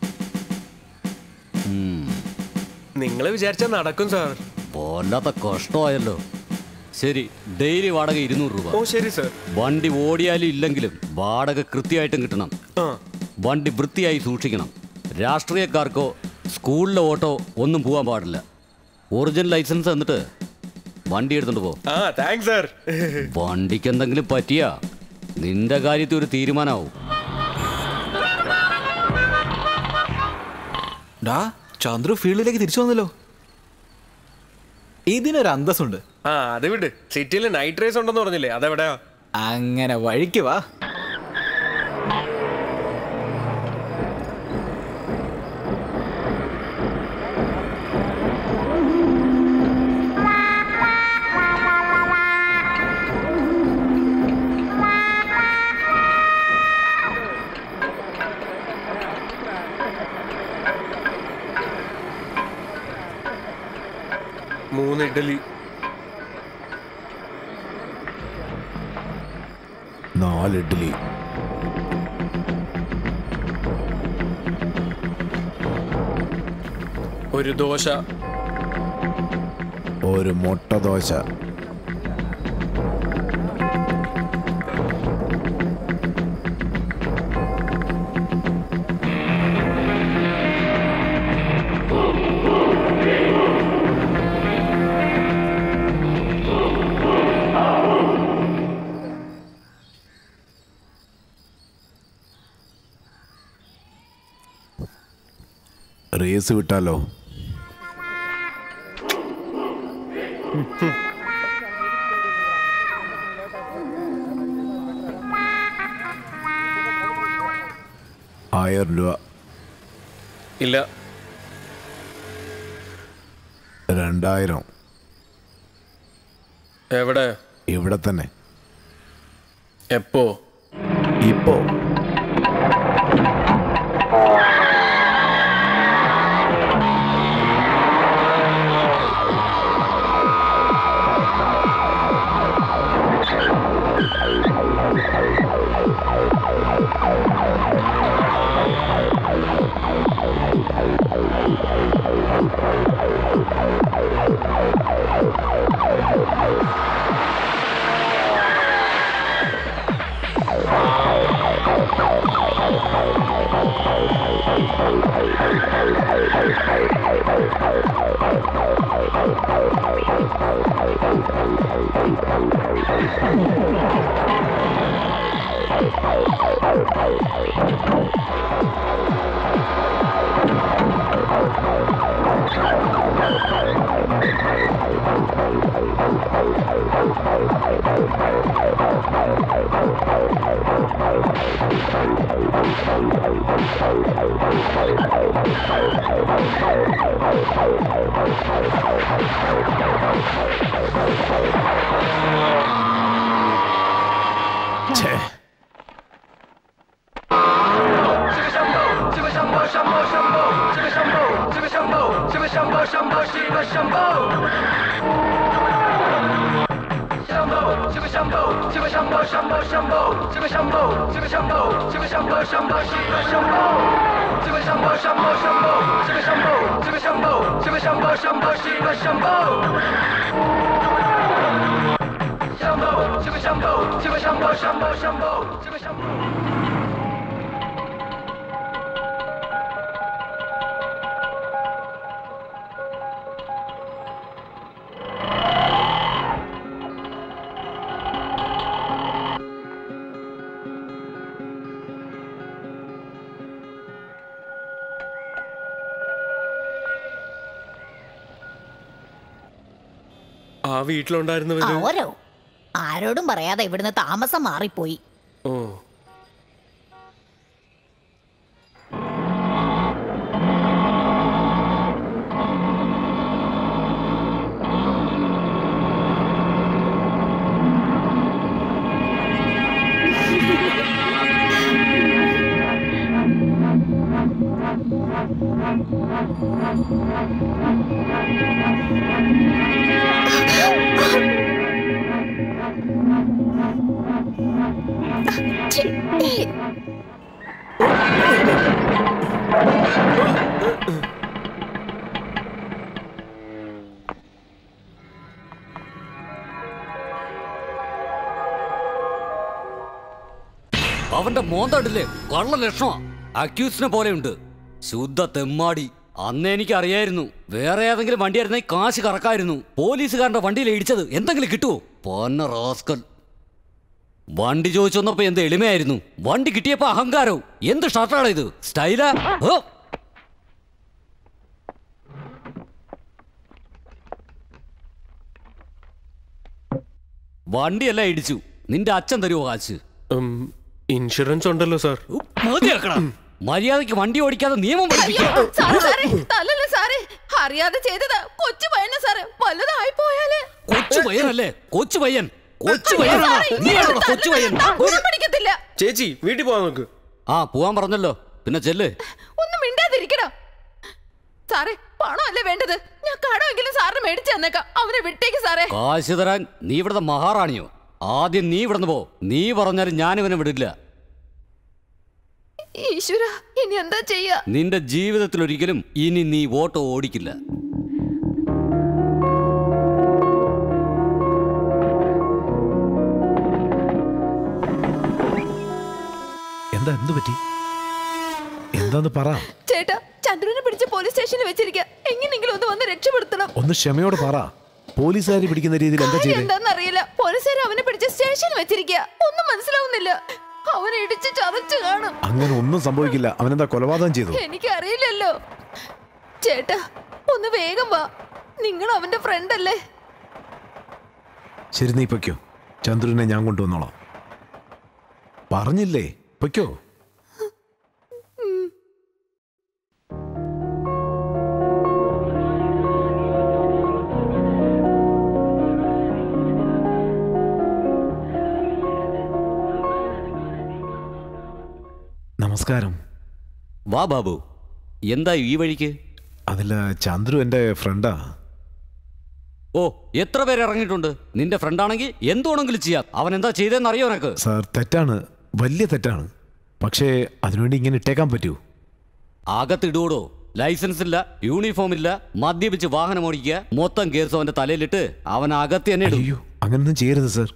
S5: നിങ്ങൾ വിചാരിച്ചാൽ നടക്കും സാർ
S8: വല്ലാത്ത കഷ്ടമായല്ലോ ശരി ഡെയിലി വാടക ഇരുന്നൂറ് രൂപ
S5: ഓ ശരി സാർ
S8: വണ്ടി ഓടിയാലും ഇല്ലെങ്കിലും വാടക കൃത്യമായിട്ടും കിട്ടണം
S5: ആ
S8: വണ്ടി വൃത്തിയായി സൂക്ഷിക്കണം രാഷ്ട്രീയക്കാർക്കോ സ്കൂളിലെ ഓട്ടോ ഒന്നും പോകാൻ പാടില്ല ഒറിജിനൽ ലൈസൻസ് എന്നിട്ട് വണ്ടി എടുത്തോണ്ട് പോ
S5: ആ താങ്ക്സ് സാർ
S8: വണ്ടിക്ക് എന്തെങ്കിലും പറ്റിയാ നിന്റെ കാര്യത്തിൽ ഒരു തീരുമാനമാവും
S16: ഡാ ചന്ദ്രു ഫീൽഡിലേക്ക് തിരിച്ചു വന്നല്ലോ ഇതിനൊരു അന്തസ്സുണ്ട്
S5: ആ അത് വിട് സിറ്റിയിൽ നൈറ്റ് റേസ് ഉണ്ടെന്ന് പറഞ്ഞില്ലേ അതെവിടെയാ
S16: അങ്ങനെ വഴിക്ക് വാ
S5: മൂന്ന് ഇഡലി
S1: നാല് ഇഡ്ഡലി
S5: ഒരു ദോശ
S1: ഒരു മുട്ട ദോശ റേസ് വിട്ടാലോ ആയിരം രൂപ
S5: ഇല്ല
S1: രണ്ടായിരം
S5: എവിടെ
S1: ഇവിടെ തന്നെ
S5: എപ്പോ
S1: ഇപ്പോ ഛേ
S5: ആ വീട്ടിലുണ്ടായിരുന്നവര്
S9: അവരോ ആരോടും പറയാതെ ഇവിടുന്ന് താമസം മാറിപ്പോയി
S5: ഓ
S13: Thank you.
S8: അവന്റെ മോന്തണ്ടില്ലേ കള്ള ലക്ഷണമാ അക്യൂസിനെ പോലെയുണ്ട് ശുദ്ധ തെമ്മാടി അന്ന് എനിക്ക് അറിയായിരുന്നു വേറെ ഏതെങ്കിലും വണ്ടിയായിരുന്നെങ്കിൽ കാശ് കറക്കായിരുന്നു പോലീസുകാരന്റെ വണ്ടിയിൽ ഇടിച്ചത് എന്തെങ്കിലും കിട്ടുമോ പൊന്ന റോസ്കൽ വണ്ടി ചോദിച്ചു വന്നപ്പോ എന്ത് എളിമയായിരുന്നു വണ്ടി കിട്ടിയപ്പോ അഹങ്കാരവും എന്ത് ഷർട്ടാണ് ഇത് സ്റ്റൈലാ ഓ വണ്ടിയെല്ലാം ഇടിച്ചു നിന്റെ അച്ഛൻ തരുമോ കാശ്
S5: ഇൻഷുറൻസ് ഉണ്ടല്ലോ സാർ
S8: മതിയാക്കടാ മര്യാദയ്ക്ക് വണ്ടി ഓടിക്കാതെ നിയമം പഠിപ്പിക്കണം
S11: സാറേ സാറേ തല്ലല്ലേ സാറേ അറിയാതെ ചെയ്തതാ കൊച്ചു പയ്യനെ സാറേ വല്ലതായി പോയാല്
S8: കൊച്ചു പയ്യനല്ലേ കൊച്ചു പയ്യൻ കൊച്ചു പയ്യനാണോ
S11: സാറേ, ഇങ്ങനെ
S8: നീയാണോ കൊച്ചു പയ്യൻ
S11: തല്ലരുത്. ഗുണം പിടിക്കത്തില്ല
S5: ചേച്ചി വീട്ടിൽ പോവാൻ നോക്ക്
S8: ആ പോവാൻ പറഞ്ഞല്ലോ പിന്നെ ചെല്ല്
S11: ഒന്നും മിണ്ടാതിരിക്കണം സാറേ പണമല്ലേ വേണ്ടത് ഞാൻ കടമെങ്കിലും സാറിന് മേടിച്ചു തന്നേക്കാം അവനെ വിട്ടേക്ക് സാറേ
S8: കാശ് തരാൻ നീ ഇവിടുത്തെ മഹാറാണിയോ ആദ്യം നീ ഇവിടുന്ന് പോ നീ പറഞ്ഞാലും ഞാൻ ഇവനെ വിടില്ല
S11: ഈശ്വര ഇനി എന്താ ചെയ്യാ
S8: നിന്റെ ജീവിതത്തിൽ ഒരിക്കലും ഇനി നീ ഓട്ടോ ഓടിക്കില്ല
S1: എന്താ എന്ത് പറ്റി എന്താന്ന് പറ
S11: ചേട്ടാ ചന്ദ്രനെ പിടിച്ച് പോലീസ് സ്റ്റേഷനിൽ വെച്ചിരിക്കുക എങ്ങനെയെങ്കിലും ഒന്ന് വന്ന് രക്ഷപ്പെടുത്തണം
S1: ഒന്ന് ക്ഷമയോട് പറ പോലീസുകാർ പിടിക്കുന്ന രീതിയിൽ എന്താ
S11: കാര്യം
S1: ചെയ്തേ
S11: എന്താന്നറിയില്ല പോലീസുകാർ അവനെ പിടിച്ച് സ്റ്റേഷനിൽ വെച്ചിരിക്കുക ഒന്നും മനസ്സിലാവുന്നില്ല അവനെ ഇടിച്ച് ചതച്ച് കാണും
S1: അങ്ങനെ ഒന്നും സംഭവിക്കില്ല അവനെന്താ കൊലപാതകം ചെയ്തു
S11: എനിക്കറിയില്ലല്ലോ ചേട്ടാ ഒന്ന് വേഗം വാ നിങ്ങൾ അവന്റെ ഫ്രണ്ട് അല്ലേ
S1: ശരി നീ പൊയ്ക്കോ ചന്ദ്രനെ ഞാൻ കൊണ്ടുവന്നോളാം പറഞ്ഞില്ലേ പൊയ്ക്കോ നമസ്കാരം
S8: വാ ബാബു എന്താ ഈ വഴിക്ക്
S1: അതില്ല ചന്ദ്രു എൻ്റെ ഫ്രണ്ടാ
S8: ഓ എത്ര പേര് ഇറങ്ങിയിട്ടുണ്ട് നിന്റെ ഫ്രണ്ടാണെങ്കിൽ എന്ത് വേണമെങ്കിലും ചെയ്യാം അവൻ എന്താ ചെയ്തതെന്ന് അറിയോ നിനക്ക്
S1: സാർ തെറ്റാണ് വലിയ തെറ്റാണ് പക്ഷേ അതിനുവേണ്ടി ഇങ്ങനെ ഇട്ടേക്കാൻ പറ്റൂ
S8: അകത്തിടൂടോ ലൈസൻസ് ഇല്ല യൂണിഫോം ഇല്ല മദ്യപിച്ച് വാഹനം ഓടിക്കുക മൊത്തം കേസ് അവന്റെ തലയിലിട്ട് അവൻ അകത്ത് തന്നെ ഇടും
S1: അങ്ങനൊന്നും ചെയ്യരുത് സാർ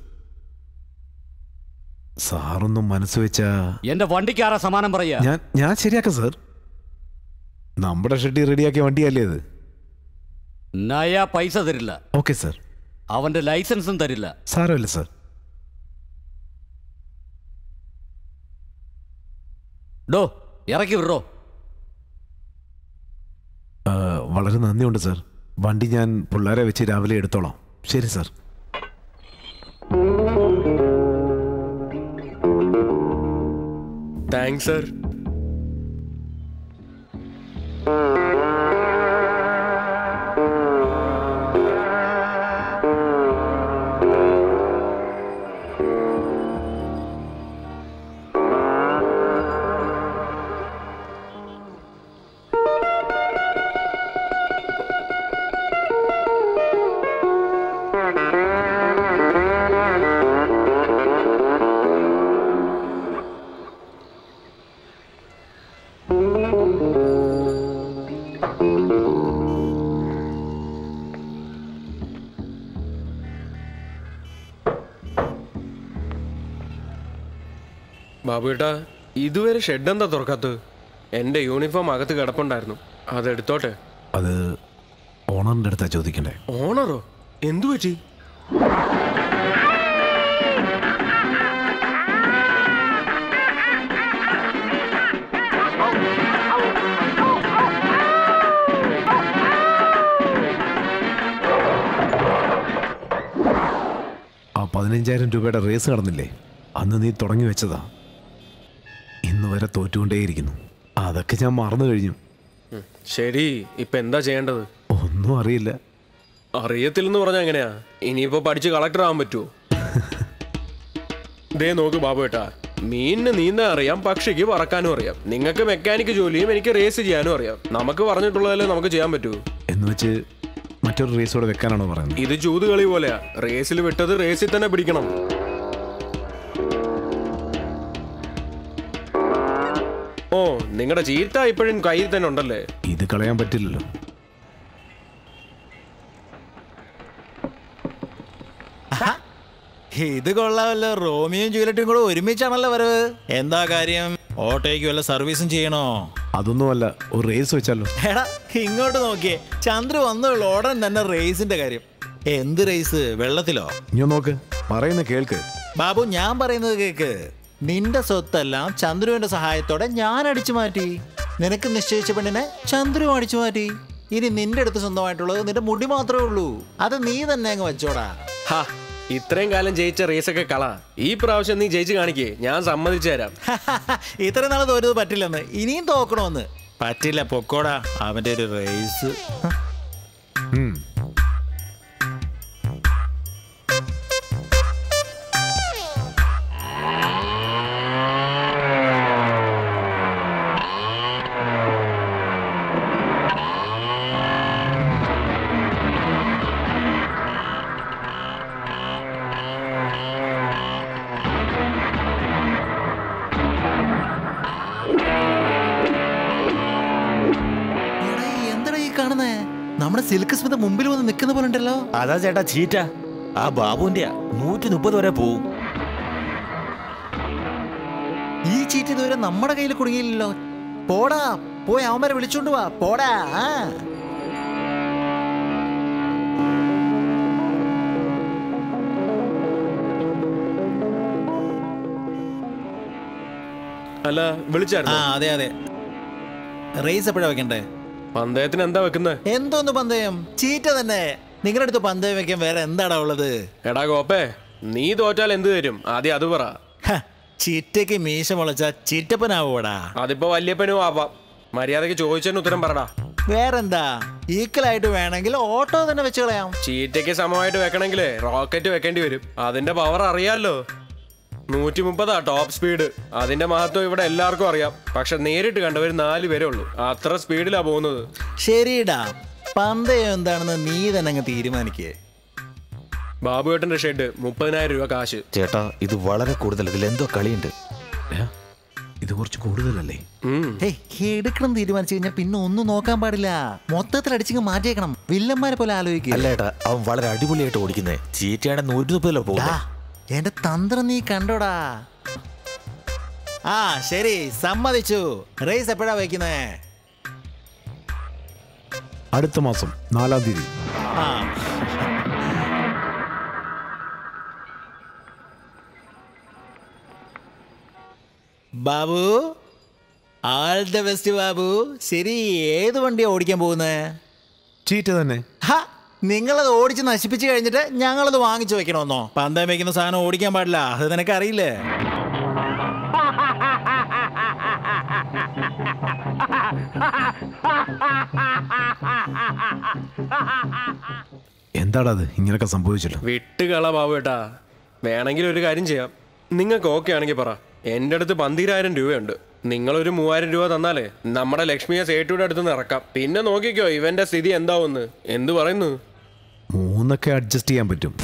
S1: സാറൊന്നും മനസ്സ് വെച്ചാ
S8: എന്റെ വണ്ടിക്ക് ആരാ സമാനം പറയാ
S1: ഞാൻ ഞാൻ ശരിയാക്കാം സാർ നമ്മുടെ ഷെഡി റെഡിയാക്കിയ വണ്ടിയല്ലേ അത്
S8: നയ പൈസ തരില്ല
S1: ഓക്കെ സാർ
S8: അവന്റെ ലൈസൻസും തരില്ല
S1: സാരമില്ല സാർ
S8: ഡോ ഇറക്കി വിടറോ
S1: ആ, വളരെ നന്ദിയുണ്ട് സാർ വണ്ടി ഞാൻ പിള്ളേരെ വെച്ച് രാവിലെ എടുത്തോളാം ശരി സാർ
S5: താങ്ക്സ് സാർ ബാബുവേട്ടാ ഇതുവരെ ഷെഡ് എന്താ തുറക്കാത്തത് എൻ്റെ യൂണിഫോം അകത്ത് കിടപ്പുണ്ടായിരുന്നു അതെടുത്തോട്ടെ
S1: അത് ഓണറിൻ്റെ അടുത്താ ചോദിക്കണ്ടേ
S5: ഓണറോ എന്തു പറ്റി
S1: ആ പതിനഞ്ചായിരം രൂപയുടെ റേസ് നടന്നില്ലേ അന്ന് നീ തുടങ്ങി വെച്ചതാ ഇന്ന് വരെ തോറ്റുകൊണ്ടേയിരിക്കുന്നു അതൊക്കെ ഞാൻ മറന്നു കഴിഞ്ഞു
S5: ഉം, ശരി ഇപ്പൊ എന്താ ചെയ്യേണ്ടത്
S1: ഒന്നും അറിയില്ല
S5: അറിയത്തില്ലെന്ന് പറഞ്ഞാ എങ്ങനെയാ ഇനിയിപ്പോ പഠിച്ച് കളക്ടർ ആവാൻ പറ്റുമോ ദേ നോക്ക് ബാബു ഏട്ടാ മീനിന് നീന്താൻ അറിയാം പക്ഷിക്ക് പറക്കാനും അറിയാം നിങ്ങൾക്ക് മെക്കാനിക് ജോലിയും എനിക്ക് റേസ് ചെയ്യാനും അറിയാം നമുക്ക് പറഞ്ഞിട്ടുള്ളതല്ലേ നമുക്ക് ചെയ്യാൻ പറ്റൂ
S1: എന്ന് വെച്ച് മറ്റൊരു റേസ് കൂടെ വെക്കാനാണോ പറയുന്നത്
S5: ഇത് ചൂത് കളി പോലെയാ റേസിൽ വിട്ടത് റേസിൽ തന്നെ പിടിക്കണം ഓ നിങ്ങളുടെ ചീത്ത ഇപ്പോഴും കയ്യിൽ തന്നെ ഉണ്ടല്ലേ
S1: ഇത് കളയാൻ പറ്റില്ലല്ലോ
S3: ഇത് കൊള്ളാമല്ലോ റോമിയും ജൂലറ്റും കൂടെ ഒരുമിച്ചാണല്ലോ വരവ് എന്താ കാര്യം ഓട്ടോയ്ക്ക് വല്ല സർവീസും ചെയ്യണോ
S1: അതൊന്നുമല്ല ഒരു റേസ് വെച്ചാലോ
S3: എടാ ഇങ്ങോട്ട് നോക്കിയേ ചന്ദ്ര വന്നുള്ള ഉടൻ തന്നെ റേസിന്റെ കാര്യം എന്ത് റേസ് വെള്ളത്തിലോ
S1: ഞാൻ നോക്ക് പറയുന്ന കേൾക്ക്
S3: ബാബു ഞാൻ പറയുന്നത് കേക്ക് നിന്റെ സ്വത്തെല്ലാം ചന്ദ്രുവിന്റെ സഹായത്തോടെ ഞാൻ അടിച്ചു മാറ്റി നിനക്ക് നിശ്ചയിച്ച പെണ്ണിനെ ചന്ദ്രു അടിച്ചു മാറ്റി ഇനി നിന്റെ അടുത്ത് സ്വന്തമായിട്ടുള്ളത് നിന്റെ മുടി മാത്രമേ ഉള്ളൂ അത് നീ തന്നെ അങ്ങ് വെച്ചോടാ
S5: ഹാ ഇത്രയും കാലം ജയിച്ച റേസൊക്കെ കള ഈ പ്രാവശ്യം നീ ജയിച്ച് കാണിക്കേ ഞാൻ സമ്മതിച്ചു തരാം
S3: ഇത്ര നാൾ തോറ്റത് പറ്റില്ലെന്ന് ഇനിയും തോക്കണമെന്ന് പറ്റില്ല പൊക്കോടാ അവന്റെ ഒരു റേസ് എന്താടാ ഈ കാണുന്നേ നമ്മുടെ സിൽക്ക് സ്മിത മുമ്പിൽ വന്ന് നിൽക്കുന്ന പോലെ ഉണ്ടല്ലോ
S2: അതാ ചേട്ടാ ചീറ്റ ആ ബാബുവിന്റെ നൂറ്റി മുപ്പത് വരെ പോവും
S3: ഈ ചീറ്റ് ഇതുവരെ നമ്മുടെ കയ്യിൽ കുടുങ്ങിയില്ലല്ലോ പോടാ പോയി അവന്മാരെ വിളിച്ചോണ്ട് വാ പോടാ ആ.
S5: അല്ല
S3: ആ
S5: വിളിച്ചായിരുന്നു
S3: അതെ അതെ റേസ് എപ്പോഴാ വെക്കണ്ടേ
S5: പന്തയത്തിന് എന്താ വെക്കുന്നത്
S3: എന്തോന്ന് പന്തയം ചീറ്റ തന്നെ നിങ്ങളുടെ അടുത്ത് പന്തയം വെക്കാൻ വേറെ എന്താടാ ഉള്ളത്
S5: എടാ ഗോപ്പേ നീ തോറ്റാൽ എന്ത് തരും ആദ്യം അത് പറ
S3: ഹ, ചിറ്റയ്ക്ക് മീശ മുളച്ച ചിറ്റപ്പനാവൂടാ
S5: അതിപ്പോ വല്യപ്പനും ആവാം മര്യാദക്ക് ചോദിച്ചതിന് ഉത്തരം പറടാ
S3: വേറെന്താ ഈക്വൽ ആയിട്ട് വേണമെങ്കിൽ ഓട്ടോ തന്നെ വെച്ച് കളയാം
S5: ചീറ്റയ്ക്ക് സമമായിട്ട് വെക്കണമെങ്കിലേ റോക്കറ്റ് വെക്കേണ്ടി വരും അതിന്റെ പവർ അറിയാലോ നൂറ്റി മുപ്പതാ ടോപ്പ് സ്പീഡ് അതിന്റെ മഹത്വം ഇവിടെ എല്ലാവർക്കും അറിയാം പക്ഷെ നേരിട്ട് കണ്ടവർ നാല് പേരേ ഉള്ളൂ അത്ര സ്പീഡിലാ പോകുന്നത്
S3: ശരിടാ പന്തയം എന്താണെന്ന് നീ തന്നെ അങ്ങ് തീരുമാനിക്കേ
S5: ബാബുവേട്ടന്റെ ഷെഡ് മുപ്പതിനായിരം രൂപ കാശ്
S2: ചേട്ടാ ഇത് വളരെ കൂടുതൽ ഇതിൽ എന്തോ കളിയുണ്ട്
S1: ഇത് കുറച്ച് കൂടുതലല്ലേ
S3: ഹേയ് എടുക്കണം തീരുമാനിച്ചു കഴിഞ്ഞാൽ പിന്നെ ഒന്നും നോക്കാൻ പാടില്ല മൊത്തത്തിൽ അടിച്ചിങ്ങ് മാറ്റിയേക്കണം വില്ലന്മാരെ പോലെ ആലോചിക്കുക
S2: അല്ല ഏട്ടാ അവൻ വളരെ അടിപൊളിയായിട്ട് ഓടിക്കുന്നേ ചീറ്റയാണ് നൂറ്റി മുപ്പതിലോ പോകുന്നത്
S3: എന്റെ തന്ത്രം നീ കണ്ടോടാ ആ ശരി സമ്മതിച്ചു റേസ് എപ്പോഴാ വയ്ക്കുന്നേ
S1: അടുത്ത മാസം നാലാം തീയതി
S3: ആ ബാബു ആൾ ദ ബെസ്റ്റ് ബാബു ശരി ഏത് വണ്ടിയാ ഓടിക്കാൻ പോകുന്നേ
S1: ചീറ്റ തന്നെ
S3: ഹ നിങ്ങളത് ഓടിച്ച് നശിപ്പിച്ച് കഴിഞ്ഞിട്ട് ഞങ്ങളത് വാങ്ങിച്ചു വെക്കണമെന്നോ പന്തയം വെക്കുന്ന സാധനം ഓടിക്കാൻ പാടില്ല അത് നിനക്ക് അറിയില്ലേ
S1: എന്താടാ അത് ഇങ്ങനെയൊക്കെ സംഭവിച്ചല്ലോ
S5: വിട്ടുകള ബാബുവേട്ടാ വേണമെങ്കിൽ ഒരു കാര്യം ചെയ്യാം നിങ്ങൾക്ക് ഓക്കെ ആണെങ്കിൽ പറ എൻ്റെ അടുത്ത് പന്തിരായിരം രൂപയുണ്ട് നിങ്ങളൊരു മൂവായിരം രൂപ തന്നാലേ നമ്മുടെ ലക്ഷ്മിയെ സേട്ടുയുടെ അടുത്ത് നിന്ന് ഇറക്കാം പിന്നെ നോക്കിക്കോ ഇവന്റെ സ്ഥിതി എന്താവുമെന്ന് എന്ത് പറയുന്നു
S1: മൂന്നൊക്കെ അഡ്ജസ്റ്റ് ചെയ്യാൻ പറ്റും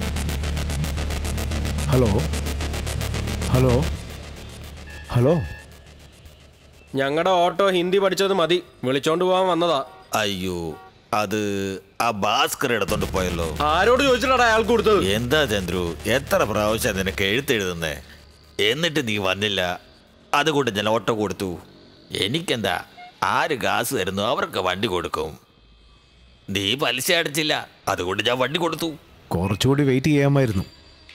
S1: ഹലോ ഹലോ ഹലോ
S5: ഞങ്ങളുടെ ഓട്ടോ ഹിന്ദി പഠിച്ചത് മതി വിളിച്ചോണ്ട് പോകാൻ വന്നതാ
S2: അയ്യോ അത് ആ ഭാസ്കർ എടുത്തോണ്ട് പോയല്ലോ
S5: ആരോട് ചോദിച്ചിട്ടാ അയാൾക്ക് കൊടുത്തത്
S2: എന്താ ചന്ദ്രു എത്ര പ്രാവശ്യം നിനക്ക് എഴുത്തെഴുതുന്നേ എന്നിട്ട് നീ വന്നില്ല അതുകൊണ്ട് ഞാൻ ഓട്ടോ കൊടുത്തു എനിക്കെന്താ ആര് കാസ് തരുന്നു അവർക്ക് വണ്ടി കൊടുക്കും നീ പലിശ അടച്ചില്ല അതുകൊണ്ട് ഞാൻ വണ്ടി കൊടുത്തു
S1: കുറച്ചുകൂടി വെയിറ്റ് ചെയ്യാമായിരുന്നു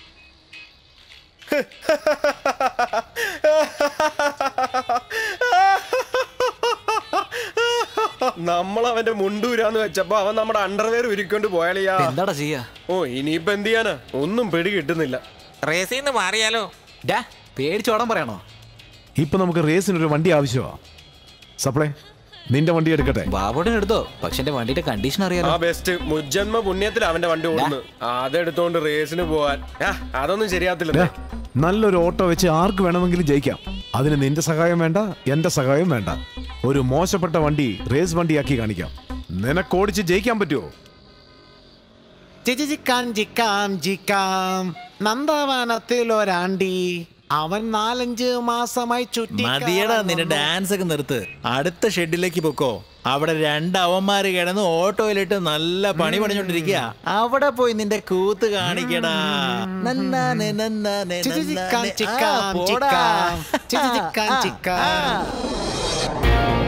S5: നമ്മൾ അവന്റെ മുണ്ടൂരാന്ന് വെച്ചപ്പോ അവൻ നമ്മുടെ അണ്ടർവെയർ ഉരുക്കൊണ്ട് പോയാളിയാ
S16: എന്താടാ ചെയ്യാ
S5: ഓ ഇനിയിപ്പോ എന്ത് ചെയ്യാനാ ഒന്നും പിടി കിട്ടുന്നില്ല
S2: റേസിന്ന് മാറിയാലോ
S16: ഡാ പേടിച്ചോടാൻ പറയണോ
S1: ഇപ്പൊ നമുക്ക് റേസിനൊരു വണ്ടി ആവശ്യമാ സപ്ലൈ നിന്റെ വണ്ടി എടുക്കട്ടെ
S16: ബാബോടെ എടുത്തോ പക്ഷെ എന്റെ വണ്ടിയുടെ കണ്ടീഷൻ
S5: ആ
S16: അറിയാലോ
S5: ബെസ്റ്റ് മുജ്ജന്മ പുണ്യത്തിൽ അവന്റെ വണ്ടി ഓടുന്നു അതെടുത്തോണ്ട് റേസിന് പോവാൻ ആ, അതൊന്നും ശരിയാത്തില്ല
S1: നല്ലൊരു ഓട്ടോ വെച്ച് ആർക്ക് വേണമെങ്കിലും ജയിക്കാം അതിന് നിന്റെ സഹായം വേണ്ട എന്റെ സഹായം വേണ്ട ഒരു മോശപ്പെട്ട വണ്ടി റേസ് വണ്ടിയാക്കി കാണിക്കാം നിനക്ക് ഓടിച്ച് ജയിക്കാൻ പറ്റുമോ ചിച്ചിക്കാൻ ചിക്കാം ചിക്കാം നന്ദവനത്തിൽ ഒരാണ്ടി അവൻ നാലഞ്ച് മാസമായി ചുറ്റി
S3: മതിയടാ നിന്റെ ഡാൻസ് ഒക്കെ നിർത്ത് അടുത്ത ഷെഡിലേക്ക് പൊക്കോ അവിടെ രണ്ട് അവന്മാര് കിടന്ന് ഓട്ടോയിലിട്ട് നല്ല പണി പണിഞ്ഞോണ്ടിരിക്കുക അവിടെ പോയി നിന്റെ കൂത്ത് കാണിക്കടാ നന്നാനെ നന്നാനെ
S1: ചിച്ചിക്കാൻ
S3: നന്നാനെ. ആ,
S1: ചിക്കാം
S3: പോടാ.
S1: ചിക്കാം ചിച്ചിക്കാൻ
S3: ആ,
S1: ചിക്കാം
S3: ആ.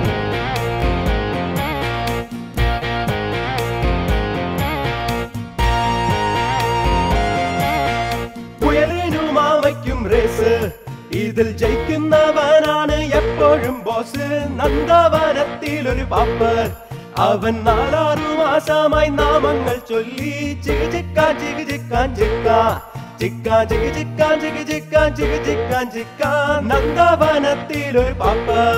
S17: പുയലിനും മാവയ്ക്കും റേസ് ഇതിൽ ജയിക്കുന്നവനാണ് എപ്പോഴും ബോസ് നന്ദവനത്തിൽ ഒരു പാപ്പർ അവൻ നാലാറു മാസമായി നാമങ്ങൾ ചൊല്ലി ചികി ചിക്കാൻ ചികി ചിക്കാൻ ചിക്കാ ചിക്കാ ചികി ചിക്കാൻ ചികി ചിക്കാൻ ചികി ചിക്കാൻ ചിക്കാ നന്ദവനത്തിൽ ഒരു പാപ്പർ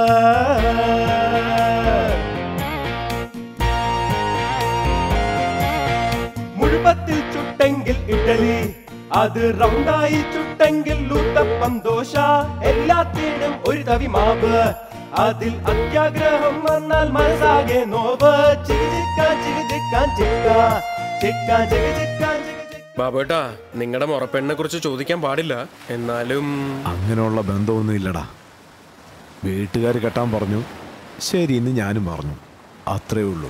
S17: മുഴുവത്തിൽ ചുട്ടെങ്കിൽ ഇഡലി അത് റൗണ്ടായി ചുട്ടെങ്കിൽ ലൂത്തപ്പം ദോശ എല്ലാത്തിനും ഒരു തവി മാവ് അതിൽ അത്യാഗ്രഹം വന്നാൽ മനസ്സാകെ നോവ് ചികിചിക്കാൻ ചികിചിക്കാൻ ചിക്കാ ചിക്കാൻ ചികിചിക്കാൻ
S5: ബാബുട്ടാ നിങ്ങളുടെ മുറപ്പെണ്ണിനെ കുറിച്ച് ചോദിക്കാൻ പാടില്ല എന്നാലും
S1: അങ്ങനെയുള്ള ബന്ധമൊന്നും ഇല്ലടാ വീട്ടുകാർ കെട്ടാൻ പറഞ്ഞു ശരി ഇന്ന് ഞാനും പറഞ്ഞു അത്രേ ഉള്ളൂ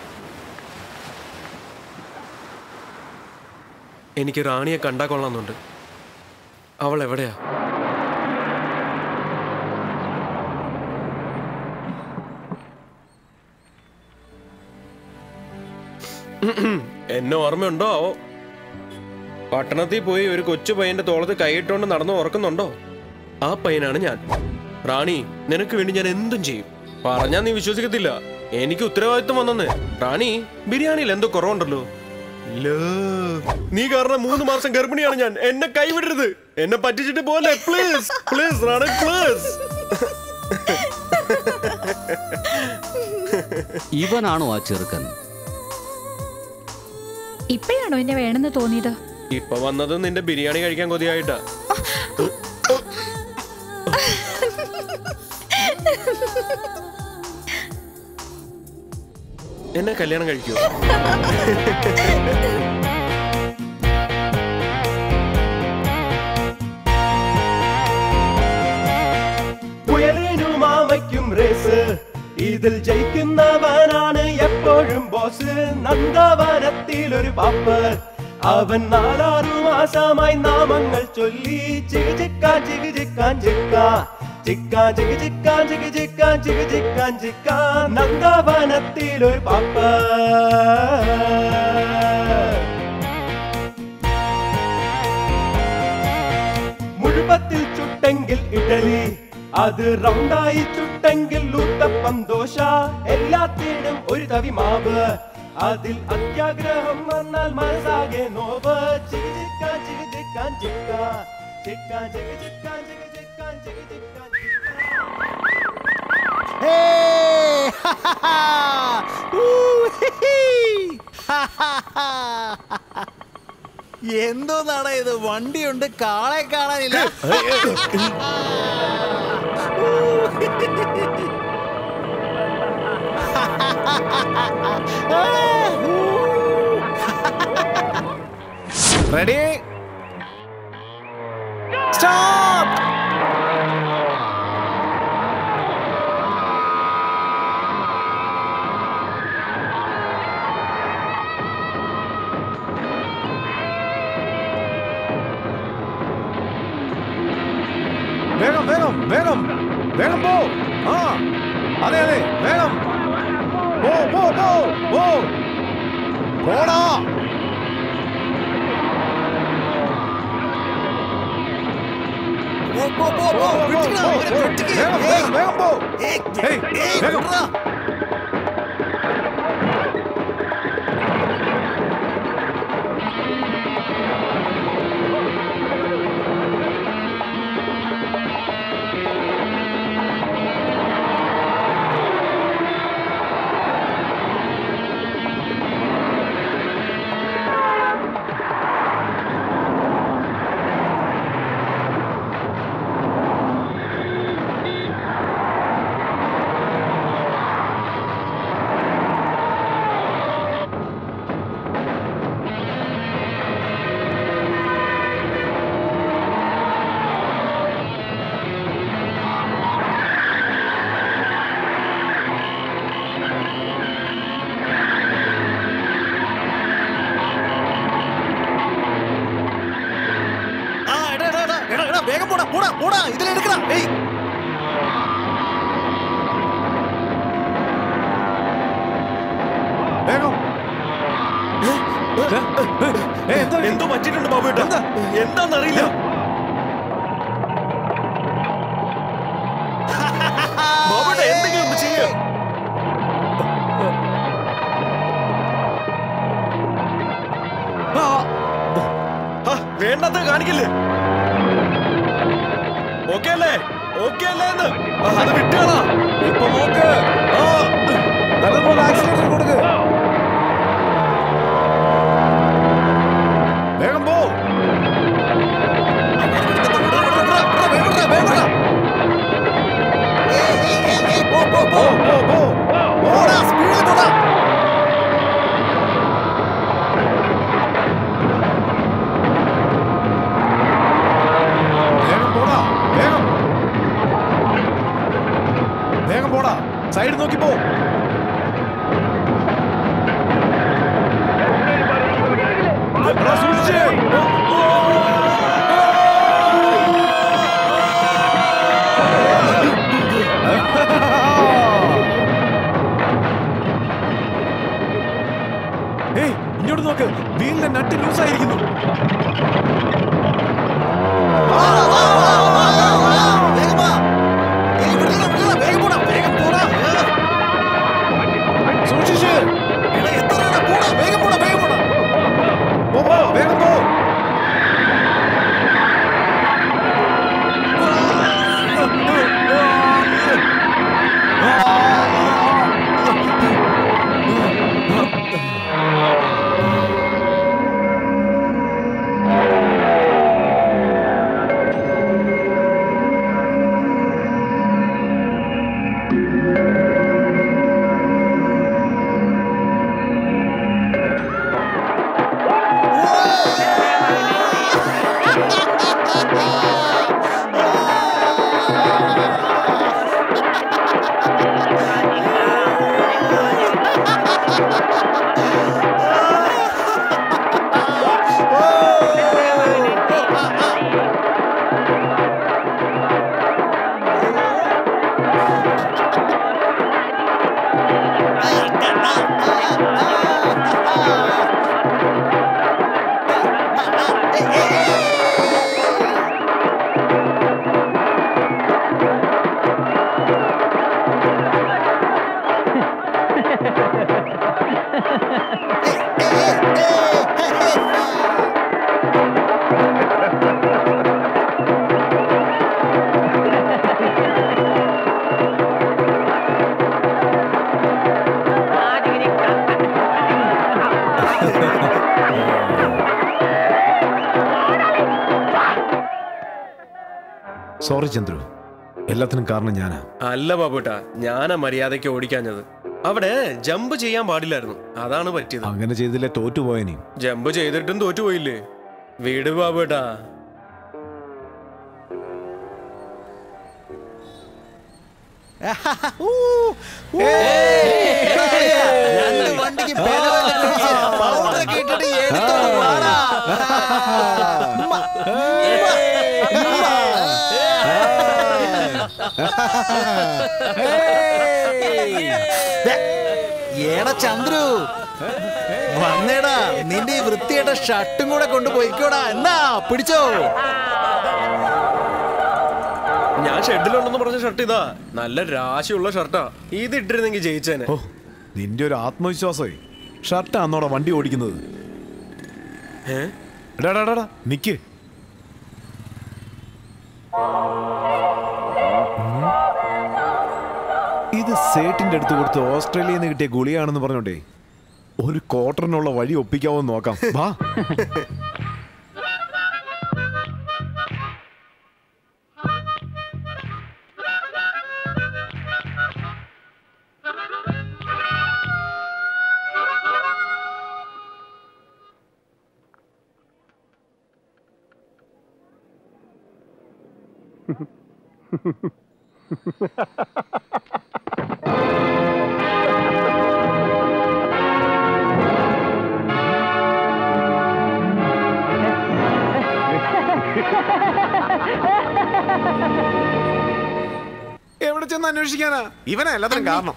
S5: എനിക്ക് റാണിയെ കണ്ടാ കൊള്ളാന്നുണ്ട് അവൾ എവിടെയാ എന്നെ ഓർമ്മയുണ്ടോ ആവോ പട്ടണത്തിൽ പോയി ഒരു കൊച്ചു പയ്യന്റെ തോളത്ത് കൈയിട്ടുകൊണ്ട് നടന്നു ഉറക്കുന്നുണ്ടോ ആ പയ്യനാണ് ഞാൻ റാണി നിനക്ക് വേണ്ടി ഞാൻ എന്തും ചെയ്യും പറഞ്ഞാ നീ വിശ്വസിക്കത്തില്ല എനിക്ക് ഉത്തരവാദിത്വം വന്നെന്ന് റാണി ബിരിയാണിയിൽ എന്തോ കുറവുണ്ടല്ലോ ലോ. നീ കാരണം മൂന്ന് മാസം ഗർഭിണിയാണ് ഞാൻ എന്നെ കൈവിടരുത് എന്നെ പറ്റിച്ചിട്ട് പോലെ പ്ലീസ് പ്ലീസ് റാണി പ്ലീസ്
S8: ഇവനാണോ ആ ചെറുക്കൻ
S15: ഇപ്പോഴാണോ എന്നെ വേണമെന്ന് തോന്നിയത്
S5: ഇപ്പൊ വന്നത് നിന്റെ ബിരിയാണി കഴിക്കാൻ കൊതിയായിട്ടാ എന്നെ കല്യാണം കഴിക്കൂ
S17: പുയലിനും മാവയ്ക്കും റേസ് ഇതിൽ ജയിക്കുന്നവനാണ് എപ്പോഴും ബോസ് നന്ദവനത്തിൽ ഒരു പാപ്പർ അവൻ നാലാറു മാസമായി നാമങ്ങൾ ചൊല്ലി ചികി ചിക്കാൻ ചികി ചിക്കാൻ ചിക്കാ ചിക്കാൻ ചികി ചിക്കാൻ ചികി ചിക്കാൻ ചികി ചിക്കാൻ ചിക്കാ നന്ദവനത്തിൽ ഒരു പാപ്പർ മുഴുവത്തിൽ ചുട്ടെങ്കിൽ ഇഡലി അത് റൗണ്ടായി ചുട്ടെങ്കിൽ ലൂത്തപ്പം ദോശ എല്ലാത്തിനും ഒരു തവി മാവ് അതിൽ അത്യാഗ്രഹം വന്നാൽ മനസ്സാകെ നോവ് ചികി ചിക്കാൻ ചികി ചിക്കാൻ ചിക്കാ ചിക്കാൻ ചികി ചിക്കാൻ ചികി ചിക്കാൻ ചികി ചിക്കാൻ
S3: എന്തോന്നാടാ ഇത് വണ്ടിയുണ്ട് കാളെ കാണാനില്ല
S1: റെഡി സ്റ്റാർട്ട് വേഗം വേഗം വേഗം വേഗം പോ ആ അതെ അതെ വേഗം പോ പോ പോ പോ പോടാ വേഗം വേഗം വേഗം പോ ഏയ് വേഗം
S3: പോടാ പോടാ ഇതിലെടുക്കടാ ഏയ്
S1: വേഗം
S5: എന്തോ പറ്റിയിട്ടുണ്ട് ബാബു ഏട്ടാ എന്താന്നറിയില്ല ബാബുട്ട എന്തെങ്കിലും ഒന്ന് ചെയ്യ വേണ്ടാത്ത കാണിക്കില്ലേ ഓക്കെ അല്ലേ ഓക്കെ അല്ലേ എന്ന് ആ, അത് വിട്ടുകളാ ഇപ്പൊ നോക്ക് ആ,
S1: നല്ലതുപോലെ ആക്സിലേറ്റർ കൊടുക്ക് വേഗം പോ വേഗം പോടാ വേഗം വേഗം പോടാ സൈഡ് നോക്കി പോ എടാ, സൂക്ഷിച്ച്. ഏയ് ഇങ്ങോട്ട് നോക്ക് വീലിന്റെ നട്ട് ലൂസ് ആയിരിക്കുന്നു സൂക്ഷിച്ച് വേഗം പോടാ വേഗം പോടാ പോ പോ വേഗം പോ സോറി ചന്ദ്രു എല്ലാത്തിനും കാരണം ഞാനാ
S5: അല്ല ബാബുട്ടാ ഞാനാ മര്യാദയ്ക്ക് ഓടിക്കാഞ്ഞത് അവിടെ ജമ്പ് ചെയ്യാൻ പാടില്ലായിരുന്നു അതാണ് പറ്റിയത്
S1: അങ്ങനെ ചെയ്തില്ലേ തോറ്റുപോയനി
S5: ജമ്പ് ചെയ്തിട്ടും തോറ്റുപോയില്ലേ വീട് ബാബുട്ടാ
S3: വണ്ടിക്ക് പൗഡർ ഇട്ടിട്ട് എടുത്തോണ്ട് വാടാ. ഏടാ ചന്ദ്രു വന്നേടാ നിന്റെ ഈ വൃത്തിയായിട്ട ഷർട്ടും കൂടെ കൊണ്ടുപോയിക്കോടാ എന്നാ പിടിച്ചോ
S5: ഞാൻ ഷെഡിലുണ്ടെന്ന് പറഞ്ഞ ഷർട്ട് ഇതാ നല്ല രാശിയുള്ള ഷർട്ടാ ഇത് ഇട്ടിരുന്നെങ്കിൽ ജയിച്ചേനെ
S1: ഓ നിന്റെ ഒരു ആത്മവിശ്വാസമേ ഷർട്ടാന്നോടാ വണ്ടി ഓടിക്കുന്നത് എടാ എടാ, എടാ, എടാ, നിക്ക് ഉം. ഇത് സേട്ടിന്റെ അടുത്ത് കൊടുത്ത് ഓസ്ട്രേലിയയിൽ നിന്ന് കിട്ടിയ ഗുളിയാണെന്ന് പറഞ്ഞോണ്ടേ ഒരു ക്വാർട്ടറിനുള്ള വഴി ഒപ്പിക്കാവോ എന്ന് നോക്കാം വാ ഒന്ന് അന്വേഷിക്കാനാ ഇവനാ എല്ലാത്തിനും കാരണം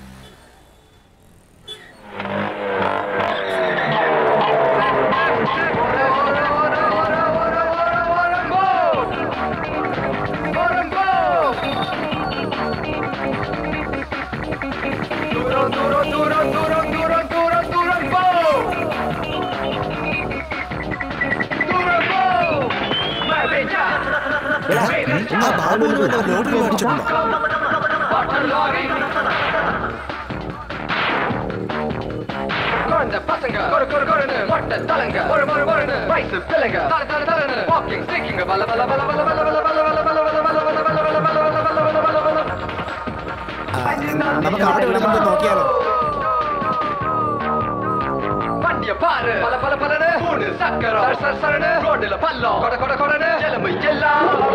S3: ആ ബാബുവിന് വല്ല ലോട്ടറി മേടിച്ചിട്ടുണ്ടോ
S18: குழந்தை பசங்க கொரு கொரு கொருன்னு மொட்டை தலைங்க ஒரு ஒரு ஒருன்னு வயசு பிள்ளைங்க தல தல தலன்னு வாக்கிங் ஸ்டிக்கிங்க பல பல பல பல பல பல பல பல பல பல பல பல பல பல பல பல பல பல பல
S1: നമുക്ക് അവിടെ ഇവിടെ കൊണ്ട് നോക്കിയാലോ
S18: வண்டிய பாரு பல பல பலன்னு மூணு சக்கரம் சர் சர் சரனு ரோடுல பள்ளம் கொட கொட கொடன்னு எலும்பு எல்லாம்